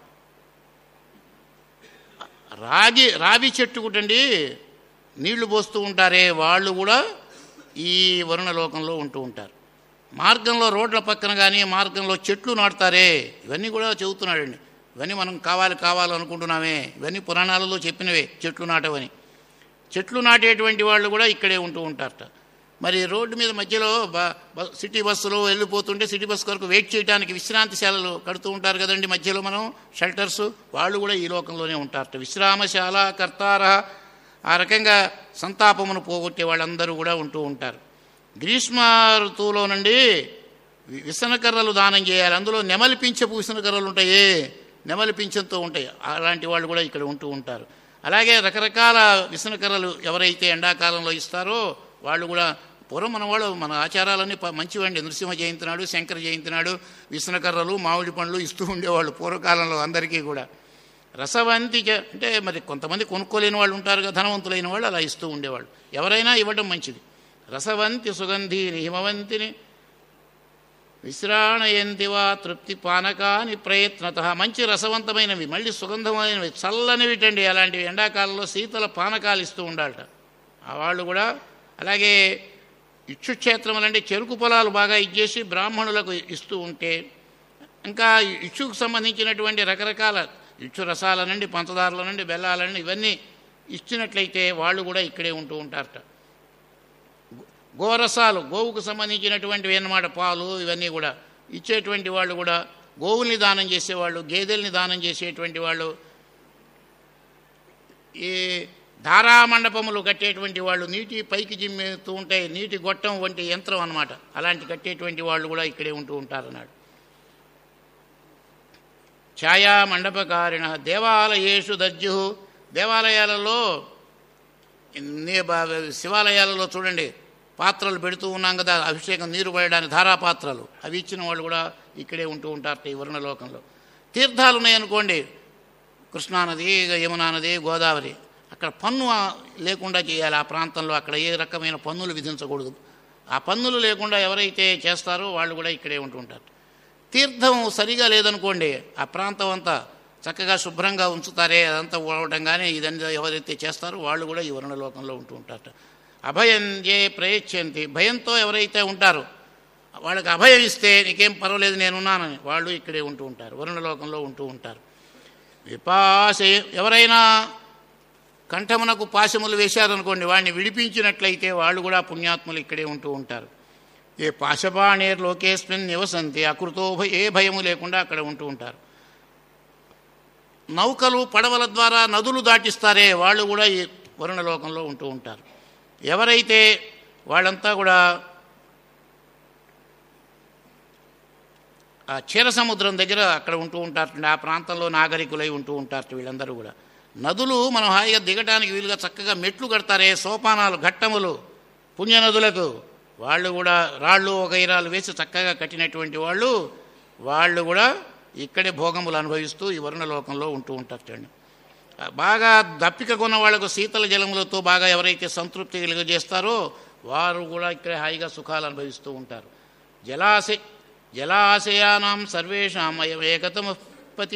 రాగి రావి చెట్టు కుటండి నీళ్లు పోస్తూ ఉంటారే వాళ్ళు కూడా ఈ వరుణలోకంలో ఉంటూ ఉంటారు మార్గంలో రోడ్ల పక్కన కానీ మార్గంలో చెట్లు నాటుతారే ఇవన్నీ కూడా చెబుతున్నాడండి ఇవన్నీ మనం కావాలి కావాలనుకుంటున్నామే ఇవన్నీ పురాణాలలో చెప్పినవే చెట్లు నాటవని చెట్లు నాటేటువంటి వాళ్ళు కూడా ఇక్కడే ఉంటూ ఉంటారట మరి రోడ్డు మీద మధ్యలో బ- బ- సిటీ బస్సులో వెళ్ళిపోతుంటే సిటీ బస్ కొరకు వెయిట్ చేయడానికి విశ్రాంతిశాలలు కడుతూ ఉంటారు కదండి మధ్యలో మనం షెల్టర్స్ వాళ్ళు కూడా ఈ లోకంలోనే ఉంటారట విశ్రామశాల కర్తార ఆ రకంగా సంతాపమును పోగొట్టే వాళ్ళందరూ కూడా ఉంటూ ఉంటారు గ్రీష్మ ఋతువులో నుండి వి- విసనకర్రలు దానం చేయాలి అందులో నెమలి పింఛపు విసనకర్రలు ఉంటాయి నెమలి పింఛంతో ఉంటాయి అలాంటి వాళ్ళు కూడా ఇక్కడ ఉంటూ ఉంటారు అలాగే రకరకాల విసనకర్రలు ఎవరైతే ఎండాకాలంలో ఇస్తారో వాళ్ళు కూడా పూర్వం మన వాళ్ళు మన ఆచారాలన్నీ ప- మంచివండి నృసింహ జయంతి నాడు శంకర జయంతి నాడు విసనకర్రలు మామిడి పండ్లు ఇస్తూ ఉండేవాళ్ళు పూర్వకాలంలో అందరికీ కూడా రసవంతి చ- అంటే మరి కొంతమంది కొనుక్కోలేని వాళ్ళు ఉంటారు కదా ధనవంతులైన వాళ్ళు అలా ఇస్తూ ఉండేవాళ్ళు ఎవరైనా ఇవ్వడం మంచిది రసవంతి సుగంధిని హిమవంతిని విశ్రాణయంతి వా తృప్తి పానకాని ప్రయత్నత మంచి రసవంతమైనవి మళ్ళీ సుగంధమైనవి చల్లనివిటండి అలాంటివి ఎండాకాలంలో శీతల పానకాలు ఇస్తూ ఉండాలట ఆ వాళ్ళు కూడా అలాగే ఇక్షుక్షేత్రములంటే చెరుకు పొలాలు బాగా ఇచ్చేసి బ్రాహ్మణులకు ఇస్తూ ఉంటే ఇంకా ఇచ్చుకు సంబంధించినటువంటి రకరకాల ఇచ్చు రసాల నుండి పంచదారల నుండి బెల్లాల నుండి ఇవన్నీ ఇచ్చినట్లయితే వాళ్ళు కూడా ఇక్కడే ఉంటూ ఉంటారట గోరసాలు గోవుకు సంబంధించినటువంటివి అన్నమాట పాలు ఇవన్నీ కూడా ఇచ్చేటువంటి వాళ్ళు కూడా గోవుల్ని దానం చేసేవాళ్ళు గేదెల్ని దానం చేసేటువంటి వాళ్ళు ఈ ధారా మండపములు కట్టేటువంటి వాళ్ళు నీటి పైకి జిమ్ముతూ ఉంటాయి నీటి గొట్టం వంటి యంత్రం అన్నమాట అలాంటి కట్టేటువంటి వాళ్ళు కూడా ఇక్కడే ఉంటూ ఉంటారన్నాడు ఛాయా మండపకారిణ దేవాలయేషు దజ్జు దేవాలయాలలో నీ- బా- శివాలయాలలో చూడండి పాత్రలు పెడుతూ ఉన్నాం కదా అభిషేకం నీరు పడడానికి ధారాపాత్రలు అవి ఇచ్చిన వాళ్ళు కూడా ఇక్కడే ఉంటూ ఉంటారట ఈ వర్ణలోకంలో తీర్థాలు ఉన్నాయనుకోండి కృష్ణానది యమునా నది గోదావరి అక్కడ పన్ను ఆ, లేకుండా చేయాలి ఆ ప్రాంతంలో అక్కడ ఏ రకమైన పన్నులు విధించకూడదు ఆ పన్నులు లేకుండా ఎవరైతే చేస్తారో వాళ్ళు కూడా ఇక్కడే ఉంటూ ఉంటారు తీర్థం సరిగా లేదనుకోండి ఆ ప్రాంతం అంతా చక్కగా శుభ్రంగా ఉంచుతారే అదంతా ఊడవడం కానీ ఇదంతా ఎవరైతే చేస్తారో వాళ్ళు కూడా ఈ వర్ణలోకంలో ఉంటూ ఉంటారట అభయం ఏ ప్రయచ్యంతి భయంతో ఎవరైతే ఉంటారో వాళ్ళకి అభయం ఇస్తే నీకేం పర్వాలేదు నేనున్నానని వాళ్ళు ఇక్కడే ఉంటూ ఉంటారు వర్ణలోకంలో ఉంటూ ఉంటారు విపాస ఎవరైనా కంఠమునకు పాశములు వేశారనుకోండి వాడిని విడిపించినట్లయితే వాళ్ళు కూడా పుణ్యాత్ములు ఇక్కడే ఉంటూ ఉంటారు ఏ పాశపాణేర్ లోకేస్మిన్ నివసంతి అకృతో భయ- ఏ భయము లేకుండా అక్కడ ఉంటూ ఉంటారు నౌకలు పడవల ద్వారా నదులు దాటిస్తారే వాళ్ళు కూడా ఈ వరుణలోకంలో ఉంటూ ఉంటారు ఎవరైతే వాళ్ళంతా కూడా ఆ క్షీర సముద్రం దగ్గర అక్కడ ఉంటూ ఉంటారు ఆ ప్రాంతంలో నాగరికులై ఉంటూ ఉంటారు వీళ్ళందరూ కూడా నదులు మనం హాయిగా దిగటానికి వీలుగా చక్కగా మెట్లు కడతారే సోపానాలు ఘట్టములు పుణ్యనదులకు వాళ్ళు కూడా రాళ్ళు వగైరాలు వేసి చక్కగా కట్టినటువంటి వాళ్ళు వాళ్ళు కూడా ఇక్కడే భోగములు అనుభవిస్తూ ఈ వరుణలోకంలో ఉంటూ ఉంటారు బాగా దప్పిక కొన్న వాళ్లకు శీతల జలములతో బాగా ఎవరైతే సంతృప్తి కలిగజేస్తారో వారు కూడా ఇక్కడే హాయిగా సుఖాలు అనుభవిస్తూ ఉంటారు జలాశయ జలాశయానాం సర్వేషాం అయం ఏకతమపతి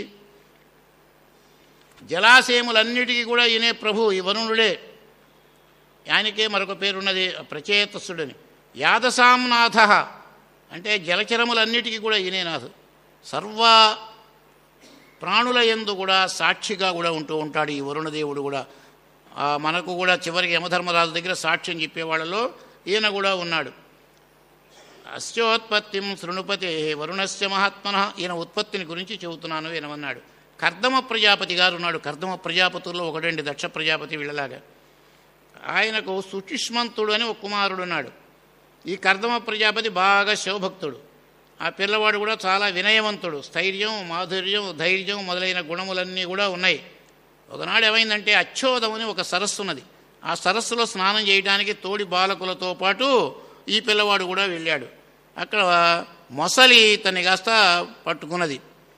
జలాశయములన్నిటికీ కూడా ఈయనే ప్రభు ఈ వరుణుడే ఆయనకే మరొక పేరున్నది ప్రచేతసుడని యాదసాంనాథ అంటే జలచరములన్నిటికీ కూడా ఈయనే నాథు సర్వ ప్రాణుల ఎందు కూడా సాక్షిగా కూడా ఉంటూ ఉంటాడు ఈ వరుణదేవుడు కూడా ఆ, మనకు కూడా చివరికి యమధర్మరాజు దగ్గర సాక్ష్యం చెప్పేవాళ్ళలో ఈయన కూడా ఉన్నాడు అస్యోత్పత్తిం శృణుపతే వరుణస్య మహాత్మన ఈయన ఉత్పత్తిని గురించి చెబుతున్నాను ఈయనమన్నాడు కర్దమ ప్రజాపతి గారు ఉన్నాడు కర్దమ ప్రజాపతుల్లో ఒకటండి దక్ష ప్రజాపతి వీళ్ళలాగా ఆయనకు సుచిష్మంతుడు అని ఒక కుమారుడు ఉన్నాడు ఈ కర్దమ ప్రజాపతి బాగా శివభక్తుడు ఆ పిల్లవాడు కూడా చాలా వినయవంతుడు స్థైర్యం మాధుర్యం ధైర్యం మొదలైన గుణములన్నీ కూడా ఉన్నాయి ఒకనాడు ఏమైందంటే అచ్చోదం అని ఒక సరస్సు ఉన్నది ఆ సరస్సులో స్నానం చేయడానికి తోడి బాలకులతో పాటు ఈ పిల్లవాడు కూడా వెళ్ళాడు అక్కడ మొసలి ఇతన్ని కాస్త పట్టుకున్నది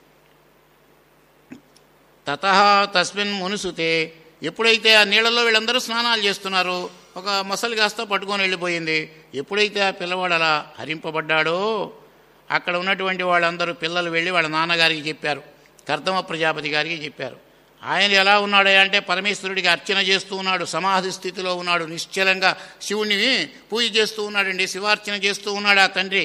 తత తస్మిన్ మునుసుతే ఎప్పుడైతే ఆ నీళ్ళలో వీళ్ళందరూ స్నానాలు చేస్తున్నారో ఒక మొసలి కాస్త పట్టుకొని వెళ్ళిపోయింది ఎప్పుడైతే ఆ పిల్లవాడు అలా హరింపబడ్డాడో అక్కడ ఉన్నటువంటి వాళ్ళందరూ పిల్లలు వెళ్ళి వాళ్ళ నాన్నగారికి చెప్పారు కర్దమ ప్రజాపతి గారికి చెప్పారు ఆయన ఎలా ఉన్నాడు అంటే పరమేశ్వరుడికి అర్చన చేస్తూ ఉన్నాడు సమాధి స్థితిలో ఉన్నాడు నిశ్చలంగా శివుణ్ణి పూజ చేస్తూ ఉన్నాడండి శివార్చన చేస్తూ ఉన్నాడు ఆ తండ్రి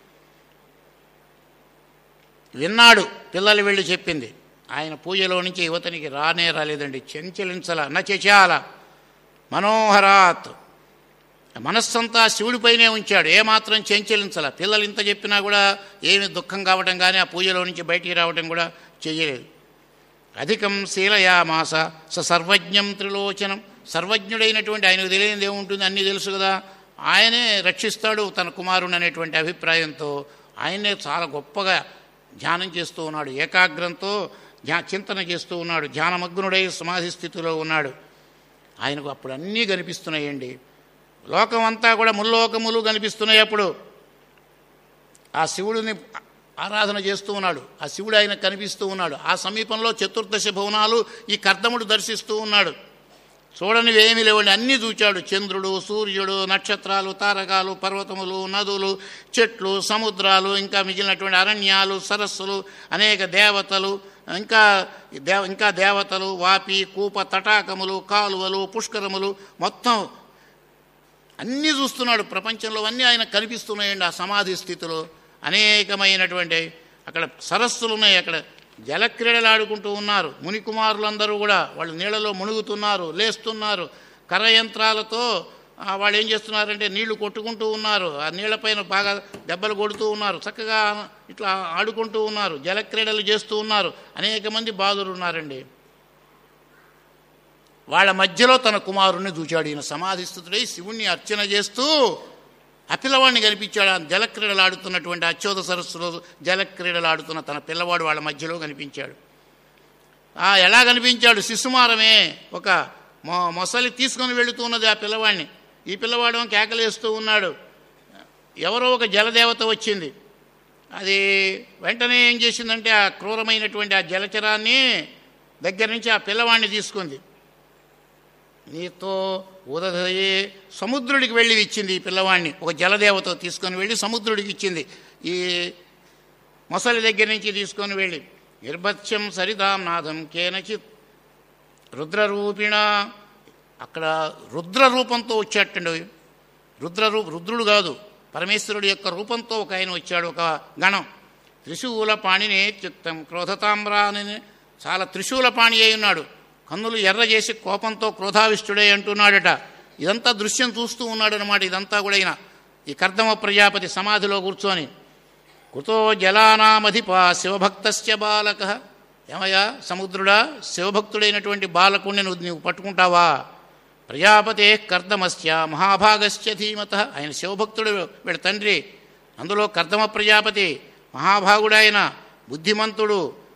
విన్నాడు పిల్లలు వెళ్ళి చెప్పింది ఆయన పూజలో నుంచి యువతనికి రానే రాలేదండి చెంచలించల నచచాల మనోహరాత్ మనస్సంతా శివుడిపైనే ఉంచాడు ఏమాత్రం చెంచలించల పిల్లలు ఇంత చెప్పినా కూడా ఏమి దుఃఖం కావటం కానీ ఆ పూజలో నుంచి బయటికి రావటం కూడా చెయ్యలేదు అధికం శీలయామాస స సర్వజ్ఞం త్రిలోచనం సర్వజ్ఞుడైనటువంటి ఆయనకు తెలియనిది ఏముంటుంది అన్నీ తెలుసు కదా ఆయనే రక్షిస్తాడు తన కుమారుని అనేటువంటి అభిప్రాయంతో ఆయనే చాలా గొప్పగా ధ్యానం చేస్తూ ఉన్నాడు ఏకాగ్రంతో ధ్యా చింతన చేస్తూ ఉన్నాడు ధ్యానమగ్నుడై సమాధి స్థితిలో ఉన్నాడు ఆయనకు అప్పుడు అన్నీ కనిపిస్తున్నాయండి లోకం అంతా కూడా ముల్లోకములు కనిపిస్తున్నాయి అప్పుడు ఆ శివుడిని ఆరాధన చేస్తూ ఉన్నాడు ఆ శివుడు ఆయన కనిపిస్తూ ఉన్నాడు ఆ సమీపంలో చతుర్దశ భువనాలు ఈ కర్దముడు దర్శిస్తూ ఉన్నాడు చూడనివి ఏమీ లేవండి అన్నీ చూచాడు చంద్రుడు సూర్యుడు నక్షత్రాలు తారకాలు పర్వతములు నదులు చెట్లు సముద్రాలు ఇంకా మిగిలినటువంటి అరణ్యాలు సరస్సులు అనేక దేవతలు ఇంకా దేవ ఇంకా దేవతలు వాపి కూప తటాకములు కాలువలు పుష్కరములు మొత్తం అన్నీ చూస్తున్నాడు ప్రపంచంలో అన్నీ ఆయన కనిపిస్తున్నాయండి ఆ సమాధి స్థితిలో అనేకమైనటువంటి అక్కడ సరస్సులు ఉన్నాయి అక్కడ జలక్రీడలు ఆడుకుంటూ ఉన్నారు ముని కుమారులందరూ కూడా వాళ్ళు నీళ్ళలో మునుగుతున్నారు లేస్తున్నారు కర్ర యంత్రాలతో ఆ, వాళ్ళు ఏం చేస్తున్నారంటే నీళ్లు కొట్టుకుంటూ ఉన్నారు ఆ నీళ్లపైన బాగా దెబ్బలు కొడుతూ ఉన్నారు చక్కగా ఇట్లా ఆడుకుంటూ ఉన్నారు జలక్రీడలు చేస్తూ ఉన్నారు అనేక మంది బాధలు ఉన్నారండి వాళ్ళ మధ్యలో తన కుమారుణ్ణి చూచాడు ఈయన సమాధిస్థుతుడై శివుణ్ణి అర్చన చేస్తూ ఆ పిల్లవాడిని కనిపించాడు ఆ జలక్రీడలు ఆడుతున్నటువంటి అచ్చోద సరస్సులో జలక్రీడలు ఆడుతున్న తన పిల్లవాడు వాళ్ళ మధ్యలో కనిపించాడు ఆ ఎలా కనిపించాడు శిశుమారమే ఒక మొ మొసలి తీసుకొని వెళుతున్నది ఆ పిల్లవాడిని ఈ పిల్లవాడు కేకలేస్తూ ఉన్నాడు ఎవరో ఒక జలదేవత వచ్చింది అది వెంటనే ఏం చేసిందంటే ఆ క్రూరమైనటువంటి ఆ జలచరాన్ని దగ్గర నుంచి ఆ పిల్లవాడిని తీసుకుంది నీతో ఉదయే సముద్రుడికి వెళ్ళి ఇచ్చింది ఈ పిల్లవాడిని ఒక జలదేవత తీసుకొని వెళ్ళి సముద్రుడికి ఇచ్చింది ఈ మొసలి దగ్గర నుంచి తీసుకొని వెళ్ళి నిర్భత్స్యం సరిదాం నాథం కేనచిత్ రుద్రరూపిణ అక్కడ రుద్ర రూపంతో వచ్చేటండి రుద్రరూ రుద్రుడు కాదు పరమేశ్వరుడు యొక్క రూపంతో ఒక ఆయన వచ్చాడు ఒక గణం త్రిశూల పాణిని చిత్తం క్రోధతామ్రాని చాలా త్రిశూల పాణి అయి ఉన్నాడు కన్నులు ఎర్ర చేసి కోపంతో క్రోధావిష్టుడే అంటున్నాడట ఇదంతా దృశ్యం చూస్తూ ఉన్నాడు అనమాట ఇదంతా కూడా ఈయన ఈ కర్దమ ప్రజాపతి సమాధిలో కూర్చొని కుతో జలానామధిప శివభక్తస్య బాలక ఏమయ్యా సముద్రుడా శివభక్తుడైనటువంటి బాలకుణ్ణి నువ్వు నీవు పట్టుకుంటావా ప్రజాపతే కర్దమస్య మహాభాగస్య ధీమత ఆయన శివభక్తుడు వీళ్ళ తండ్రి అందులో కర్దమ ప్రజాపతి మహాభాగుడైన బుద్ధిమంతుడు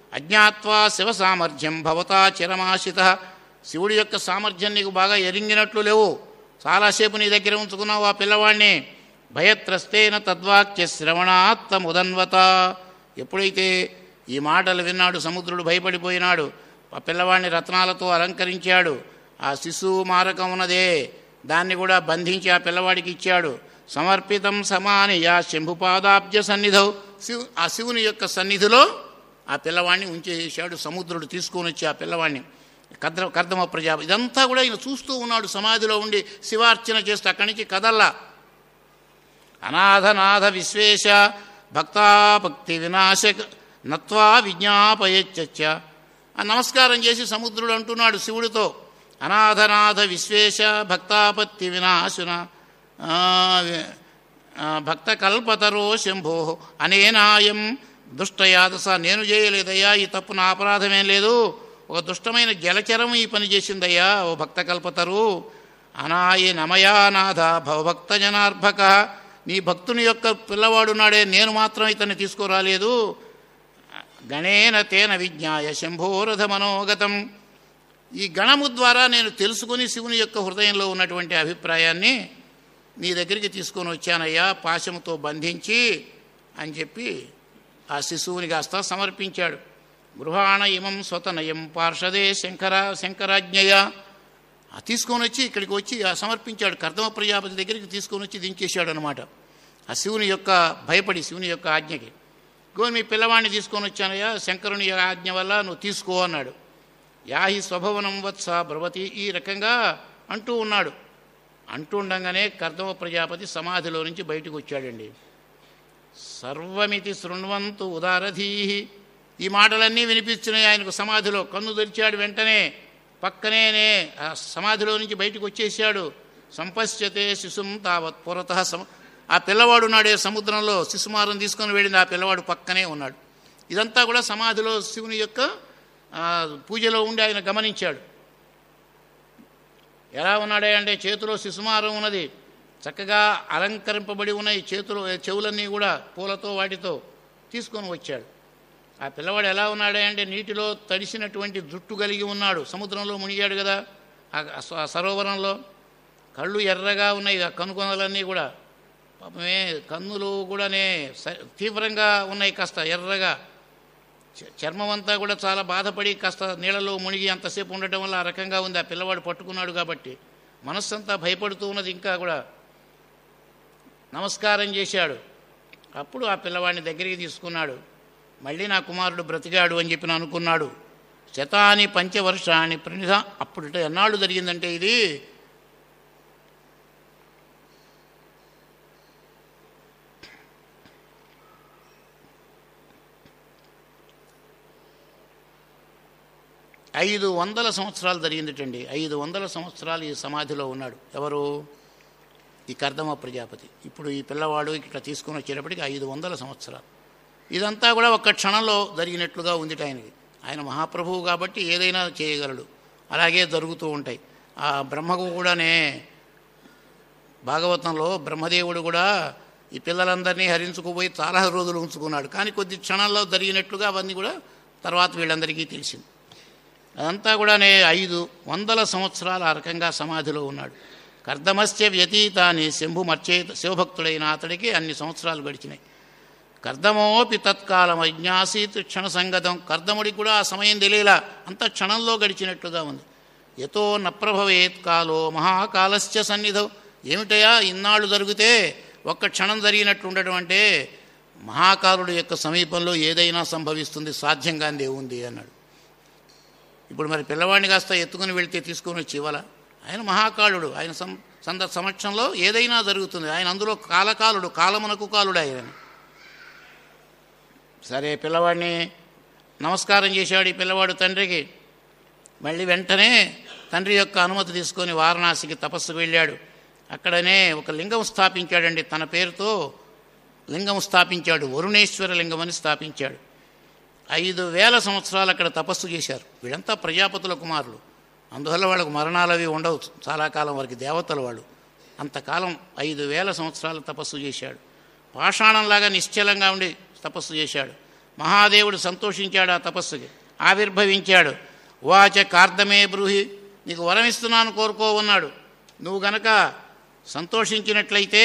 అజ్ఞాత్వా శివ సామర్థ్యం భవతా చిరమాశిత శివుడి యొక్క సామర్థ్యం నీకు బాగా ఎరింగినట్లు లేవు చాలాసేపు నీ దగ్గర ఉంచుకున్నావు ఆ పిల్లవాడిని భయత్రస్తేన తద్వాక్య శ్రవణాత్తముదన్వత ఎప్పుడైతే ఈ మాటలు విన్నాడు సముద్రుడు భయపడిపోయినాడు ఆ పిల్లవాడిని రత్నాలతో అలంకరించాడు ఆ శిశువు మారకం ఉన్నదే దాన్ని కూడా బంధించి ఆ పిల్లవాడికి ఇచ్చాడు సమర్పితం సమానియ శంభుపాదాబ్జ సన్నిధౌ శివు ఆ శివుని యొక్క సన్నిధిలో ఆ పిల్లవాడిని ఉంచేసాడు సముద్రుడు తీసుకొని వచ్చి ఆ పిల్లవాడిని కద్ర కర్దమ ప్రజాపతి ఇదంతా కూడా ఈయన చూస్తూ ఉన్నాడు సమాధిలో ఉండి శివార్చన చేస్తూ అక్కడి నుంచి కదల్లా అనాథనాథ విశ్వేశ భక్తాభక్తి వినాశక నత్వా విజ్ఞాపయచ్చ ఆ నమస్కారం చేసి సముద్రుడు అంటున్నాడు శివుడితో అనాథనాథ విశ్వేశ భక్తాపత్తి వినాశున ఆ, ఆ, భక్త కల్పతరో శంభో అనేనాయం దుష్టయాదస నేను చేయలేదయ్యా ఈ తప్పు నా అపరాధమేం లేదు ఒక దుష్టమైన జలచరం ఈ పని చేసిందయ్యా ఓ భక్త కల్పతరు అనాయ నమయానాథ భవభక్త జనార్భక నీ భక్తుని యొక్క పిల్లవాడున్నాడే నేను మాత్రం ఇతన్ని తీసుకురాలేదు గణేన తేన విజ్ఞాయ శంభోరథ మనోగతం ఈ గణము ద్వారా నేను తెలుసుకుని శివుని యొక్క హృదయంలో ఉన్నటువంటి అభిప్రాయాన్ని నీ దగ్గరికి తీసుకొని వచ్చానయ్యా పాశముతో బంధించి అని చెప్పి ఆ శిశువుని కాస్త సమర్పించాడు గృహాణ ఇమం స్వతనయం పార్షదే శంకర శంకరాజ్ఞయ ఆ తీసుకొని వచ్చి ఇక్కడికి వచ్చి ఆ సమర్పించాడు కర్దమ ప్రజాపతి దగ్గరికి తీసుకొని వచ్చి దించేశాడు అనమాట ఆ శివుని యొక్క భయపడి శివుని యొక్క ఆజ్ఞకి గో మీ పిల్లవాడిని తీసుకొని వచ్చానయ్యా శంకరుని యొక్క ఆజ్ఞ వల్ల నువ్వు తీసుకో అన్నాడు యాహి స్వభవనం వత్స భ్రవతి ఈ రకంగా అంటూ ఉన్నాడు అంటూ ఉండగానే కర్దమ ప్రజాపతి సమాధిలో నుంచి బయటకు వచ్చాడండి సర్వమితి శృణ్వంతు ఉదారధీహి ఈ మాటలన్నీ వినిపిస్తున్నాయి ఆయనకు సమాధిలో కన్ను తెరిచాడు వెంటనే పక్కనేనే ఆ సమాధిలో నుంచి బయటకు వచ్చేసాడు సంపశ్యతే శిశుం తావత్ పురత సమ ఆ పిల్లవాడు ఉన్నాడే సముద్రంలో శిశుమారం తీసుకొని వెళ్ళింది ఆ పిల్లవాడు పక్కనే ఉన్నాడు ఇదంతా కూడా సమాధిలో శివుని యొక్క ఆ, పూజలో ఉండి ఆయన గమనించాడు ఎలా ఉన్నాడే అంటే చేతిలో శిశుమారం ఉన్నది చక్కగా అలంకరింపబడి ఉన్నాయి చేతులు చెవులన్నీ కూడా పూలతో వాటితో తీసుకొని వచ్చాడు ఆ పిల్లవాడు ఎలా ఉన్నాడే అంటే నీటిలో తడిసినటువంటి జుట్టు కలిగి ఉన్నాడు సముద్రంలో మునిగాడు కదా ఆ స- ఆ సరోవరంలో కళ్ళు ఎర్రగా ఉన్నాయి ఆ కనుకొనలన్నీ కూడా పాపమే కన్నులు కూడానే స- తీవ్రంగా ఉన్నాయి కాస్త ఎర్రగా చ- చర్మం అంతా కూడా చాలా బాధపడి కాస్త నీళ్ళలో మునిగి అంతసేపు ఉండటం వల్ల ఆ రకంగా ఉంది ఆ పిల్లవాడు పట్టుకున్నాడు కాబట్టి మనస్సంతా భయపడుతూ ఉన్నది ఇంకా కూడా నమస్కారం చేశాడు అప్పుడు ఆ పిల్లవాడిని దగ్గరికి తీసుకున్నాడు మళ్ళీ నా కుమారుడు బ్రతికాడు అని చెప్పి అనుకున్నాడు శతాని పంచవర్షాన్ని ప్రణిధ అప్పుడు ఎన్నాళ్ళు జరిగిందంటే ఇది ఐదు వందల సంవత్సరాలు జరిగిందిటండి ఐదు వందల సంవత్సరాలు ఈ సమాధిలో ఉన్నాడు ఎవరు ఈ కర్దమ ప్రజాపతి ఇప్పుడు ఈ పిల్లవాడు ఇట్లా తీసుకొని వచ్చేటప్పటికి ఐదు వందల సంవత్సరాలు ఇదంతా కూడా ఒక్క క్షణంలో జరిగినట్లుగా ఉంది ఆయనకి ఆయన మహాప్రభువు కాబట్టి ఏదైనా చేయగలడు అలాగే జరుగుతూ ఉంటాయి ఆ బ్రహ్మకు కూడానే భాగవతంలో బ్రహ్మదేవుడు కూడా ఈ పిల్లలందరినీ హరించుకుపోయి చాలా రోజులు ఉంచుకున్నాడు కానీ కొద్ది క్షణాల్లో జరిగినట్లుగా అవన్నీ కూడా తర్వాత వీళ్ళందరికీ తెలిసింది అదంతా కూడానే ఐదు వందల సంవత్సరాలు ఆ రకంగా సమాధిలో ఉన్నాడు కర్దమస్య వ్యతీతాన్ని శంభుమర్చేత శివభక్తుడైన అతడికి అన్ని సంవత్సరాలు గడిచినాయి కర్దమోపి తత్కాలం అజ్ఞాసీత్ క్షణ సంగతం కర్దముడికి కూడా ఆ సమయం తెలియలా అంత క్షణంలో గడిచినట్లుగా ఉంది ఎతో నప్రభవేత్ కాలో మహాకాలస్య సన్నిధం ఏమిటయా ఇన్నాళ్ళు జరిగితే ఒక్క క్షణం జరిగినట్లు ఉండటం అంటే మహాకాలుడు యొక్క సమీపంలో ఏదైనా సంభవిస్తుంది సాధ్యంగాందే ఉంది అన్నాడు ఇప్పుడు మరి పిల్లవాడిని కాస్త ఎత్తుకుని వెళితే తీసుకొని వచ్చి ఇవ్వాల ఆయన మహాకాలుడు ఆయన సం సంద సమక్షంలో ఏదైనా జరుగుతుంది ఆయన అందులో కాలకాలుడు కాలమునకు కాలుడు ఆయన సరే పిల్లవాడిని నమస్కారం చేశాడు ఈ పిల్లవాడు తండ్రికి మళ్ళీ వెంటనే తండ్రి యొక్క అనుమతి తీసుకొని వారణాసికి తపస్సుకు వెళ్ళాడు అక్కడనే ఒక లింగం స్థాపించాడండి తన పేరుతో లింగం స్థాపించాడు వరుణేశ్వర లింగం అని స్థాపించాడు ఐదు వేల సంవత్సరాలు అక్కడ తపస్సు చేశారు వీళ్ళంతా ప్రజాపతుల కుమారులు అందువల్ల వాళ్ళకు మరణాలు అవి ఉండవు చాలా కాలం వరకు దేవతలు వాళ్ళు అంతకాలం ఐదు వేల సంవత్సరాలు తపస్సు చేశాడు పాషాణంలాగా నిశ్చలంగా ఉండి తపస్సు చేశాడు మహాదేవుడు సంతోషించాడు ఆ తపస్సుకి ఆవిర్భవించాడు వాచ కార్దమే బ్రూహి నీకు వరం ఇస్తున్నాను కోరుకో ఉన్నాడు నువ్వు గనక సంతోషించినట్లయితే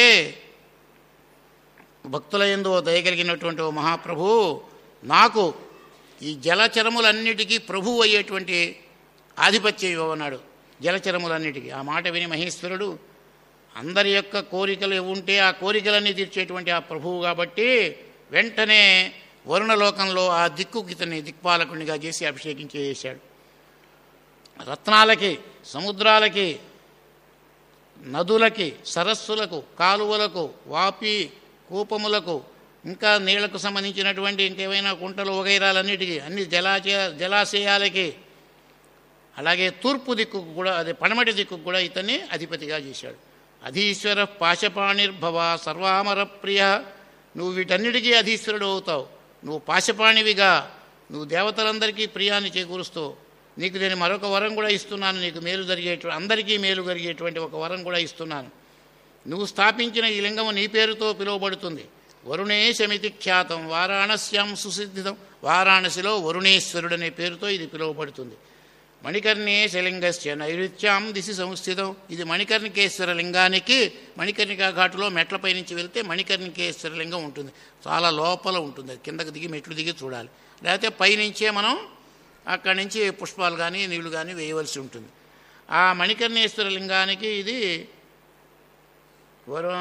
భక్తుల ఎందు దయగలిగినటువంటి ఓ మహాప్రభు నాకు ఈ జలచరములన్నిటికీ ప్రభువు అయ్యేటువంటి ఆధిపత్యం ఇవ్వమన్నాడు జలచరములన్నిటికీ ఆ మాట విని మహేశ్వరుడు అందరి యొక్క కోరికలు ఉంటే ఆ కోరికలన్నీ తీర్చేటువంటి ఆ ప్రభువు కాబట్టి వెంటనే వరుణలోకంలో ఆ దిక్కుకి ఇతన్ని దిక్పాలకునిగా చేసి అభిషేకించేసాడు రత్నాలకి సముద్రాలకి నదులకి సరస్సులకు కాలువలకు వాపి కూపములకు ఇంకా నీళ్లకు సంబంధించినటువంటి ఇంకేమైనా కుంటలు వగైరాలన్నిటికీ అన్ని జలాశయ జలాశయాలకి అలాగే తూర్పు దిక్కుకు కూడా అదే పడమటి దిక్కుకు కూడా ఇతన్ని అధిపతిగా చేశాడు అధీశ్వర పాశపాణిర్భవ సర్వామర ప్రియ నువ్వు వీటన్నిటికీ అధీశ్వరుడు అవుతావు నువ్వు పాశపాణివిగా నువ్వు దేవతలందరికీ ప్రియాన్ని చేకూరుస్తూ నీకు నేను మరొక వరం కూడా ఇస్తున్నాను నీకు మేలు జరిగేటువంటి అందరికీ మేలు జరిగేటువంటి ఒక వరం కూడా ఇస్తున్నాను నువ్వు స్థాపించిన ఈ లింగము నీ పేరుతో పిలువబడుతుంది వరుణేశమితి ఖ్యాతం వారాణస్యాం సుసిద్ధితం వారాణసిలో వరుణేశ్వరుడు అనే పేరుతో ఇది పిలువబడుతుంది మణికర్ణేశలింగస్య నైరుత్యాం దిశి సంస్థితం ఇది మణికర్ణికేశ్వర లింగానికి మణికర్ణికా ఘాటులో మెట్లపై నుంచి వెళ్తే మణికర్ణికేశ్వర లింగం ఉంటుంది చాలా లోపల ఉంటుంది అది కిందకు దిగి మెట్లు దిగి చూడాలి లేకపోతే పైనుంచే మనం అక్కడి నుంచి పుష్పాలు కానీ నీళ్లు కానీ వేయవలసి ఉంటుంది ఆ మణికర్ణేశ్వర లింగానికి ఇది వరు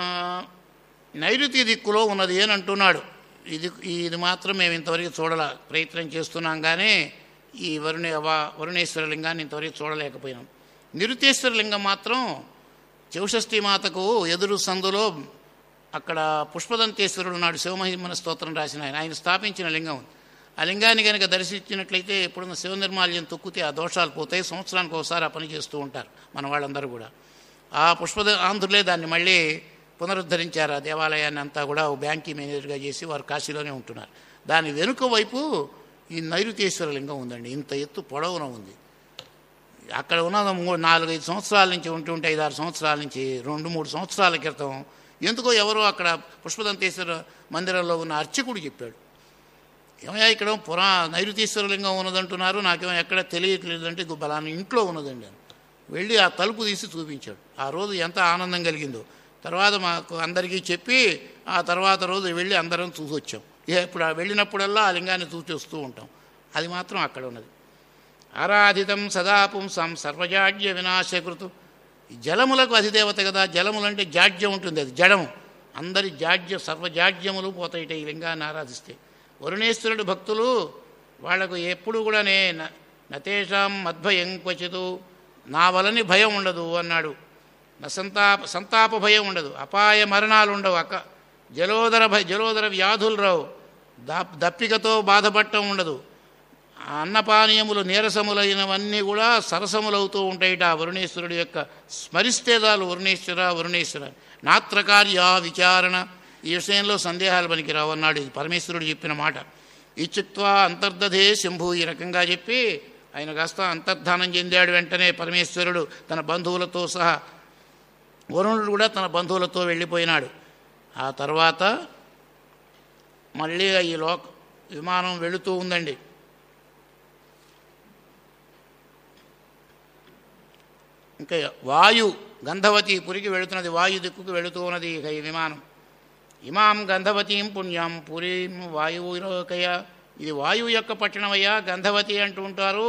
నైరుతి దిక్కులో ఉన్నది అని అంటున్నాడు ఇది ఇది మాత్రం మేము ఇంతవరకు చూడాల ప్రయత్నం చేస్తున్నాం కానీ ఈ వరుణ వ- వరుణేశ్వర లింగాన్ని ఇంతవరకు చూడలేకపోయినాం నిరుతేశ్వర లింగం మాత్రం చౌషష్ఠి మాతకు ఎదురు సందులో అక్కడ పుష్పదంతేశ్వరుడు నాడు శివమహిమన స్తోత్రం రాసిన ఆయన ఆయన స్థాపించిన లింగం ఆ లింగాన్ని కనుక దర్శించినట్లయితే ఎప్పుడన్నా శివ నిర్మాల్యం తొక్కితే ఆ దోషాలు పోతాయి సంవత్సరానికి ఒకసారి ఆ పని చేస్తూ ఉంటారు మన వాళ్ళందరూ కూడా ఆ పుష్పద ఆంధ్రులే దాన్ని మళ్ళీ పునరుద్ధరించారు ఆ దేవాలయాన్ని అంతా కూడా ఓ బ్యాంకీ మేనేజర్గా చేసి వారు కాశీలోనే ఉంటున్నారు దాని వెనుక వైపు ఈ నైరుతేశ్వర లింగం ఉందండి ఇంత ఎత్తు పొడవున ఉంది అక్కడ ఉన్న మూడు నాలుగైదు సంవత్సరాల నుంచి ఉంటుంటే ఐదారు సంవత్సరాల నుంచి రెండు మూడు సంవత్సరాల క్రితం ఎందుకో ఎవరో అక్కడ పుష్పదంతేశ్వర మందిరంలో ఉన్న అర్చకుడు చెప్పాడు ఏమయ్యా ఇక్కడ పురా నైరుతీశ్వర లింగం ఉన్నదంటున్నారు నాకేమో ఎక్కడ తెలియట్లేదంటే ఇగో బలానా ఇంట్లో ఉన్నదండి అని వెళ్ళి ఆ తలుపు తీసి చూపించాడు ఆ రోజు ఎంత ఆనందం కలిగిందో తర్వాత మాకు అందరికీ చెప్పి ఆ తర్వాత రోజు వెళ్ళి అందరం చూసి వచ్చాం ఇక ఇప్పుడు ఆ వెళ్ళినప్పుడల్లా ఆ లింగాన్ని చూసి వస్తూ ఉంటాం అది మాత్రం అక్కడ ఉన్నది ఆరాధితం సదా పుంసం సర్వజాడ్య వినాశకృతు ఈ జలములకు అధిదేవత కదా జలములంటే జాడ్యం ఉంటుంది అది జడము అందరి జాడ్య సర్వజాడ్యములు పోతాయిట ఈ లింగాన్ని ఆరాధిస్తే వరుణేశ్వరుడు భక్తులు వాళ్లకు ఎప్పుడు కూడా నే న- నతేషాం మద్భయం క్వచితు నా వలని భయం ఉండదు అన్నాడు నా సంతాప సంతాప భయం ఉండదు అపాయ మరణాలు ఉండవు అక్క జలోదర భయ జలోదర వ్యాధులు రావు దా- దప్పికతో బాధపడటం ఉండదు ఆ అన్నపానీయములు నీరసములైనవన్నీ కూడా సరసములవుతూ ఉంటాయిట ఆ వరుణేశ్వరుడు యొక్క స్మరిస్తే చాలు వరుణేశ్వర వరుణేశ్వర నాత్రకార్య విచారణ ఈ విషయంలో సందేహాలు పనికిరావు అన్నాడు ఇది పరమేశ్వరుడు చెప్పిన మాట ఇచ్చుక్వా అంతర్దధే శంభు ఈ రకంగా చెప్పి ఆయన కాస్త అంతర్ధానం చెందాడు వెంటనే పరమేశ్వరుడు తన బంధువులతో సహా వరుణుడు కూడా తన బంధువులతో వెళ్ళిపోయినాడు ఆ తర్వాత మళ్ళీ ఈ లోక విమానం వెళుతూ ఉందండి ఇంకా వాయు గంధవతి పురికి వెళుతున్నది వాయు దిక్కుకు వెళుతూ ఉన్నది ఇక ఈ విమానం ఇమాం గంధవతీం పుణ్యం పురీం వాయువులోకయ ఇది వాయువు యొక్క పట్టణమయ్యా గంధవతి అంటూ ఉంటారు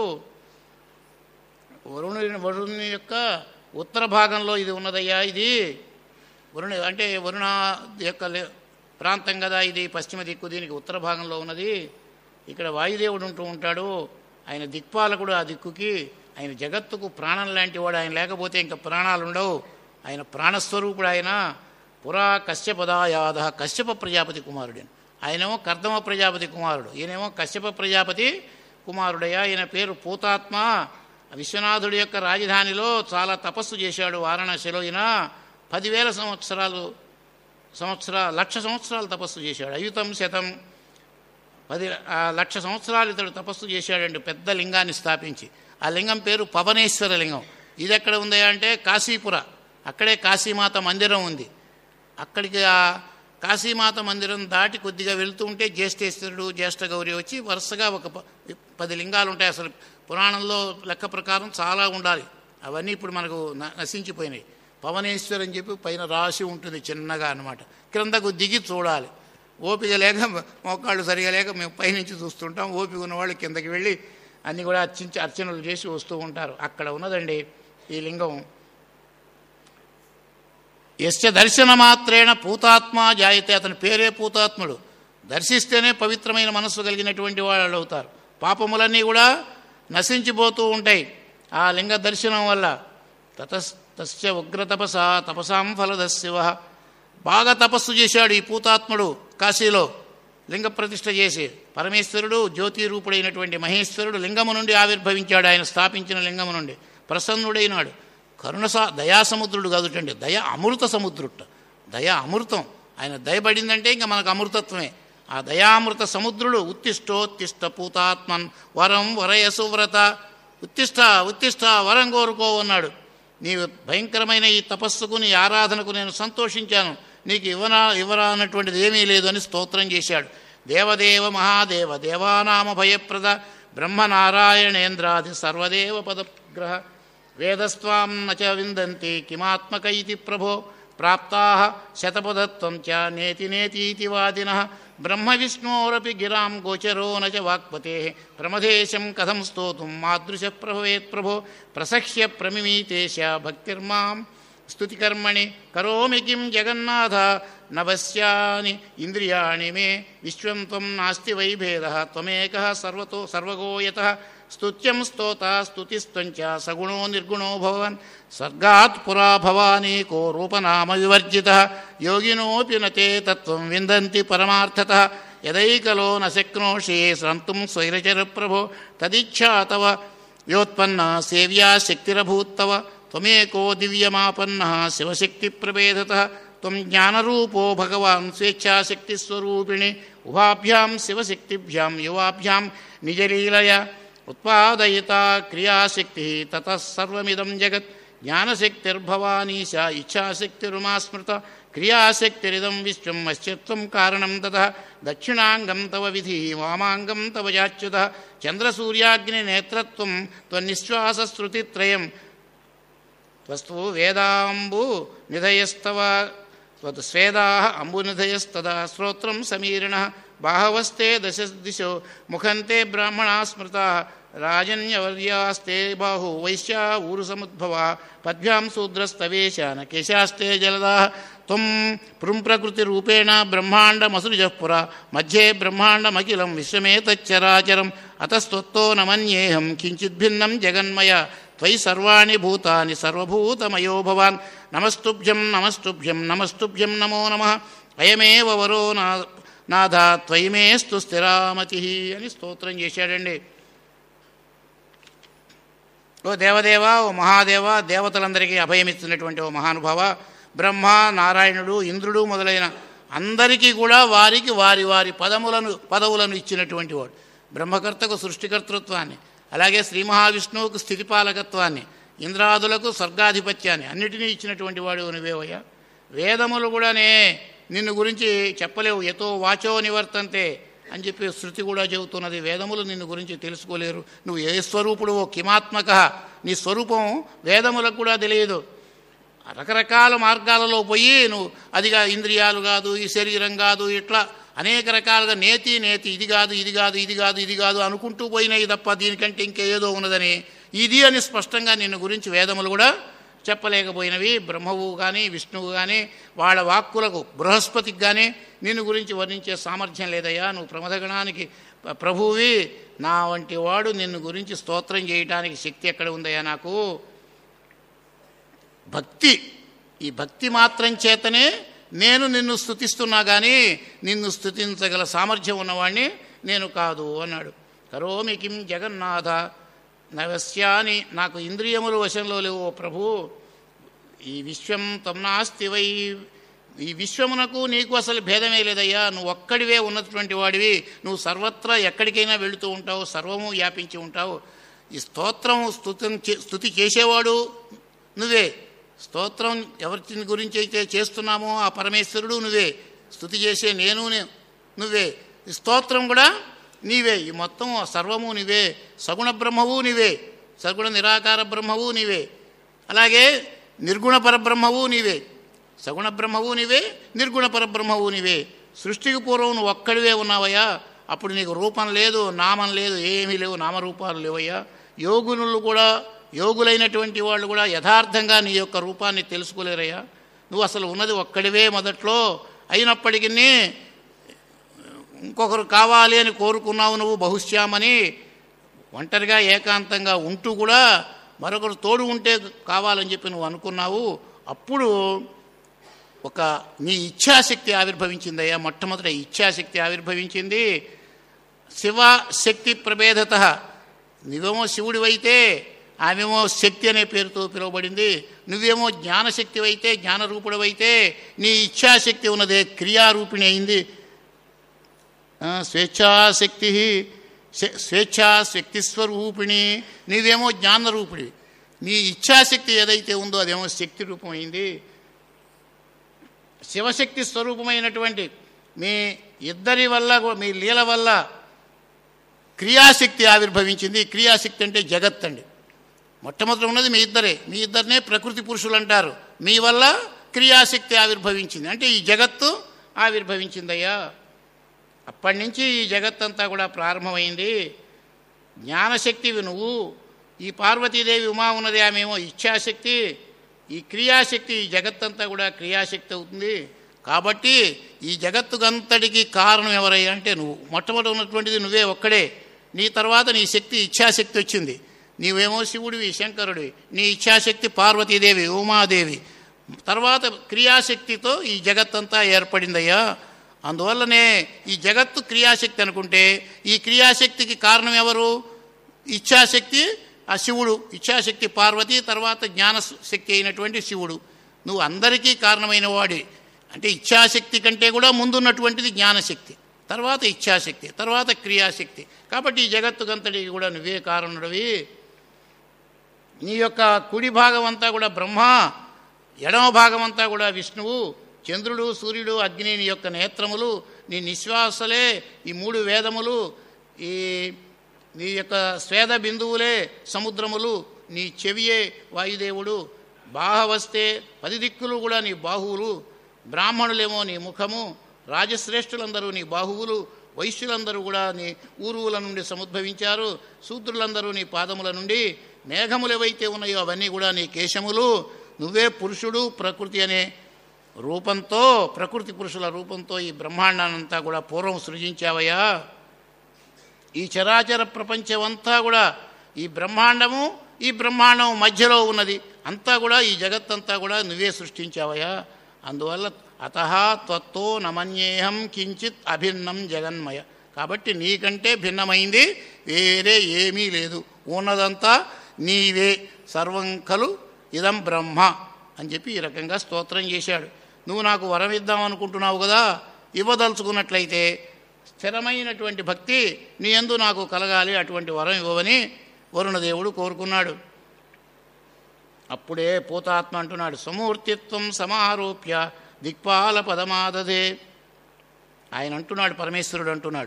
వరుణుని వరుణుని యొక్క ఉత్తర భాగంలో ఇది ఉన్నదయ్యా ఇది వరుణ అంటే వరుణ యొక్క లే- ప్రాంతం కదా ఇది పశ్చిమ దిక్కు దీనికి ఉత్తర భాగంలో ఉన్నది ఇక్కడ వాయుదేవుడు ఉంటూ ఉంటాడు ఆయన దిక్పాలకుడు ఆ దిక్కుకి ఆయన జగత్తుకు ప్రాణం లాంటి వాడు ఆయన లేకపోతే ఇంకా ప్రాణాలు ఉండవు ఆయన ప్రాణస్వరూపుడు ఆయన పురా కశ్యపదాయాధ కశ్యప ప్రజాపతి కుమారుడు ఆయనేమో కర్దమ ప్రజాపతి కుమారుడు ఈయనేమో కశ్యప ప్రజాపతి కుమారుడయ్యా ఈయన పేరు పూతాత్మ విశ్వనాథుడి యొక్క రాజధానిలో చాలా తపస్సు చేశాడు వారణాసిలో ఈయన పదివేల సంవత్సరాలు సంవత్సర లక్ష సంవత్సరాలు తపస్సు చేశాడు అయుతం శతం పది ఆ లక్ష సంవత్సరాలు ఇతడు తపస్సు చేశాడండి పెద్ద లింగాన్ని స్థాపించి ఆ లింగం పేరు పవనేశ్వర లింగం ఇది ఎక్కడ ఉంది అంటే కాశీపుర అక్కడే కాశీమాత మందిరం ఉంది అక్కడికి ఆ కాశీమాత మందిరం దాటి కొద్దిగా వెళ్తూ ఉంటే జ్యేష్ఠేశ్వరుడు జ్యేష్ఠ గౌరి వచ్చి వరుసగా ఒక ప- పది లింగాలు ఉంటాయి అసలు పురాణంలో లెక్క ప్రకారం చాలా ఉండాలి అవన్నీ ఇప్పుడు మనకు న- నశించిపోయినాయి పవనేశ్వర్ అని చెప్పి పైన రాసి ఉంటుంది చిన్నగా అన్నమాట క్రిందకు దిగి చూడాలి ఓపిక లేక మోకాళ్ళు సరిగా లేక మేము పైనుంచి చూస్తుంటాం ఓపిక ఉన్నవాళ్ళు కిందకి వెళ్ళి అన్నీ కూడా అర్చించి అర్చనలు చేసి వస్తూ ఉంటారు అక్కడ ఉన్నదండి ఈ లింగం యశ్చ దర్శన మాత్రేణ పూతాత్మ జాయితే అతని పేరే పూతాత్ముడు దర్శిస్తేనే పవిత్రమైన మనస్సు కలిగినటువంటి వాళ్ళు అవుతారు పాపములన్నీ కూడా నశించిపోతూ ఉంటాయి ఆ లింగ దర్శనం వల్ల తతస్ తస్య ఉగ్రతపస తపసాం ఫలదశివ బాగా తపస్సు చేశాడు ఈ పూతాత్ముడు కాశీలో లింగ ప్రతిష్ఠ చేసి పరమేశ్వరుడు జ్యోతి రూపుడైనటువంటి మహేశ్వరుడు లింగము నుండి ఆవిర్భవించాడు ఆయన స్థాపించిన లింగము నుండి ప్రసన్నుడైనాడు కరుణసా దయాసముద్రుడు కాదుటండి దయ అమృత సముద్రుట దయ అమృతం ఆయన దయబడిందంటే ఇంకా మనకు అమృతత్వమే ఆ దయామృత సముద్రుడు ఉత్తిష్టోత్తిష్ట పూతాత్మన్ వరం వరయసు వ్రత ఉత్తిష్ట ఉత్తిష్ట వరం కోరుకో అన్నాడు నీవు భయంకరమైన ఈ తపస్సుకు నీ ఆరాధనకు నేను సంతోషించాను నీకు ఇవ్వనా ఇవ్వరా అన్నటువంటిది ఏమీ లేదు అని స్తోత్రం చేశాడు దేవదేవ మహాదేవ దేవానామ భయప్రద బ్రహ్మనారాయణేంద్రాది సర్వదేవ పదగ్రహ వేదస్వాం నచ విందంతి కిమాత్మక ఇది ప్రభో ప్రాప్తా శతపదత్వం చ నేతి నేతీతి వాదిన బ్రహ్మ విష్ణోరపి గిరాం గోచరో న చ వాక్పతే ప్రమదేశం కథం స్తోతుం మాదృశ ప్రభవేత్ ప్రభో ప్రసహ్య ప్రమిమీతేశ భక్తిర్మాం స్తుతికర్మణి కరోమి కిం జగన్నాథ నవస్యాని ఇంద్రియాణి మే విశ్వం త్వం నాస్తి వైభేద త్వమేక సర్వతో సర్వగోయత స్తుత్యం స్తోత స్తుతిస్త్వంచ సగుణో నిర్గుణో భవన్ సర్గాత్ పురా భవానీకో రూపనామ వివర్జిత యోగినోపి నతే తత్వం విందంతి పరమార్థత యదైకలో న శక్నోషి స్రంతుం స్వైరచర ప్రభో తదిచ్ఛా తవ యోత్పన్న సేవ్యా శక్తిరభూత్తవ త్వమేకో దివ్యమాపన్న శివశక్తి ప్రభేదత త్వం జ్ఞానరూపో భగవాన్ స్వేచ్ఛాశక్తిస్వరూపిణి ఉభాభ్యాం శివశక్తిభ్యాం యువాభ్యాం నిజలీలయ ఉత్పాదయిత క్రియాశక్తి తతః సర్వమిదం జగత్ జ్ఞానశక్తిర్భవానీశ ఇచ్ఛాశక్తిరుమా స్మృత క్రియాశక్తిరిదం విశ్వం అశ్చత్వం కారణం తత దక్షిణాంగం తవ విధి వామాంగం తవ యాచ్యుత చంద్రసూర్యాగ్ని నేత్రత్వం త్వనిశ్వాసశ్రుతిత్రయం త్వస్తు వేదాంబు నిధయస్తవ త్వత్ స్వేదా అంబునిధయస్తదా శ్రోత్రం సమీరిణ బాహవస్తే దశ దిశో ముఖంతే బ్రాహ్మణా స్మృతా రాజన్యవర్యాస్తే బాహు వైశ్యా ఊరు సముద్భవ పద్భ్యాం శూద్రస్తవేశాన కేశాస్తే జలదా త్వం పురుం ప్రకృతి రూపేణ బ్రహ్మాండమసృజః పుర మధ్యే బ్రహ్మాండమఖిలం విశ్వమేతచ్చరాచరం అతస్త్వత్తో నమన్యేహం కించిద్భిన్నం జగన్మయ త్వయి సర్వాణి భూతాని సర్వభూతమయో భవాన్ నమస్తుభ్యం నమస్తుభ్యం నమస్తుభ్యం నమో నమ అయమేవ వరో నా నాథ త్వయిమేస్తు స్థిరామతి అని స్తోత్రం చేశాడండి ఓ దేవదేవ ఓ మహాదేవ దేవతలందరికీ అభయమిస్తున్నటువంటి ఓ మహానుభావ బ్రహ్మ నారాయణుడు ఇంద్రుడు మొదలైన అందరికీ కూడా వారికి వారి వారి పదములను పదవులను ఇచ్చినటువంటి వాడు బ్రహ్మకర్తకు సృష్టికర్తృత్వాన్ని అలాగే శ్రీ మహావిష్ణువుకు స్థితిపాలకత్వాన్ని ఇంద్రాదులకు స్వర్గాధిపత్యాన్ని అన్నిటినీ ఇచ్చినటువంటి వాడు నువ్వేవయ్యా వేదములు కూడానే నిన్ను గురించి చెప్పలేవు ఎతో వాచో నివర్తంతే అని చెప్పి శృతి కూడా చెబుతున్నది వేదములు నిన్ను గురించి తెలుసుకోలేరు నువ్వు ఏ స్వరూపుడు కిమాత్మక నీ స్వరూపం వేదములకు కూడా తెలియదు రకరకాల మార్గాలలో పోయి నువ్వు అదిగా ఇంద్రియాలు కాదు ఈ శరీరం కాదు ఇట్లా అనేక రకాలుగా నేతి నేతి ఇది కాదు ఇది కాదు ఇది కాదు ఇది కాదు అనుకుంటూ పోయినాయి తప్ప దీనికంటే ఇంకేదో ఉన్నదని ఇది అని స్పష్టంగా నిన్ను గురించి వేదములు కూడా చెప్పలేకపోయినవి బ్రహ్మవు కానీ విష్ణువు కానీ వాళ్ళ వాక్కులకు బృహస్పతికి కానీ నిన్ను గురించి వర్ణించే సామర్థ్యం లేదయ్యా నువ్వు ప్రమదగణానికి ప- ప్రభువి నా వంటి వాడు నిన్ను గురించి స్తోత్రం చేయటానికి శక్తి ఎక్కడ ఉందయ్యా నాకు భక్తి ఈ భక్తి మాత్రం చేతనే నేను నిన్ను స్థుతిస్తున్నా కానీ నిన్ను స్థుతించగల సామర్థ్యం ఉన్నవాణ్ణి నేను కాదు అన్నాడు కరోమి కిం జగన్నాథ నవస్యాని నాకు ఇంద్రియములు వశంలో లేవు ఓ ప్రభు ఈ విశ్వం తమ్నాస్తి వై ఈ విశ్వమునకు నీకు అసలు భేదమే లేదయ్యా నువ్వు ఒక్కడివే ఉన్నటువంటి వాడివి నువ్వు సర్వత్రా ఎక్కడికైనా వెళుతూ ఉంటావు సర్వము వ్యాపించి ఉంటావు ఈ స్తోత్రం స్తుతం చే- స్తుతి చేసేవాడు నువ్వే స్తోత్రం ఎవరి గురించి అయితే చేస్తున్నామో ఆ పరమేశ్వరుడు నువ్వే స్థుతి చేసే నేను నే- నువ్వే ఈ స్తోత్రం కూడా నీవే ఈ మొత్తం సర్వము నీవే సగుణ బ్రహ్మవు నీవే సగుణ నిరాకార బ్రహ్మవు నీవే అలాగే నిర్గుణ పరబ్రహ్మవు నీవే సగుణ బ్రహ్మవు నీవే నిర్గుణ పరబ్రహ్మవు నీవే సృష్టికి పూర్వం నువ్వు ఒక్కడివే ఉన్నావయ్యా అప్పుడు నీకు రూపం లేదు నామం లేదు ఏమీ లేవు నామరూపాలు లేవయ్యా యోగునులు కూడా యోగులైనటువంటి వాళ్ళు కూడా యథార్థంగా నీ యొక్క రూపాన్ని తెలుసుకోలేరయ్యా నువ్వు అసలు ఉన్నది ఒక్కడివే మొదట్లో అయినప్పటికీ ఇంకొకరు కావాలి అని కోరుకున్నావు నువ్వు బహుశ్యామని ఒంటరిగా ఏకాంతంగా ఉంటూ కూడా మరొకరు తోడు ఉంటే కావాలని చెప్పి నువ్వు అనుకున్నావు అప్పుడు ఒక నీ ఇచ్ఛాశక్తి ఆవిర్భవించిందయ్యా మొట్టమొదట ఇచ్ఛాశక్తి ఆవిర్భవించింది శివ శక్తి ప్రభేదత నువ్వేమో శివుడివైతే ఆమెమో శక్తి అనే పేరుతో పిలువబడింది నువ్వేమో జ్ఞానశక్తివైతే జ్ఞానరూపుడవైతే నీ ఇచ్ఛాశక్తి ఉన్నదే క్రియారూపిణి అయింది ఆ, స్వేచ్ఛాశక్తి శ- స్వేచ్ఛా శక్తి స్వరూపిణి నీవేమో జ్ఞానరూపిణి నీ ఇచ్ఛాశక్తి ఏదైతే ఉందో అదేమో శక్తి రూపమైంది శివశక్తి స్వరూపమైనటువంటి మీ ఇద్దరి వల్ల కూ- మీ లీల వల్ల క్రియాశక్తి ఆవిర్భవించింది క్రియాశక్తి అంటే జగత్ అండి మొట్టమొదటి ఉన్నది మీ ఇద్దరే మీ ఇద్దరినే ప్రకృతి పురుషులు అంటారు మీ వల్ల క్రియాశక్తి ఆవిర్భవించింది అంటే ఈ జగత్తు ఆవిర్భవించిందయ్యా అప్పటి నుంచి ఈ జగత్తంతా కూడా ప్రారంభమైంది జ్ఞానశక్తివి నువ్వు ఈ పార్వతీదేవి ఉమా ఉన్నది ఆమెమో ఇచ్ఛాశక్తి ఈ క్రియాశక్తి ఈ జగత్తంతా కూడా క్రియాశక్తి అవుతుంది కాబట్టి ఈ జగత్తుకంతటికి కారణం ఎవరయ్యా అంటే నువ్వు మొట్టమొదటి ఉన్నటువంటిది నువ్వే ఒక్కడే నీ తర్వాత నీ శక్తి ఇచ్ఛాశక్తి వచ్చింది నీవేమో శివుడివి శంకరుడివి నీ ఇచ్ఛాశక్తి పార్వతీదేవి ఉమాదేవి తర్వాత క్రియాశక్తితో ఈ జగత్తంతా ఏర్పడిందయ్యా అందువల్లనే ఈ జగత్తు క్రియాశక్తి అనుకుంటే ఈ క్రియాశక్తికి కారణం ఎవరు ఇచ్ఛాశక్తి ఆ శివుడు ఇచ్ఛాశక్తి పార్వతి తర్వాత జ్ఞాన శక్తి అయినటువంటి శివుడు నువ్వు అందరికీ కారణమైన వాడి అంటే ఇచ్ఛాశక్తి కంటే కూడా ముందున్నటువంటిది జ్ఞానశక్తి తర్వాత ఇచ్ఛాశక్తి తర్వాత క్రియాశక్తి కాబట్టి ఈ జగత్తుకంతటికి కూడా నువ్వే కారణుడివి నీ యొక్క కుడి భాగం అంతా కూడా బ్రహ్మ ఎడమ భాగం అంతా కూడా విష్ణువు చంద్రుడు సూర్యుడు అగ్ని నీ యొక్క నేత్రములు నీ నిశ్వాసలే ఈ మూడు వేదములు ఈ నీ యొక్క స్వేద బిందువులే సముద్రములు నీ చెవియే వాయుదేవుడు బాహ వస్తే పది దిక్కులు కూడా నీ బాహువులు బ్రాహ్మణులేమో నీ ముఖము రాజశ్రేష్ఠులందరూ నీ బాహువులు వైశ్యులందరూ కూడా నీ ఊరువుల నుండి సముద్భవించారు శూద్రులందరూ నీ పాదముల నుండి మేఘములు ఏవైతే ఉన్నాయో అవన్నీ కూడా నీ కేశములు నువ్వే పురుషుడు ప్రకృతి అనే రూపంతో ప్రకృతి పురుషుల రూపంతో ఈ బ్రహ్మాండానంతా కూడా పూర్వం సృజించావయ్యా ఈ చరాచర ప్రపంచమంతా కూడా ఈ బ్రహ్మాండము ఈ బ్రహ్మాండం మధ్యలో ఉన్నది అంతా కూడా ఈ జగత్తంతా కూడా నువ్వే సృష్టించావయ్యా అందువల్ల అత త్వత్తో నమన్యేహం కించిత్ అభిన్నం జగన్మయ కాబట్టి నీకంటే భిన్నమైంది వేరే ఏమీ లేదు ఉన్నదంతా నీవే సర్వం ఖలు ఇదం బ్రహ్మ అని చెప్పి ఈ రకంగా స్తోత్రం చేశాడు నువ్వు నాకు వరం ఇద్దాం అనుకుంటున్నావు కదా ఇవ్వదలుచుకున్నట్లయితే స్థిరమైనటువంటి భక్తి నీ యందు నాకు కలగాలి అటువంటి వరం ఇవ్వవని వరుణదేవుడు కోరుకున్నాడు అప్పుడే పూతాత్మ అంటున్నాడు సమూర్తిత్వం సమారోప్య దిక్పాల పదమాదదే ఆయన అంటున్నాడు పరమేశ్వరుడు అంటున్నాడు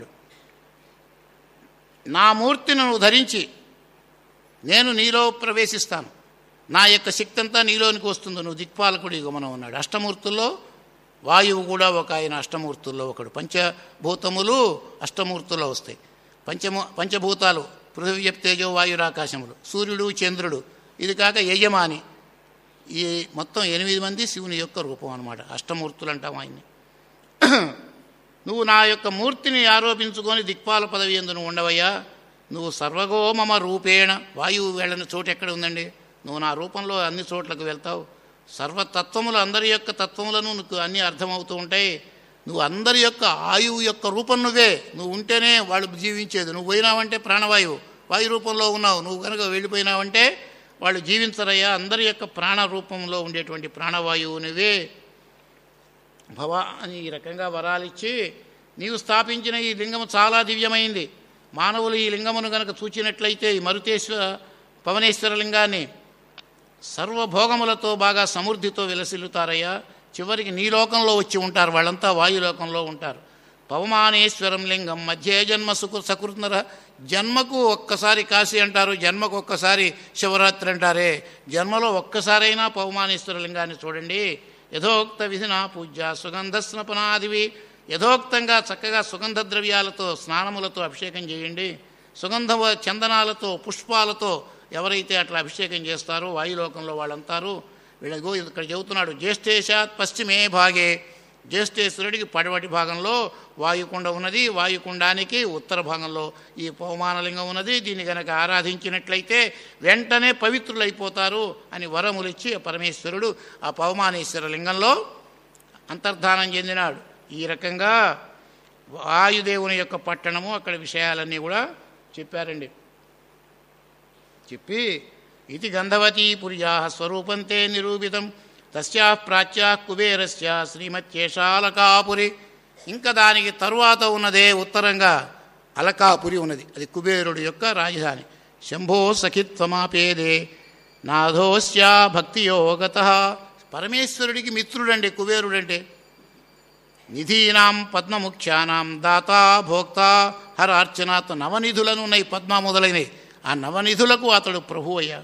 నా మూర్తిని నువ్వు ధరించి నేను నీలో ప్రవేశిస్తాను నా యొక్క శక్తి అంతా నీలోనికి వస్తుంది నువ్వు దిక్పాలకుడి గమనం ఉన్నాడు అష్టమూర్తుల్లో వాయువు కూడా ఒక ఆయన అష్టమూర్తుల్లో ఒకడు పంచభూతములు అష్టమూర్తుల్లో వస్తాయి పంచము పంచభూతాలు పృథివీ తేజో వాయురాకాశములు సూర్యుడు చంద్రుడు ఇది కాక యజమాని ఈ మొత్తం ఎనిమిది మంది శివుని యొక్క రూపం అనమాట అష్టమూర్తులు అంటాం ఆయన్ని నువ్వు నా యొక్క మూర్తిని ఆరోపించుకొని దిక్పాల పదవి ఎందు నువ్వు ఉండవయ్యా నువ్వు సర్వగోమమ రూపేణ వాయువు వెళ్ళని చోటు ఎక్కడ ఉందండి నువ్వు నా రూపంలో అన్ని చోట్లకు వెళ్తావు సర్వతత్వములు అందరి యొక్క తత్వములను నీకు అన్నీ అర్థమవుతూ ఉంటాయి నువ్వు అందరి యొక్క ఆయువు యొక్క రూపం నువ్వే నువ్వు ఉంటేనే వాళ్ళు జీవించేది నువ్వు పోయినావంటే ప్రాణవాయువు వాయు రూపంలో ఉన్నావు నువ్వు కనుక వెళ్ళిపోయినావంటే వాళ్ళు జీవించరయ్యా అందరి యొక్క ప్రాణ రూపంలో ఉండేటువంటి ప్రాణవాయువు నువ్వే భవ అని ఈ రకంగా వరాలిచ్చి నీవు స్థాపించిన ఈ లింగము చాలా దివ్యమైంది మానవులు ఈ లింగమును గనక చూచినట్లయితే ఈ మరుతేశ్వర పవనేశ్వర లింగాన్ని సర్వభోగములతో బాగా సమృద్ధితో విలసిల్లుతారయ్యా చివరికి నీ లోకంలో వచ్చి ఉంటారు వాళ్ళంతా వాయులోకంలో ఉంటారు పవమానేశ్వరం లింగం మధ్య జన్మ సుకు సకృత్నర జన్మకు ఒక్కసారి కాశీ అంటారు జన్మకు ఒక్కసారి శివరాత్రి అంటారే జన్మలో ఒక్కసారైనా పవమానేశ్వర లింగాన్ని చూడండి యథోక్త విధిన పూజ సుగంధ స్నపనాదివి యథోక్తంగా చక్కగా సుగంధ ద్రవ్యాలతో స్నానములతో అభిషేకం చేయండి సుగంధ చందనాలతో పుష్పాలతో ఎవరైతే అట్లా అభిషేకం చేస్తారో వాయులోకంలో వాళ్ళంతారు వీళ్ళగో ఇక్కడ చెబుతున్నాడు జ్యేష్ఠేశాత్ పశ్చిమే భాగే జ్యేష్ఠేశ్వరుడికి పడవటి భాగంలో వాయుకుండ ఉన్నది వాయుకుండానికి ఉత్తర భాగంలో ఈ పవమానలింగం ఉన్నది దీన్ని గనక ఆరాధించినట్లయితే వెంటనే పవిత్రులైపోతారు అని వరములిచ్చి ఆ పరమేశ్వరుడు ఆ పవమానేశ్వర లింగంలో అంతర్ధానం చెందినాడు ఈ రకంగా వాయుదేవుని యొక్క పట్టణము అక్కడ విషయాలన్నీ కూడా చెప్పారండి చెప్పి ఇది గంధవతీ పుర్యా స్వరూపంతే నిరూపితం తస్యా ప్రాచ్యా కుబేరస్య శ్రీమత్యేషాలకాపురి ఇంకా దానికి తరువాత ఉన్నదే ఉత్తరంగా అలకాపురి ఉన్నది అది కుబేరుడు యొక్క రాజధాని శంభో సఖిత్వమాపేదే నాథోస్యా భక్తియోగత పరమేశ్వరుడికి మిత్రుడండి కుబేరుడంటే నిధీనాం పద్మముఖ్యానాం దాత భోక్త హర అర్చనాత్ నవనిధులను ఉన్నాయి పద్మ మొదలైనవి ఆ నవనిధులకు అతడు ప్రభు అయ్యా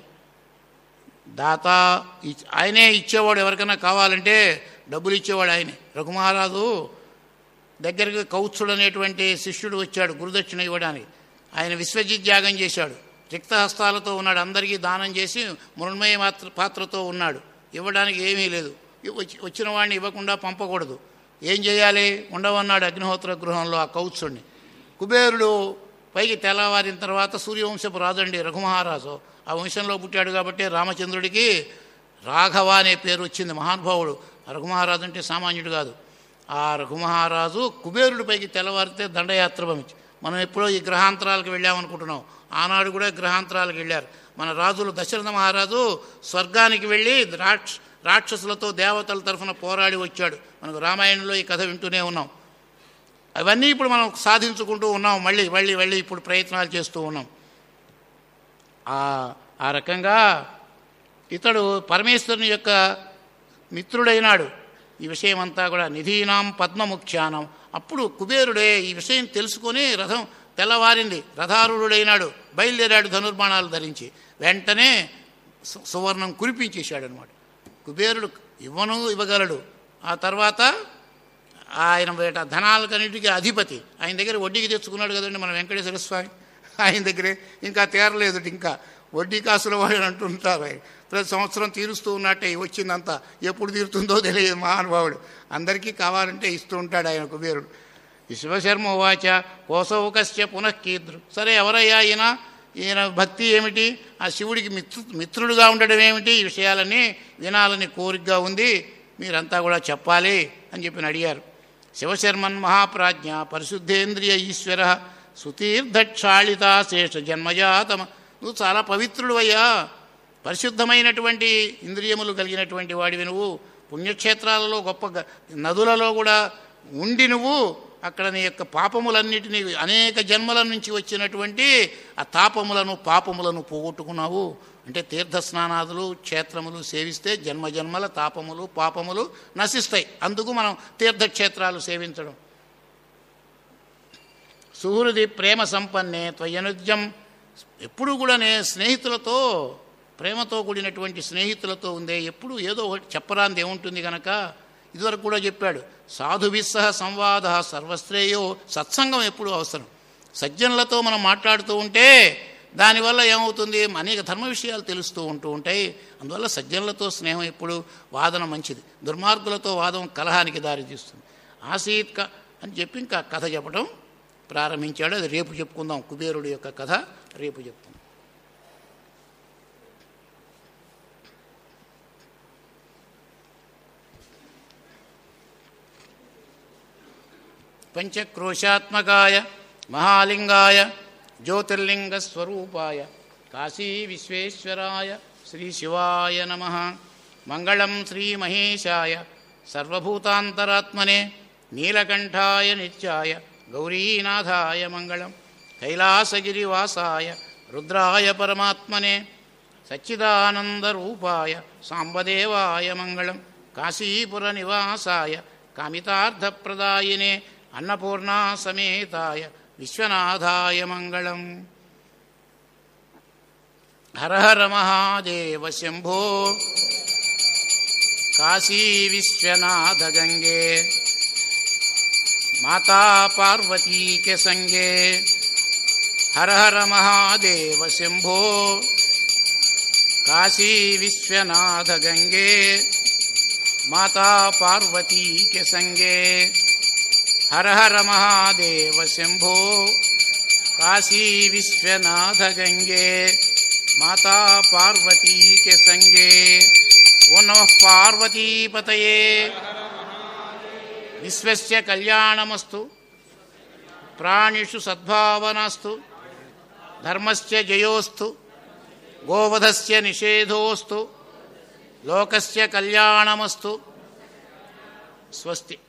దాత ఇచ్- ఆయనే ఇచ్చేవాడు ఎవరికైనా కావాలంటే డబ్బులు ఇచ్చేవాడు ఆయనే రఘుమహారాజు దగ్గరికి కౌత్సుడు అనేటువంటి శిష్యుడు వచ్చాడు గురుదక్షిణ ఇవ్వడానికి ఆయన విశ్వజిత్ త్యాగం చేశాడు రిక్తహస్తాలతో ఉన్నాడు అందరికీ దానం చేసి మృణ్మయ మాత్ర పాత్రతో ఉన్నాడు ఇవ్వడానికి ఏమీ లేదు వచ్చి- వచ్చిన వాడిని ఇవ్వకుండా పంపకూడదు ఏం చేయాలి ఉండవన్నాడు అగ్నిహోత్ర గృహంలో ఆ కౌత్సుడిని కుబేరుడు పైకి తెల్లవారిన తర్వాత సూర్యవంశపు రాజండి రఘుమహారాజు ఆ వంశంలో పుట్టాడు కాబట్టి రామచంద్రుడికి రాఘవ అనే పేరు వచ్చింది మహానుభావుడు ఆ రఘుమహారాజు అంటే సామాన్యుడు కాదు ఆ రఘుమహారాజు కుబేరుడి పైకి తెల్లవారితే దండయాత్ర పంపించి మనం ఎప్పుడో ఈ గ్రహాంతరాలకు వెళ్ళామనుకుంటున్నాం ఆనాడు కూడా గ్రహాంతరాలకు వెళ్ళారు మన రాజులు దశరథ మహారాజు స్వర్గానికి వెళ్ళి రాక్ష రాక్షసులతో దేవతల తరఫున పోరాడి వచ్చాడు మనకు రామాయణంలో ఈ కథ వింటూనే ఉన్నాం అవన్నీ ఇప్పుడు మనం సాధించుకుంటూ ఉన్నాం మళ్ళీ మళ్ళీ మళ్ళీ ఇప్పుడు ప్రయత్నాలు చేస్తూ ఉన్నాం ఆ ఆ రకంగా ఇతడు పరమేశ్వరుని యొక్క మిత్రుడైనాడు ఈ విషయం అంతా కూడా నిధీనాం పద్మముఖ్యానం అప్పుడు కుబేరుడే ఈ విషయం తెలుసుకొని రథం తెల్లవారింది రథారూఢుడైనాడు బయలుదేరాడు ధనుర్బాణాలు ధరించి వెంటనే సు- సువర్ణం కురిపించేశాడు అనమాట కుబేరుడు ఇవ్వను ఇవ్వగలడు ఆ తర్వాత ఆయన వేట ధనాలకన్నిటికీ అధిపతి ఆయన దగ్గర వడ్డీకి తెచ్చుకున్నాడు కదండి మన వెంకటేశ్వర స్వామి ఆయన దగ్గరే ఇంకా తీరలేదు ఇంకా వడ్డీ కాసుల వాడు అంటుంటారు ఆయన. ప్రతి సంవత్సరం తీరుస్తూ ఉన్నట్టే వచ్చిందంతా ఎప్పుడు తీరుతుందో తెలియదు మహానుభావుడు అందరికీ కావాలంటే ఇస్తూ ఉంటాడు ఆయన కుబేరుడు విశ్వశర్మ వాచ కోసౌకస్య పునఃకీద్రు సరే ఎవరయ్యా ఈయన ఈయన భక్తి ఏమిటి ఆ శివుడికి మిత్రు మిత్రుడుగా ఉండడం ఏమిటి ఈ విషయాలన్నీ వినాలని కోరికగా ఉంది మీరంతా కూడా చెప్పాలి అని చెప్పి అడిగారు శివశర్మన్ మహాప్రాజ్ఞ పరిశుద్ధేంద్రియ ఈశ్వర సుతీర్థక్షాళిత శేష జన్మజాతమ నువ్వు చాలా పవిత్రుడు అయ్యా పరిశుద్ధమైనటువంటి ఇంద్రియములు కలిగినటువంటి వాడివి నువ్వు పుణ్యక్షేత్రాలలో గొప్ప గ- నదులలో కూడా ఉండి నువ్వు అక్కడ నీ యొక్క పాపములన్నిటినీ అనేక జన్మల నుంచి వచ్చినటువంటి ఆ తాపములను పాపములను పోగొట్టుకున్నావు అంటే తీర్థ స్నానాదులు క్షేత్రములు సేవిస్తే జన్మ జన్మల తాపములు పాపములు నశిస్తాయి అందుకు మనం తీర్థక్షేత్రాలు సేవించడం సుహృది ప్రేమ సంపన్నే త్వయనుజ్యం ఎప్పుడు కూడా నే స్నేహితులతో ప్రేమతో కూడినటువంటి స్నేహితులతో ఉందే ఎప్పుడు ఏదో ఒకటి చెప్పరాంది ఏముంటుంది గనక ఇదివరకు కూడా చెప్పాడు సాధువిస్సహ సంవాద సర్వశ్రేయో సత్సంగం ఎప్పుడు అవసరం సజ్జనులతో మనం మాట్లాడుతూ ఉంటే దానివల్ల ఏమవుతుంది అనేక ధర్మ విషయాలు తెలుస్తూ ఉంటూ ఉంటాయి అందువల్ల సజ్జనులతో స్నేహం ఎప్పుడు వాదన మంచిది దుర్మార్గులతో వాదం కలహానికి దారితీస్తుంది ఆసీత్ క అని చెప్పి ఇంకా కథ చెప్పడం ప్రారంభించాడు అది రేపు చెప్పుకుందాం కుబేరుడి యొక్క కథ రేపు చెప్తాం పంచక్రోశాత్మకాయ మహాలింగాయ జ్యోతిర్లింగస్వరూపాయ కాశీ విశ్వేశ్వరాయ శ్రీ శివాయ నమ మంగళం శ్రీమహేశాయ సర్వభూతాంతరాత్మనే నీలకంఠాయ నిత్యాయ గౌరీనాథాయ మంగళం కైలాసగిరివాసాయ రుద్రాయ పరమాత్మనే సచ్చిదానందరూపాయ సాంబదేవాయ మంగళం కాశీపుర నివాసాయ కామితార్థప్రదాయినే అన్నపూర్ణా సమేతాయ విశ్వనాథాయ మంగళం హర హర మహాదేవ శంభో కాశీ విశ్వనాథ గంగే మాతా పార్వతీ के संगे हर हर महादेव शंभो काशी विश्वनाथ गंगे माता पार्वती के संगे हर हर महादेव शंभो काशी विश्वनाथ गंगे माता पार्वती के संगे ओ नमः पार्वती पतये విశ్వస్య కళ్యాణమస్తు ప్రాణిషు సద్భావనాస్తు ధర్మస్య జయోస్తు గోవధస్య నిషేధోస్తు లోకస్య కళ్యాణమస్తు స్వస్తి